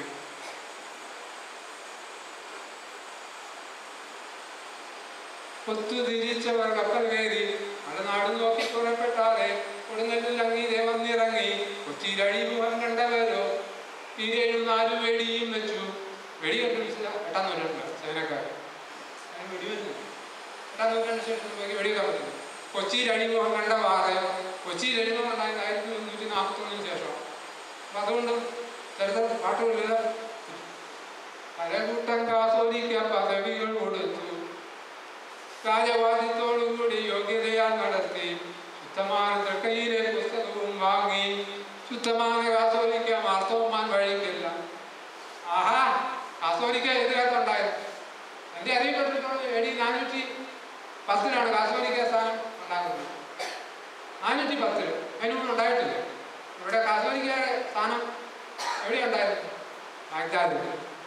ഒത്തുതിരിച്ചവർ കപ്പൽ കയറി മലനാട് നോക്കി പുറപ്പെട്ടാതെ കൊടുങ്ങല്ലൂർ അങ്ങീതെ വന്നിറങ്ങി കൊച്ചിയിലഴി മുഖം കണ്ടവരോ തീരേഴും നാലു വെടിയും വെച്ചു വെടിയൊക്കെ എട്ടാന്ന് പറഞ്ഞിട്ടുണ്ട് സേനക്കാർ അതിന് വെടി വരുന്നു എട്ടാം നൂറ്റാണ്ടിന് ശേഷം നോക്കി വെടിയൊക്കെ പറ്റുന്നു കൊച്ചിയിൽ അഴിമുഖം കണ്ട വാറ് കൊച്ചിയിൽ അഴിമുഖം ഉണ്ടായത് ആയിരത്തി മുന്നൂറ്റി നാൽപ്പത്തി ഒന്നിന് ശേഷം അപ്പൊ അതുകൊണ്ട് ചരിത്ര പാട്ടുകളിൽ പലകൂട്ടം കാസോലിക്കാൻ പദവികൾ കൊടുത്തു രാജവാദിത്തോടുകൂടി യോഗ്യതയാൽ നടത്തി ശുദ്ധമായ തൃക്കൈയിലെ പുസ്തകവും വാങ്ങി ശുദ്ധമായ കാസോലിക്ക മാർത്തോമാൻ വഴിക്കില്ല ആഹാ കാസോലിക്ക എതിരാത്തുണ്ടായിരുന്നു എൻ്റെ അറിയപ്പെട്ടിട്ടുള്ളത് എ ഡി നാനൂറ്റി പത്തിലാണ് കാസോലിക്ക സ്ഥാനം ഉണ്ടാകുന്നത് നാനൂറ്റി പത്തിൽ അതിന് മുമ്പ് ഉണ്ടായിട്ടില്ല ഇവിടെ കാസോലിക്കയുടെ സ്ഥാനം എവിടെയുണ്ടായിരുന്നു ബാഗ്ദാദിൽ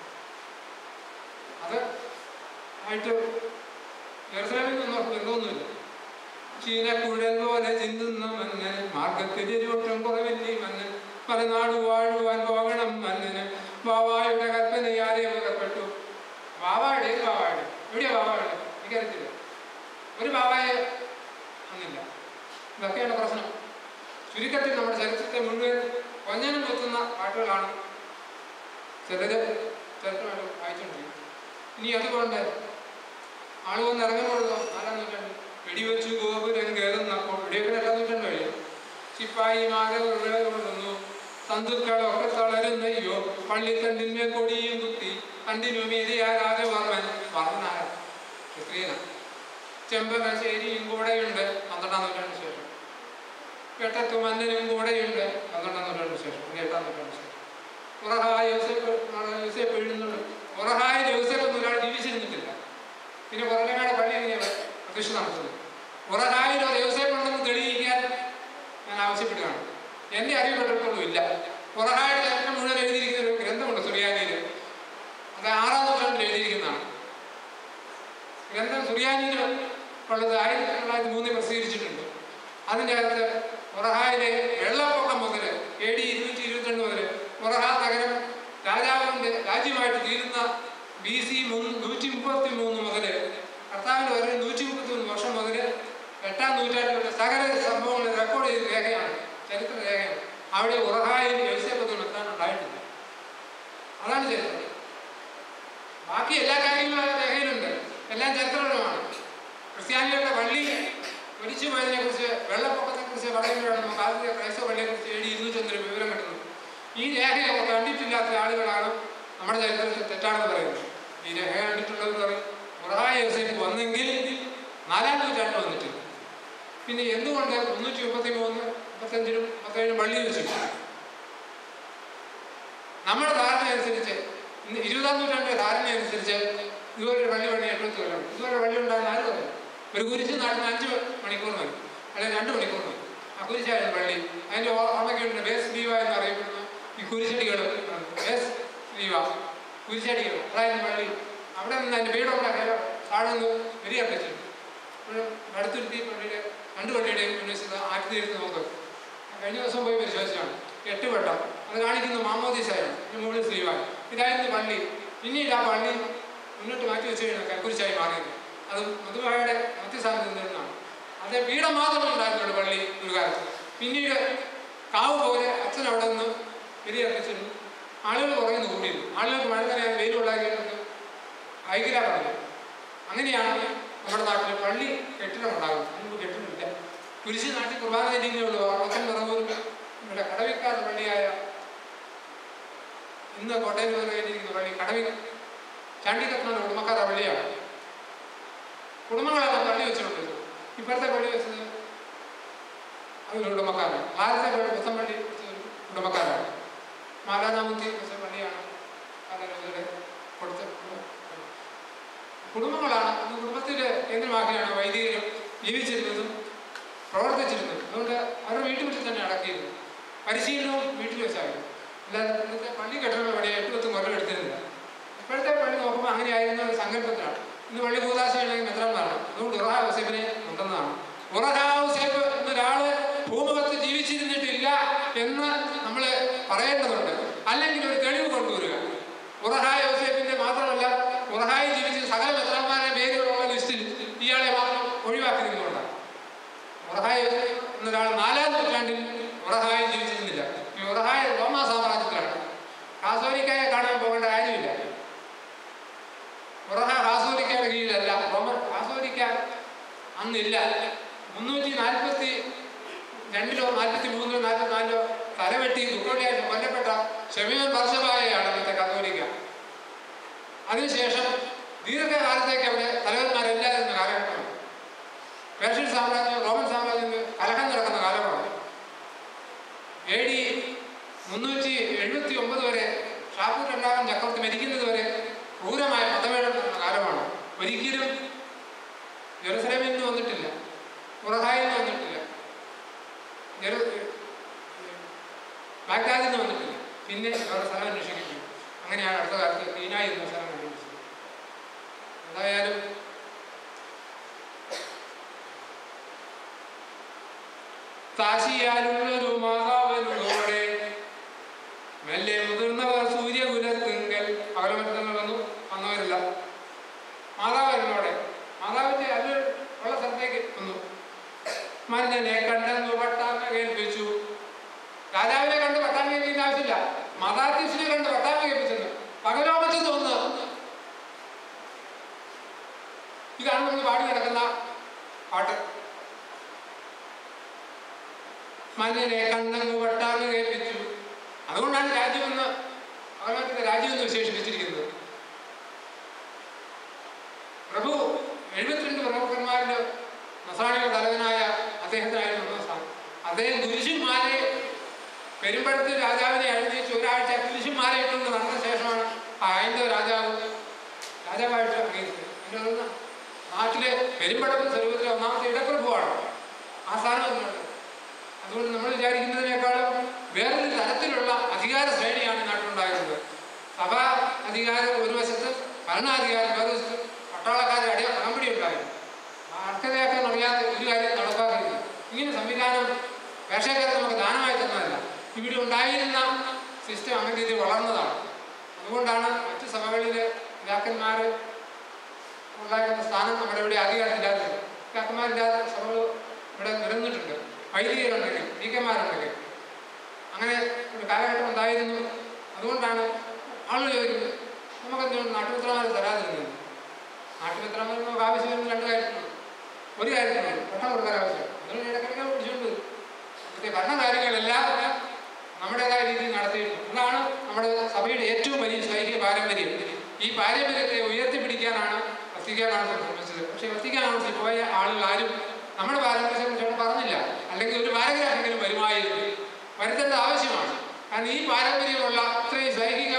അത് ആയിട്ട് ജെറുസലേമിൽ നിന്ന് അവർക്ക് ബന്ധമൊന്നുമില്ല ചീനക്കുഴൽ പോലെ ചിന്തുന്ന മന്നൻ മാർഗത്തിരിവട്ടം കുറവല്ലി മന്നൻ പലനാട് വാഴുവാൻ പോകണം മന്നന് ബാവായുടെ കൽപ്പനയാരെ പുറപ്പെട്ടു ബാവായുടെ ഏത് ബാവായുടെ എവിടെയാ ബാവായുടെ എനിക്കറിയത്തില്ല ഒരു ബാബായെ അന്നില്ല ഇതൊക്കെയാണ് പ്രശ്നം ചുരുക്കത്തിൽ നമ്മുടെ ചരിത്രത്തെ മുഴുവൻ കൊഞ്ഞനം കുത്തുന്ന പാട്ടുകളാണ് ചിലര് ചരിത്രമായിട്ട് വായിച്ചുകൊണ്ടിരിക്കുന്നത് ഇനി അതുകൊണ്ട് ആള് വന്ന് ഇറങ്ങുമ്പോഴോ നാലാം നൂറ്റാണ്ട് വെടിവെച്ചു ഗോപുരം കയറുന്നപ്പോൾ വെടിവെക്കൽ എട്ടാം നൂറ്റാണ്ട് കഴിയും ശിപ്പായിമാരെ കൊള്ളുന്നു സന്തുക്കളൊക്കെ തളരുന്നയ്യോ പള്ളിത്തണ്ടിന്മേൽ കൊടിയും കുത്തി കണ്ടിനു മീതിയാകാതെ വർമ്മൻ വർമ്മനായ ക്രിസ്ത്രീയന ചെമ്പകശ്ശേരിയും കൂടെയുണ്ട് പന്ത്രണ്ടാം നൂറ്റാണ്ടിന് ശേഷം വെട്ടത്തു മന്നനും കൂടെയുണ്ട് പന്ത്രണ്ടാം നൂറ്റാണ്ടിന് ശേഷം പിന്നെ എട്ടാം നൂറ്റാണ്ടിന് ശേഷം ഉറഹായ യോസേഫ് യോസേഫ് എഴുതുന്നുണ്ട് ഉറഹായ യോസേഫ് എന്നൊരാൾ ജീവിച്ചിരുന്നിട്ടില്ല പിന്നെ പുറലങ്ങാട് പള്ളി എങ്ങനെയാണ് പ്രതിഷ്ഠ നടത്തുന്നത് ഉറഹായിലോ യോസേഫ് ഉണ്ടെന്ന് തെളിയിക്കാൻ ഞാൻ ആവശ്യപ്പെടുകയാണ് എൻ്റെ അറിയപ്പെട്ടിടത്തോളം ഇല്ല പുറഹായുടെ ചരിത്രം മുഴുവൻ എഴുതിയിരിക്കുന്ന ഒരു ഗ്രന്ഥമുണ്ട് സുറിയാനിയിൽ അത് ആറാം നൂറ്റാണ്ടിൽ എഴുതിയിരിക്കുന്നതാണ് ഗ്രന്ഥം സുറിയാനിയിൽ ഉള്ളത് ആയിരത്തി തൊള്ളായിരത്തി മൂന്നിൽ പ്രസിദ്ധീകരിച്ചിട്ടുണ്ട് അതിൻ്റെ അകത്ത് മൊറഹായിലെ വെള്ളപ്പൊക്കം മുതൽ എ ഡി ഇരുന്നൂറ്റി ഇരുപത്തിരണ്ട് മുതൽ മൊറഹ നഗരം രാജാവിൻ്റെ രാജ്യമായിട്ട് തീരുന്ന ബി സി നൂറ്റി മുപ്പത്തി മൂന്ന് മുതൽ കർത്താവിൻ്റെ വരെ നൂറ്റി മുപ്പത്തി മൂന്ന് വർഷം മുതൽ എട്ടാം നൂറ്റാണ്ടിലുള്ള സകല സംഭവങ്ങൾ റെക്കോർഡ് ചെയ്ത രേഖയാണ് ചരിത്ര രേഖയാണ് അവിടെ ഉറഹായിൽ യോസേപ്പത്തിൽ എത്താനുണ്ടായിട്ടില്ല അതാണ് ചരിത്രം ബാക്കി എല്ലാ കാര്യങ്ങളും ആ രേഖയിലുണ്ട് എല്ലാം ചരിത്രപരമാണ് ക്രിസ്ത്യാനികളുടെ പള്ളി ഒലിച്ചു പോയതിനെ കുറിച്ച് വെള്ളപ്പൊക്കത്തെ കുറിച്ച് പറയുമ്പോഴാണ് നമുക്ക് ആദ്യത്തെ ക്രൈസ്തവ പള്ളിയെ കുറിച്ച് എഴുതി ഇരുന്നൂറ്റൊന്നൊരു വിവരം കിട്ടുന്നത് ഈ രേഖയെ കണ്ടിട്ടില്ലാത്ത ആളുകളാണ് നമ്മുടെ ചരിത്രത്തിൽ തെറ്റാണെന്ന് പറയുന്നത് ഈ രേഖ കണ്ടിട്ടുള്ളവർ പറയും മുറഹായ യോസേഫ് വന്നെങ്കിൽ നാലാം നൂറ്റാണ്ട് വന്നിട്ടില്ല പിന്നെ എന്തുകൊണ്ട് മുന്നൂറ്റി മുപ്പത്തി മൂന്ന് മുപ്പത്തഞ്ചിനും മുപ്പത്തേഴിനും പള്ളി വെച്ചു നമ്മുടെ ധാരണ അനുസരിച്ച് ഇന്ന് ഇരുപതാം നൂറ്റാണ്ടിലെ ധാരണ അനുസരിച്ച് ഇതുപോലെ ഒരു പള്ളി പണി എഴുപത്തി കൊല്ലം ഇതുപോലെ പള്ളി ഉണ്ടാകുന്ന ആര് പറയും ഒരു കുരിശ് നാട്ടിന് അഞ്ച് മണിക്കൂർ മതി അല്ലെങ്കിൽ രണ്ട് മണിക്കൂർ മതി ആ കുരിശായിരുന്നു പള്ളി അതിൻ്റെ ഓർമ്മയ്ക്കുണ്ട് ബേസ് ലീവ എന്ന് അറിയപ്പെടുന്ന ഈ കുരിശടികൾ ബേസ് ലീവ കുരിശടികൾ അതായിരുന്നു പള്ളി അവിടെ നിന്ന് അതിൻ്റെ വീടുണ്ടാക്കിയ താഴെ നിന്ന് വെരിയർപ്പിച്ചു ഇപ്പോഴും അടുത്തുരുത്തി പള്ളിയുടെ രണ്ട് പള്ളിയുടെയും ഉന്നയിച്ചത് ആറ്റി തീരുന്ന നോക്ക് കഴിഞ്ഞ ദിവസം പോയി പരിശോധിച്ചാണ് എട്ട് വട്ടം അത് കാണിക്കുന്ന മാമോദീസായാണ് ഇതിന് മുകളിൽ സ്ലീവായി ഇതായിരുന്നു പള്ളി പിന്നീട് ആ പള്ളി മുന്നോട്ട് മാറ്റി വെച്ച് കഴിഞ്ഞാൽ കൽക്കുരിശായി മാറിയത് അത് മധുവായുടെ മധ്യസ്ഥാനത്ത് നിന്നാണ് അത് പീഠം മാത്രമേ ഉണ്ടായിരുന്നുള്ളൂ പള്ളി ഒരു കാലത്ത് പിന്നീട് കാവ് പോലെ അച്ഛൻ അവിടെ നിന്ന് ബലിയർപ്പിച്ചിരുന്നു ആളുകൾ കുറയുന്നു കൂടിയിരുന്നു ആളുകൾക്ക് മഴ തന്നെ വെയിലുണ്ടാക്കിയിട്ടുണ്ട് ഐക്യത പറഞ്ഞു അങ്ങനെയാണ് നമ്മുടെ നാട്ടിൽ പള്ളി കെട്ടിടം ഉണ്ടാകുന്നത് മുമ്പ് കെട്ടിടമില്ല കുരിശ് നാട്ടിൽ കുർബാന ചെയ്യുന്നേ ഉള്ളൂ അളക്കൻ നിറവൂർ ഇവിടെ കടവിക്കാർ പള്ളിയായ ഇന്ന് കോട്ടയം കഴിഞ്ഞിരിക്കുന്ന പള്ളി കടവി ചാണ്ടിക്കത്താണ് ഉടമക്കാരുടെ പള്ളിയാണ് കുടുംബങ്ങളാണ് പള്ളി വെച്ചിട്ടുണ്ട് ഇപ്പോഴത്തെ പള്ളി വെച്ചത് അതിൽ ഉടമക്കാരാണ് ആദ്യത്തെ പള്ളി പുത്തൻ പള്ളി വെച്ചത് ഉടമക്കാരാണ് മാലാനാമൂർത്തി വെച്ച പള്ളിയാണ് കാലരുടെ കൊടുത്ത കുടുംബങ്ങളാണ് ഇന്ന് കുടുംബത്തിൻ്റെ കേന്ദ്രമാക്കിയാണ് വൈദികരും ജീവിച്ചിരുന്നതും പ്രവർത്തിച്ചിരുന്നതും അതുകൊണ്ട് അവരുടെ വീട്ടിൽ വെച്ച് തന്നെ അടക്കിയിരുന്നു പരിശീലനവും വീട്ടിൽ വെച്ചായിരുന്നു അല്ലാതെ ഇന്നത്തെ പള്ളി കെട്ടണ പണി എട്ട് പത്തും കൊല്ലം എടുത്തിരുന്നില്ല ഇപ്പോഴത്തെ പള്ളി നോക്കുമ്പോൾ അങ്ങനെയായിരുന്ന ഒരു സങ്കല്പത്തിലാണ് ഇന്ന് പള്ളി ഭൂതാശയാണെങ്കിൽ മെത്രാന്മാരാണ് അതുകൊണ്ട് ഉറഹ യൂസേഫിനെ ഉണ്ടെന്നാണ് ഉറഹ യൂസേഫ് എന്നൊരാള് ഭൂമുഖത്ത് ജീവിച്ചിരുന്നിട്ടില്ല എന്ന് നമ്മൾ പറയേണ്ടതുണ്ട് അല്ലെങ്കിൽ ഒരു തെളിവ് കൊണ്ടുവരിക ഉറഹ യൂസേഫിന്റെ മാത്രമല്ല ഉറഹായി ജീവിച്ച സകല മെത്രാന്മാരുടെ പേരുകളുള്ള ലിസ്റ്റിൽ ഇയാളെ മാത്രം ഒഴിവാക്കി നിന്നുകൊണ്ടാണ് ഉറഹായി എന്നൊരാൾ നാലാം നൂറ്റാണ്ടിൽ ഉറഹായി ജീവിച്ചിരുന്നില്ല ഈ ഉറഹായ റോമാ സാമ്രാജ്യത്തിലാണ് കാസോലിക്കായെ കാണാൻ പോകേണ്ട കാര്യമില്ല ഉറഹ കാസോലിക്കയുടെ കീഴിലല്ല റോമൻ കാസോലിക്ക അന്നില്ല മുന്നൂറ്റി നാൽപ്പത്തി രണ്ടിലോ നാൽപ്പത്തി മൂന്നിലോ നാൽപ്പത്തി നാലിലോ തലവെട്ടി ദുഃഖവെള്ളിയാഴ്ച കൊല്ലപ്പെട്ട ഷമീൻ വർഷഭായയാണ് അന്നത്തെ കത്തോലിക്ക അതിനുശേഷം ദീർഘകാലത്തേക്ക് അവിടെ തലവന്മാരില്ലാതിരുന്ന കാലഘട്ടമാണ് പേർഷ്യൻ സാമ്രാജ്യം റോമൻ സാമ്രാജ്യം കലഹം നടക്കുന്ന കാലമാണ് എ ഡി മുന്നൂറ്റി എഴുപത്തി ഒമ്പത് വരെ ഷാപ്പൂർ രണ്ടാമൻ ചക്രവർത്തി മരിക്കുന്നത് വരെ ക്രൂരമായ മതമേടം നടന്ന കാലമാണ് ഒരിക്കലും ജെറുസലേമിൽ നിന്ന് വന്നിട്ടില്ല ഉറഹായിൽ നിന്ന് വന്നിട്ടില്ല ജെറു ബാഗ്ദാദിൽ നിന്ന് വന്നിട്ടില്ല പിന്നെ അവരുടെ സ്ഥലം അന്വേഷിക്കുന്നു അങ്ങനെയാണ് അടുത്ത കാലത്ത് തീനായി എന്ന സ്ഥലം കണ്ടുപിടിച്ചത് എന്തായാലും കാശിയാലുള്ളൊരു മാതാവിനോടെ മെല്ലെ മുതിർന്നവർ സൂര്യകുലത്തിങ്കൽ അവരെ മറ്റൊന്നും വന്നു വന്നവരില്ല മാതാവിനോടെ മാതാവിന്റെ അത് ഉള്ള സ്ഥലത്ത് മന്നനെ കണ്ടെന്നു പട്ടാമ കേൾപ്പിച്ചു രാജാവിനെ കണ്ട് പട്ടാമ കേൾപ്പിക്കുന്ന ആവശ്യമില്ല മതാധ്യക്ഷനെ കണ്ട് പട്ടാമ കേൾപ്പിച്ചെന്ന് പകലോപത്തിൽ തോന്നുന്നത് ഇതാണ് നമ്മൾ പാടി നടക്കുന്ന പാട്ട് മന്നനെ കണ്ടെന്നു പട്ടാമ കേൾപ്പിച്ചു അതുകൊണ്ടാണ് രാജ്യമെന്ന് അവരുടെ രാജ്യമെന്ന് വിശേഷിപ്പിച്ചിരിക്കുന്നത് പ്രഭു എഴുപത്തിരണ്ട് പ്രമുഖന്മാരിൽ നസാണിയുടെ തലവനായ അദ്ദേഹത്തിനായിരുന്നു ഒന്നാം സ്ഥാനം അദ്ദേഹം കുരിശുമാരെ പെരുമ്പടത്ത് രാജാവിനെ എഴുന്നേറ്റ് ഒരാഴ്ച കുരിശുമാരെ ഇട്ടുകൊണ്ട് നടന്ന ശേഷമാണ് ആ ഹൈന്ദവ രാജാവ് രാജാവായിട്ട് അംഗീകരിച്ചത് എൻ്റെ തോന്നുന്നു നാട്ടിലെ പെരുമ്പടപ്പ് സ്വരൂപത്തിലെ ഒന്നാമത്തെ ഇടപ്രഭുവാണ് ആ സ്ഥാനം അതിനുണ്ട് അതുകൊണ്ട് നമ്മൾ വിചാരിക്കുന്നതിനേക്കാളും വേറൊരു തരത്തിലുള്ള അധികാര ശ്രേണിയാണ് ഈ നാട്ടിലുണ്ടായിരുന്നത് സഭാ അധികാരം ഒരു വശത്ത് ഭരണാധികാരം വേറെ വശത്ത് പട്ടാളക്കാരുടെ അടിയ കടമ്പടി ഉണ്ടായിരുന്നു അർഹതയാക്കാൻ അറിയാതെ ഒരു കാര്യം നടപ്പാക്കിയില്ല ഇങ്ങനെ സംവിധാനം പേർഷ്യക്കാരെ നമുക്ക് ദാനമായി തന്നതല്ല ഇവിടെ ഉണ്ടായിരുന്ന സിസ്റ്റം അങ്ങനെ രീതിയിൽ വളർന്നതാണ് അതുകൊണ്ടാണ് മറ്റ് സഭകളിലെ പിതാക്കന്മാർ ഉണ്ടായിരുന്ന സ്ഥാനം നമ്മുടെ ഇവിടെ അധികാരത്തില്ലാത്തത് പിതാക്കന്മാരില്ലാത്ത സഭകൾ ഇവിടെ നിലനിന്നിട്ടുണ്ട് വൈദികരുണ്ടെങ്കിൽ ഡീക്കന്മാരുണ്ടെങ്കിൽ അങ്ങനെ ഒരു കാലഘട്ടം ഉണ്ടായിരുന്നു അതുകൊണ്ടാണ് ആളുകൾ ചോദിക്കുന്നത് നമുക്ക് എന്തുകൊണ്ട് നാട്ടുപത്രമാരെ തരാതിരുന്നത് നാട്ടുപത്രമാർ നമുക്ക് ആവശ്യം വരുന്ന രണ്ട് കാര്യത്തിനുള്ളൂ ഒരു കാര്യത്തിനുള്ളൂ പെട്ടെന്ന് കൊടുക്കാൻ ആവശ്യം അതുകൊണ്ട് ഇടയ്ക്കിടയ്ക്ക് പിടിച്ചുകൊണ്ട് വരും ഇവിടുത്തെ ഭരണകാര്യങ്ങളെല്ലാം നമ്മുടേതായ രീതിയിൽ നടത്തിയിരുന്നു അതാണ് നമ്മുടെ സഭയുടെ ഏറ്റവും വലിയ ശൈലിക പാരമ്പര്യം ഈ പാരമ്പര്യത്തെ ഉയർത്തിപ്പിടിക്കാനാണ് വത്തിക്കാനാണ് ശ്രമിച്ചത് പക്ഷേ വത്തിക്കാനാണ് പോയ ആളുകൾ ആരും നമ്മുടെ പാരമ്പര്യത്തെ കുറിച്ച് പറഞ്ഞില്ല അല്ലെങ്കിൽ ഒരു പാരഗ്രാഫെങ്കിലും വരുമായിരുന്നു വരുത്തേണ്ട ആവശ്യമാണ് കാരണം ഈ പാരമ്പര്യമുള്ള ഇത്രയും ശൈലിക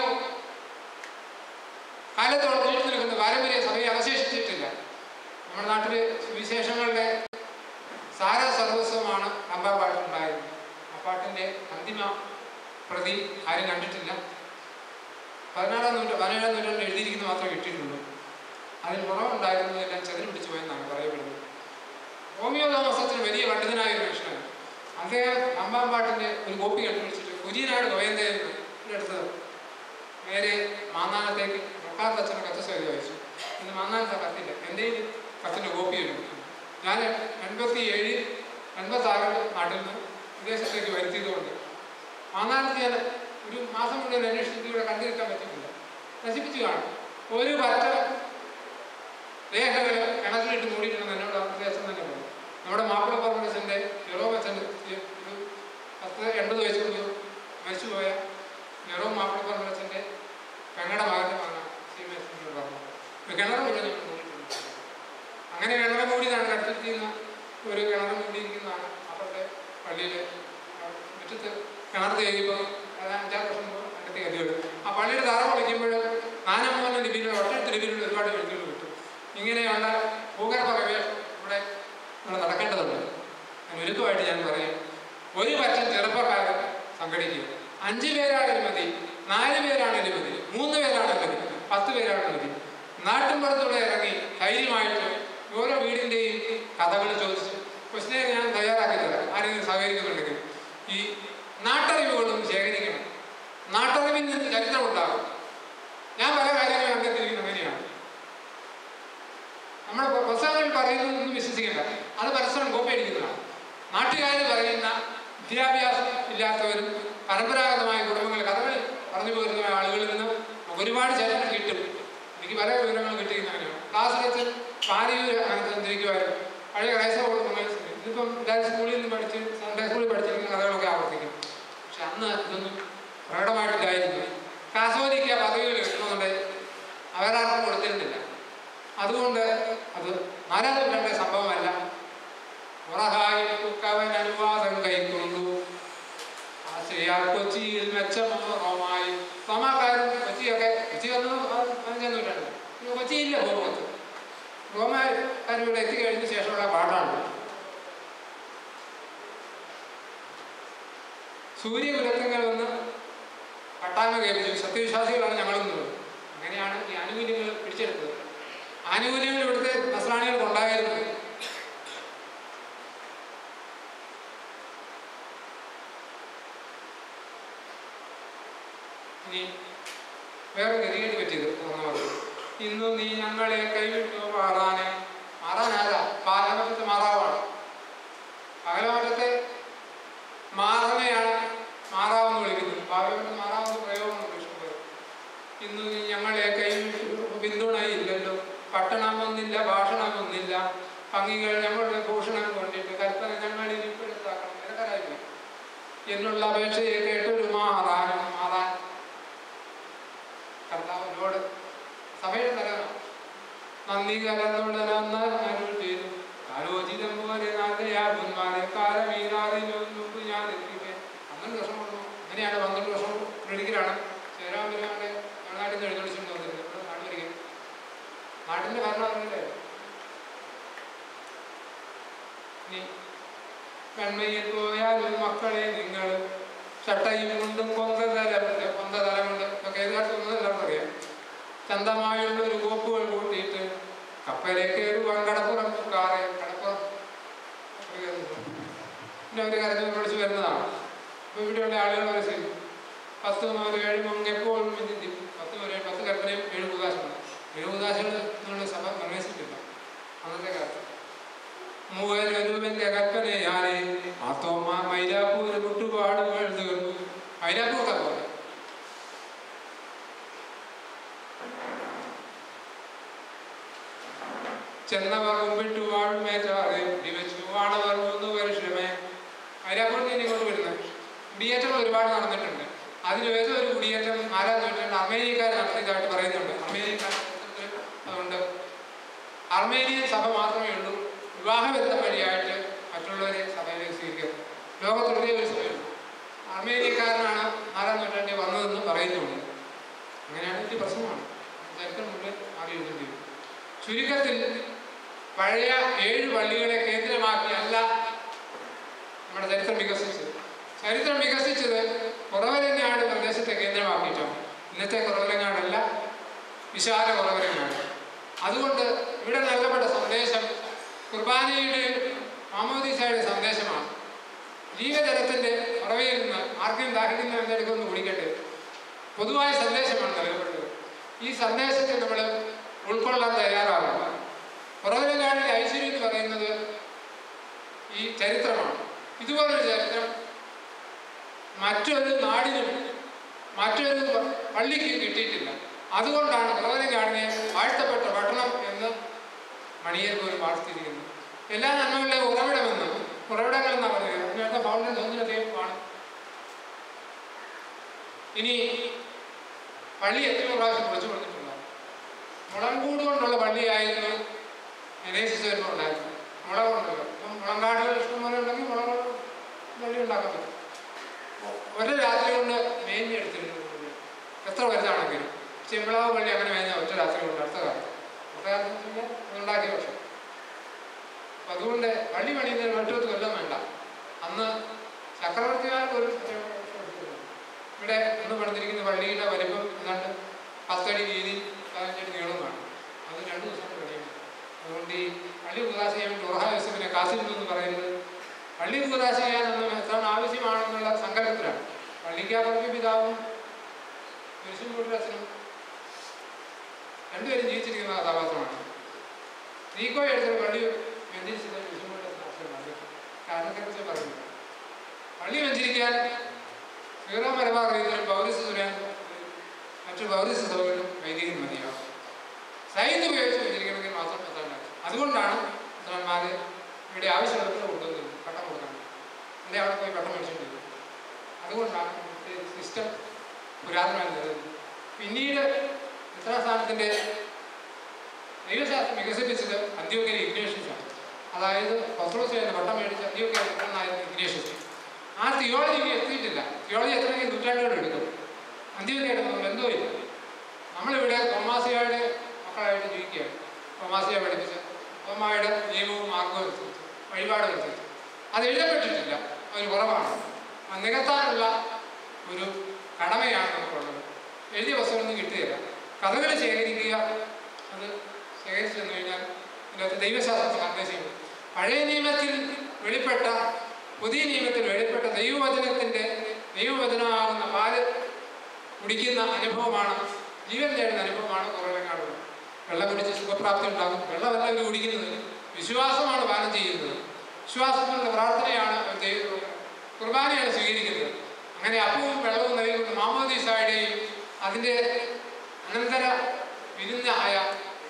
കാലത്തോളം നീണ്ടു നിൽക്കുന്ന പാരമ്പര്യ സഭയെ അവശേഷിച്ചിട്ടില്ല നമ്മുടെ നാട്ടിലെ സുവിശേഷങ്ങളുടെ സാര സർവസ്വമാണ് അമ്പാ പാട്ടിലുണ്ടായിരുന്നത് ആ പാട്ടിൻ്റെ അന്തിമ പ്രതി ആരും കണ്ടിട്ടില്ല പതിനാറാം നൂറ്റാണ്ട് പതിനേഴാം നൂറ്റാണ്ടിൽ എഴുതിയിരിക്കുന്നത് മാത്രമേ കിട്ടിയിട്ടുള്ളൂ അതിന് കുറവുണ്ടായിരുന്നതെല്ലാം ചെതിന് പിടിച്ചു പോയെന്നാണ് പറയപ്പെടുന്നത് ഹോമിയോ തോമസത്തിന് വലിയ പണ്ഡിതനായ ഒരു മനുഷ്യനാണ് അദ്ദേഹം അമ്പാം പാട്ടിൻ്റെ ഒരു കോപ്പി കണ്ടുപിടിച്ചിട്ട് കുര്യനാട് ഗോയന്തയുടെ അടുത്ത് നേരെ മാന്നാനത്തേക്ക് മക്കാർ അച്ഛനെ കത്ത് സഹിതം അയച്ചു ഇന്ന് മാന്നാനത്തെ കത്തില്ല എൻ്റെ കയ്യിൽ കത്തിൻ്റെ കോപ്പി ഉണ്ട് ഞാൻ എൺപത്തി ഏഴിൽ എൺപത്തി ആറിൽ നാട്ടിൽ നിന്ന് വിദേശത്തേക്ക് വരുത്തിയതുകൊണ്ട് മാന്നാനത്ത് ഞാൻ ഒരു മാസം മുഴുവൻ അന്വേഷിച്ചിട്ട് ഇവിടെ കണ്ടിരിക്കാൻ പറ്റിയിട്ടില്ല നശിപ്പിച്ചു കാണും ഒരു പറ്റ രേഖകൾ കിണറ്റിലിട്ട് മൂടിയിട്ടുണ്ടെന്ന് എന്നോട് അന്തേശം തന്നെ പറഞ്ഞു നമ്മുടെ മാപ്പിള പർമ്മസിൻ്റെ ജെറോമച്ചൻ ഒരു പത്ത് എൺപത് വയസ്സ് മുമ്പ് മരിച്ചുപോയ ജെറോ മാപ്പിള പർമ്മസിൻ്റെ പെങ്ങളുടെ മകൻ്റെ മകനാണ് സീമേശ്വരനോട് പറഞ്ഞത് ഒരു കിണർ മുഴുവൻ ഞങ്ങൾ മൂടിയിട്ടുണ്ട് അങ്ങനെ കിണർ മൂടിയതാണ് അടുത്തിരിക്കുന്ന ഒരു കിണർ മൂടിയിരിക്കുന്നതാണ് അപ്പുറത്തെ പള്ളിയിൽ മുറ്റത്ത് കിണർ തേകിയപ്പോൾ അഞ്ചാറ് വർഷം മുമ്പ് അടുത്ത ഗതികൾ ആ പള്ളിയുടെ തറ പൊളിക്കുമ്പോൾ നാനമൂന്ന ലിപിയിലുള്ള ഒട്ടടുത്ത ലിപിയിലുള്ള ഒരുപാട് എഴുത്തുകൾ കിട്ടും ഇങ്ങനെയുള്ള ഭൂഗർഭ ഗവേഷണം ഇവിടെ നമ്മൾ നടക്കേണ്ടതുണ്ട് ഞാൻ ഒരുക്കമായിട്ട് ഞാൻ പറയാം ഒരു പറ്റം ചെറുപ്പക്കാരൻ സംഘടിക്കുക അഞ്ച് പേരാണെങ്കിലും മതി നാല് പേരാണെങ്കിലും മതി മൂന്ന് പേരാണെങ്കിലും മതി പത്ത് പേരാണെങ്കിലും മതി നാട്ടിൻപുറത്തൂടെ ഇറങ്ങി ധൈര്യമായിട്ട് ഓരോ വീടിൻ്റെയും കഥകൾ ചോദിച്ച് ക്വസ്റ്റിനെ ഞാൻ തയ്യാറാക്കി തരാം ആരെങ്കിലും സഹകരിക്കുന്നുണ്ടെങ്കിൽ ഈ നാട്ടറിവുകളും ശേഖരിക്കണം നാട്ടറിവിൽ നിന്ന് ചരിത്രം ഉണ്ടാകും ഞാൻ പല കാര്യങ്ങളും കണ്ടെത്തിയിരിക്കുന്നത് അങ്ങനെയാണ് നമ്മുടെ പുസ്തകങ്ങളിൽ പറയുന്നതൊന്നും വിശ്വസിക്കേണ്ട അത് പരസ്പരം കോപ്പി അടിക്കുന്നതാണ് നാട്ടുകാർ പറയുന്ന വിദ്യാഭ്യാസം ഇല്ലാത്തവരും പരമ്പരാഗതമായ കുടുംബങ്ങൾ കഥകൾ പറഞ്ഞു പോരുന്ന ആളുകളിൽ നിന്ന് ഒരുപാട് ചരിത്രം കിട്ടും എനിക്ക് പല വിവരങ്ങളും കിട്ടിയിരുന്ന അങ്ങനെയാണ് ക്ലാസ് വെച്ച് പാരിയൂർ അങ്ങനെ സഞ്ചരിക്കുമായിരുന്നു പഴയ ക്രൈസ്തവ കുടുംബങ്ങൾ ഇന്നിപ്പം എല്ലാവരും സ്കൂളിൽ നിന്ന് പഠിച്ച് സൺഡേ സ്കൂളിൽ പഠിച്ചിരിക്കുന്ന കഥകളൊക്കെ ആവർത്തിക്കും പക്ഷെ അന്ന് ഇതൊന്നും പ്രകടമായിട്ടില്ലായിരുന്നു കാസോലിക്ക പദവികൾ കിട്ടുന്നുണ്ട് അവരാർക്കും കൊടുത്തിരുന്നില്ല അതുകൊണ്ട് അത് നാലാം നൂറ്റാണ്ടിലെ സംഭവമല്ല ഉറഹായി കുക്കവൻ അനുവാദം കൈക്കൊണ്ടു ആശ്രയാൽ കൊച്ചിയിൽ മെച്ചമായി റോമാക്കാരും കൊച്ചിയൊക്കെ കൊച്ചി വന്നത് പതിനഞ്ചാം നൂറ്റാണ്ട് കൊച്ചിയില്ല ഭൂമുഖത്ത് റോമാക്കാരും ഇവിടെ എത്തിക്കഴിഞ്ഞ ശേഷമുള്ള പാട്ടാണ് സൂര്യകുലത്തങ്ങൾ വന്ന് പട്ടാമ കേൾപ്പിച്ചു സത്യവിശ്വാസികളാണ് ഞങ്ങളെന്ന് അങ്ങനെയാണ് ഈ ആനുകൂല്യങ്ങൾ പിടിച്ചെടുത്തത് ആനുകൂല്യങ്ങൾ ഇവിടുത്തെ നസ്രാണികൾക്ക് ഉണ്ടായിരുന്നത് ഇനി വേറെ ഗതികേട് പറ്റിയത് തുറന്നു പറഞ്ഞു ഇന്നു നീ ഞങ്ങളെ കൈവിട്ടു മാറാനെ മാറാനാരാ പാലമത്തെ മാറാവാണ് പട്ടണമൊന്നില്ല ഭാഷണമൊന്നില്ല ഭംഗികൾ ഞങ്ങളുടെ ഭൂഷണം കൊണ്ടിട്ട് കൽപ്പന ഞങ്ങളിൽ ഇപ്പെടുത്താക്കണം നിരക്കരായില്ല എന്നുള്ള അപേക്ഷയെ കേട്ടൊരു മാറാനും മാറാൻ കർത്താവിനോട് സഭയുടെ തലവനാണ് നന്ദി കലർന്നുടനെന്ന് അരുൾ ചെയ്തു കാലോചിതം പോലെ നാലയാകുന്മാരെ കാലമീനാറിനൊന്നും ഞാൻ എത്തിപ്പേ അങ്ങനെ വർഷം കൊടുക്കും അങ്ങനെയാണ് പന്ത്രണ്ട് വർഷം ക്ലിനിക്കിലാണ് ചേരാമ്പരാണ്ട് നാട്ടിൽ നിന്ന് എഴുന്നള്ളിച്ചുകൊണ്ട് വന്നിരുന്നത് ഇവിടെ നാട്ടിലിരിക്കും നാട്ടിൻ്റെ ഭരണം അറിയില്ലേ ഇനി വെണ്മയിൽ പോയാലും മക്കളെ നിങ്ങൾ ചട്ടയും കൊണ്ടും കൊന്ത തലമുണ്ട് കൊന്ത തലമുണ്ട് ഇതൊക്കെ ഏത് കാലത്തൊന്നും എല്ലാവർക്കും അറിയാം ചന്തമായുള്ള ഒരു കോപ്പുകൾ കൂട്ടിയിട്ട് കപ്പലെ കയറുവാൻ കടപ്പുറം കാറെ കടപ്പുറം പിന്നെ ഒരു കരഞ്ഞ് വിളിച്ച് വരുന്നതാണ് അപ്പോൾ ഇവിടെയുള്ള ആളുകൾ മനസ്സിൽ പത്ത് മുതൽ ഏഴ് മുമ്പ് എപ്പോഴും ചിന്തിക്കും പത്ത് മുതൽ ഏഴ് പത്ത് കൽപ്പനയും ഏഴ് ഉപകാശമാണ് ഏഴ് ഉപകാശങ്ങൾ നിങ്ങളുടെ സഭ നിർണയിച്ചിട്ടില്ല അന്നത്തെ കാലത്ത് മൂവരൂപന്റെ കൽപ്പനയാലെ മാത്തോമ്മ മൈലാപ്പൂര് മുട്ടുപാടുകൾ തീർന്നു മൈലാപ്പൂർക്ക പോലെ ചെന്നവർ മുമ്പിട്ട് വാഴുമേറ്റാറെ വെച്ചു വാണവർ മൂന്ന് വർഷമേ മൈലാപ്പൂർക്ക് ഇനി കൊണ്ട് വരുന്നത് കുടിയേറ്റം ഒരുപാട് നടന്നിട്ടുണ്ട് അതിൽ ഏതോ ഒരു കുടിയേറ്റം ആരാ നടന്നിട്ടുണ്ട് അമേരിക്കക്കാർ നടത്തിയതായിട്ട് പറയുന്നുണ്ട് അമേരിക്ക അതുകൊണ്ട് അർമേനിയൻ സഭ മാത്രമേ ഉള്ളൂ വിവാഹബന്ധം വഴിയായിട്ട് മറ്റുള്ളവരെ സഭയിലേക്ക് സ്വീകരിക്കുന്നത് ലോകത്തുള്ളതേ ഒരു സഭയുള്ളൂ അർമേനിയക്കാരനാണ് നാലാം നൂറ്റാണ്ടിൽ വന്നതെന്ന് പറയുന്നുണ്ട് അങ്ങനെയാണ് വലിയ പ്രശ്നമാണ് ചരിത്രം മുഴുവൻ മാറി എഴുതേണ്ടി വരും ചുരുക്കത്തിൽ പഴയ ഏഴ് പള്ളികളെ കേന്ദ്രമാക്കിയല്ല നമ്മുടെ ചരിത്രം വികസിച്ചത് ചരിത്രം വികസിച്ചത് കുറവലങ്ങാട് പ്രദേശത്തെ കേന്ദ്രമാക്കിയിട്ടാണ് ഇന്നത്തെ കുറവലങ്ങാടല്ല വിശാല കുറവലങ്ങാട് അതുകൊണ്ട് ഇവിടെ നൽകപ്പെട്ട സന്ദേശം കുർബാനയുടെ മാമോദീസയുടെ സന്ദേശമാണ് ജീവജലത്തിന്റെ ഉറവയിൽ നിന്ന് ആർക്കും ദാഹിക്കുന്ന എന്തെടുക്കൊന്ന് കുടിക്കട്ടെ പൊതുവായ സന്ദേശമാണ് നൽകപ്പെട്ടത് ഈ സന്ദേശത്തെ നമ്മൾ ഉൾക്കൊള്ളാൻ തയ്യാറാവുക പുറകിലാളിലെ ഐശ്വര്യം എന്ന് പറയുന്നത് ഈ ചരിത്രമാണ് ഇതുപോലൊരു ചരിത്രം മറ്റൊരു നാടിനും മറ്റൊരു പള്ളിക്കും കിട്ടിയിട്ടില്ല അതുകൊണ്ടാണ് പുറകിലാടിനെ വാഴ്ത്തപ്പെട്ട പട്ടണം എന്ന് മണിയർ പോലും വാഴ്ത്തിയിരിക്കുന്നത് എല്ലാ നന്മകളുടെയും ഉറവിടമെന്ന് ഉറവിടങ്ങൾ എന്നാണ് പറയുന്നത് അതിനകത്ത് ഫൗണ്ടൻ സൗന്ദര്യത്തെയുമാണ് ഇനി പള്ളി എത്രയോ പ്രാവശ്യം കുറിച്ച് കൊടുത്തിട്ടുണ്ടാവും മുളങ്കൂട് കൊണ്ടുള്ള പള്ളിയായിരുന്നു അന്വേഷിച്ച് വരുമ്പോൾ ഉണ്ടായിരുന്നു മുള കൊണ്ടല്ലോ അപ്പം മുളങ്കാടുകൾ ഇഷ്ടംപോലെ ഉണ്ടെങ്കിൽ മുള കൊണ്ട് പള്ളി ഉണ്ടാക്കാൻ പറ്റും ഒരു രാത്രി കൊണ്ട് മേഞ്ഞെടുത്തിരുന്നു എത്ര വലുതാണെങ്കിലും ചെമ്പിളാവ് പള്ളി അങ്ങനെ മേഞ്ഞ ഒറ്റ രാത്രി കൊണ്ട് അടുത്ത കാലത്ത് അടുത്ത കാലത്ത് ഉണ്ടാക്കിയ പക്ഷം അപ്പം അതുകൊണ്ട് പള്ളി പണിയുന്നതിന് മറ്റൊരു കൊല്ലം വേണ്ട അന്ന് ചക്രവർത്തിമാർക്ക് ഒരു ഇവിടെ ഇന്ന് പണിതിരിക്കുന്ന പള്ളിയുടെ വലിപ്പം ഏതാണ്ട് പത്തടി വീതി പതിനഞ്ചടി നീളവുമാണ് അത് രണ്ടു ദിവസം കൊണ്ട് പണിയാണ് അതുകൊണ്ട് ഈ പള്ളി ഉദാശ ചെയ്യാൻ ദുർഹ യോസഫിനെ കാസിരുന്നു എന്ന് പറയുന്നത് പള്ളി ഉദാശ ചെയ്യാൻ അന്ന് എത്രാണ് ആവശ്യമാണെന്നുള്ള സങ്കല്പത്തിലാണ് പള്ളിക്കാപ്പറമ്പ് പിതാവും കുരിശുംകൂടി അച്ഛനും രണ്ടുപേരും ജീവിച്ചിരിക്കുന്ന കഥാപാത്രമാണ് നീക്കോ എടുത്തൊരു പള്ളി വെഞ്ചരിച്ചത് കുരിശുംകൂടി അച്ഛനാണ് കാരണത്തെക്കുറിച്ച് പറയുന്നത് പള്ളി വെഞ്ചരിക്കാൻ സീറോ മലബാർ റീതിയിലും പൗരസ് സുരാൻ മറ്റു പൗരസ് സഭകളിലും വൈദികൻ മതിയാവും സൈന്യം ഉപയോഗിച്ച് വെഞ്ചരിക്കണമെങ്കിൽ മാത്രം എത്താണ്ടാവും അതുകൊണ്ടാണ് എത്രന്മാർ ഇവിടെ ആവശ്യമുള്ളപ്പോൾ കൊണ്ടുവന്നത് പട്ടം കൊടുക്കാൻ എൻ്റെ അവിടെ പോയി പട്ടം മേടിച്ചിട്ട് വരും. അതുകൊണ്ടാണ് ഇവിടുത്തെ സിസ്റ്റം പുരാതനമായി നിലനിന്നത് പിന്നീട് എത്ര സ്ഥാനത്തിൻ്റെ ദൈവശാസ്ത്രം വികസിപ്പിച്ചത് അന്ത്യോക്കയിലെ ഇഗ്നേഷ്യസാണ് അതായത് പത്രോസിയായിരുന്നു പട്ടം മേടിച്ച് അന്ത്യോക്കയിൽ നിൽക്കുന്നതായിരുന്നു ഇഗ്നേഷ്യസ് ആ തിയോളജി എത്തിയിട്ടില്ല തിയോളജി എത്രയെങ്കിലും നൂറ്റാണ്ടുകൾ എടുക്കും അന്ത്യോക്കയുടെ ബന്ധവുമില്ല നമ്മളിവിടെ തോമാസിയയുടെ മക്കളായിട്ട് ജീവിക്കുകയാണ് തോമാസിയ പഠിപ്പിച്ച് തോമായുടെ നിയമവും മാർഗവും അനുസരിച്ച് വഴിപാടും അനുസരിച്ച് അത് എഴുതപ്പെട്ടിട്ടില്ല ഒരു കുറവാണ് അത് നികത്താനുള്ള ഒരു കടമയാണ് നമുക്കുള്ളത് എഴുതിയ പുസ്തകമൊന്നും കിട്ടുകയില്ല കഥകൾ ശേഖരിക്കുക അത് ശേഖരിച്ചു തന്നു കഴിഞ്ഞാൽ ഇതിനകത്ത് ദൈവശാസ്ത്ര സന്ദേശമുണ്ട് പഴയ നിയമത്തിൽ വെളിപ്പെട്ട പുതിയ നിയമത്തിൽ വെളിപ്പെട്ട ദൈവവചനത്തിൻ്റെ ദൈവവചനമാകുന്ന പാല് കുടിക്കുന്ന അനുഭവമാണ് ജീവൻ തേടുന്ന അനുഭവമാണ് കുറവെങ്ങാടുള്ളത് വെള്ളം കുടിച്ച് സുഖപ്രാപ്തി ഉണ്ടാകും വെള്ളമല്ല ഇവർ കുടിക്കുന്നത് വിശ്വാസമാണ് പാനം ചെയ്യുന്നത് വിശ്വാസത്തിലുള്ള പ്രാർത്ഥനയാണ് അവർ ദൈവ കുർബാനയാണ് സ്വീകരിക്കുന്നത് അങ്ങനെ അപ്പവും വെള്ളവും നൽകുന്ന മാമോദീസായുടെയും അതിൻ്റെ അനന്തര വിരുന്ന ആയ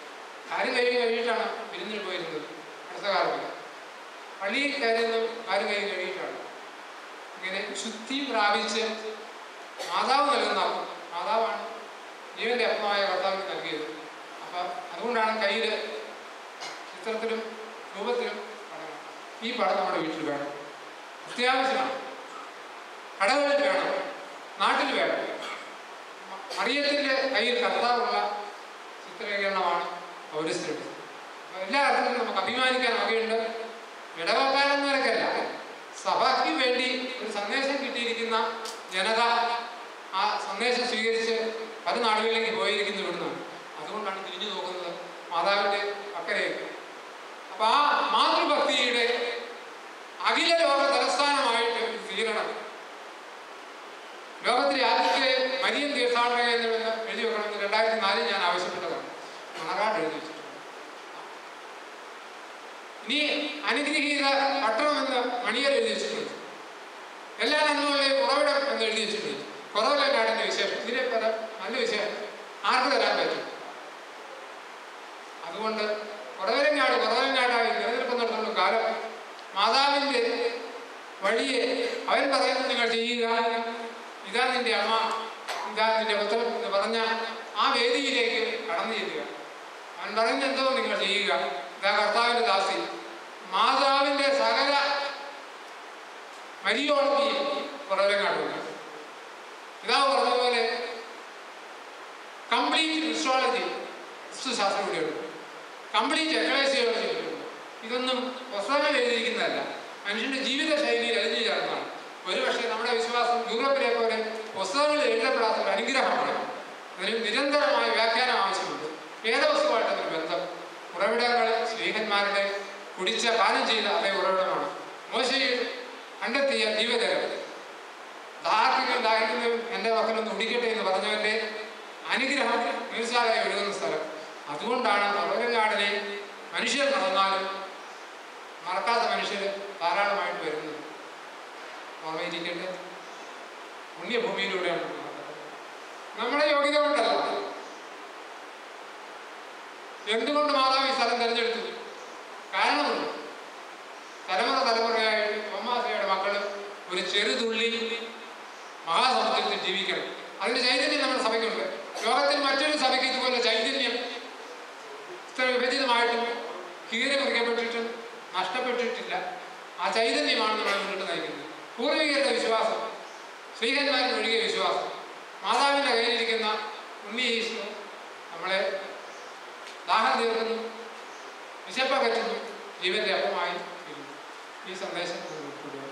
കാര്യം കൈ കഴിയിട്ടാണ് വിരുന്നിന് പോയിരുന്നത് അടുത്ത കാലത്ത് പള്ളിയിൽ കയറുന്നതും കാര്യം കൈ കഴിയിട്ടാണ് ഇങ്ങനെ ശുദ്ധി പ്രാപിച്ച് മാതാവ് നൽകുന്ന അപ്പം മാതാവാണ് ജീവന്റെ അപ്പമായ കർത്താവിന് നൽകിയത് അപ്പം അതുകൊണ്ടാണ് കയ്യിൽ ചിത്രത്തിലും രൂപത്തിലും പടം ഈ പടം നമ്മുടെ വീട്ടിൽ വേണം അത്യാവശ്യമാണ് കടകളിൽ വേണം നാട്ടിൽ വേണം മറിയത്തിൻ്റെ കയ്യിൽ കർത്താവുള്ള ചിത്രീകരണമാണ് പൗരസ്ത്രീയുടെ അപ്പോൾ എല്ലാ അർത്ഥത്തിലും നമുക്ക് അഭിമാനിക്കാൻ വകയുണ്ട് ഇടവക്കാരെന്നവരൊക്കെയല്ല സഭയ്ക്ക് വേണ്ടി ഒരു സന്ദേശം കിട്ടിയിരിക്കുന്ന ജനത ആ സന്ദേശം സ്വീകരിച്ച് പല നാടുകളിലേക്ക് പോയിരിക്കുന്നു ഇവിടുന്നാണ് അതുകൊണ്ടാണ് തിരിഞ്ഞു നോക്കുന്നത് മാതാവിൻ്റെ അക്കരയൊക്കെ അപ്പൊ ആ മാതൃഭക്തിയുടെ അഖില ലോക തലസ്ഥാനമായിട്ട് ഇത് തീരണം ലോകത്തിലെ ആദ്യത്തെ മരിയൻ തീർത്ഥാടക എന്ന് എഴുതി വെക്കണമെന്ന് രണ്ടായിരത്തി നാലിൽ ഞാൻ ആവശ്യപ്പെട്ടതാണ് മണക്കാട് എഴുതി വെച്ചിട്ടുണ്ട് ഇനി അനുഗ്രഹീത പട്ടണമെന്ന് മണിയർ എഴുതി വെച്ചിട്ടുണ്ട് എല്ലാ നന്മകളുടെയും ഉറവിടം എന്ന് എഴുതി വെച്ചിട്ടുണ്ട് കുറവലക്കാടിന്റെ വിശേഷം ഇതിനെ പല നല്ല വിശേഷം ആർക്ക് തരാൻ പറ്റും അതുകൊണ്ട് കുറവലങ്ങാട് കുറവലങ്ങാടായി നിലനിൽക്കുന്നിടത്തോളം കാലം മാതാവിൻ്റെ വഴിയെ അവൻ പറയുന്നത് നിങ്ങൾ ചെയ്യുക ഇതാ നിന്റെ അമ്മ ഇതാ നിന്റെ പുത്രൻ എന്ന് പറഞ്ഞ ആ വേദിയിലേക്ക് കടന്നു ചെല്ലുക അവൻ പറയുന്നത് എന്തോ നിങ്ങൾ ചെയ്യുക ഇതാ കർത്താവിൻ്റെ ദാസി മാതാവിൻ്റെ സകല മരിയോളജി കുറവലങ്ങാടുണ്ട് ഇതാ പറഞ്ഞതുപോലെ കംപ്ലീറ്റ് ക്രിസ്റ്റോളജി ക്രിസ്തുശാസ്ത്രം ഇവിടെയുണ്ട് കംപ്ലീറ്റ് എക്ലേസിയോളജി ഇവിടെയുണ്ട് ഇതൊന്നും പുസ്തകം എഴുതിയിരിക്കുന്നതല്ല മനുഷ്യന്റെ ജീവിത ശൈലിയിൽ അലിഞ്ഞു ചേർന്നതാണ് ഒരുപക്ഷെ നമ്മുടെ വിശ്വാസം യൂറോപ്പിലെ പോലെ പുസ്തകങ്ങളിൽ എഴുതപ്പെടാത്ത ഒരു അനുഗ്രഹമാണ് അതിന് നിരന്തരമായ വ്യാഖ്യാനം ആവശ്യമുണ്ട് വേദവസ്തുവായിട്ട് അതിന് ബന്ധം ഉറവിടങ്ങൾ സ്ത്രീഹന്മാരുടെ കുടിച്ച പാനം ചെയ്ത അതേ ഉറവിടമാണ് മോശയിൽ കണ്ടെത്തിയ ജീവജലം ദാഹിക്കും ദാഹിക്കുന്നതും എൻ്റെ മക്കളൊന്ന് കുടിക്കട്ടെ എന്ന് പറഞ്ഞവൻ്റെ അനുഗ്രഹം നീർച്ചാലായി ഒഴുകുന്ന സ്ഥലം അതുകൊണ്ടാണ് പർവ്വതങ്ങാടിനെ മനുഷ്യർ നടന്നാലും മറക്കാത്ത മനുഷ്യർ ധാരാളമായിട്ട് വരുന്നത് ഓർമ്മയിരിക്കട്ടെ പുണ്യഭൂമിയിലൂടെയാണ് നടക്കുന്നത്. നമ്മുടെ യോഗ്യത കൊണ്ടല്ല എന്തുകൊണ്ട് മാതാവ് ഈ സ്ഥലം തിരഞ്ഞെടുത്തു കാരണമുണ്ട് തലമുറ തലമുറയായിട്ട് തോമാസയുടെ മക്കൾ ഒരു ചെറുതുള്ളി മഹാസമുദ്രത്തിൽ ജീവിക്കണം അതിന്റെ ചൈതന്യം നമ്മുടെ സഭയ്ക്കുണ്ട് ലോകത്തിൽ മറ്റൊരു സഭയ്ക്ക് ഇതുപോലെ ചൈതന്യം ഇത്ര വിഭജിതമായിട്ടും കീറി മുറിക്കപ്പെട്ടിട്ടും നഷ്ടപ്പെട്ടിട്ടില്ല ആ ചൈതന്യമാണ് നമ്മളെ മുന്നോട്ട് നയിക്കുന്നത് പൂർവികരുടെ വിശ്വാസം ശ്രീഹന്മാരിൽ ഒഴുകിയ വിശ്വാസം മാതാവിൻ്റെ കയ്യിലിരിക്കുന്ന ഉണ്ണി ഈശോ നമ്മളെ ദാഹം തീർക്കുന്നു വിശപ്പകറ്റുന്നു ജീവന്റെ അപ്പമായി തീരുന്നു ഈ സന്ദേശം നമ്മൾ ഉൾക്കൊള്ളുക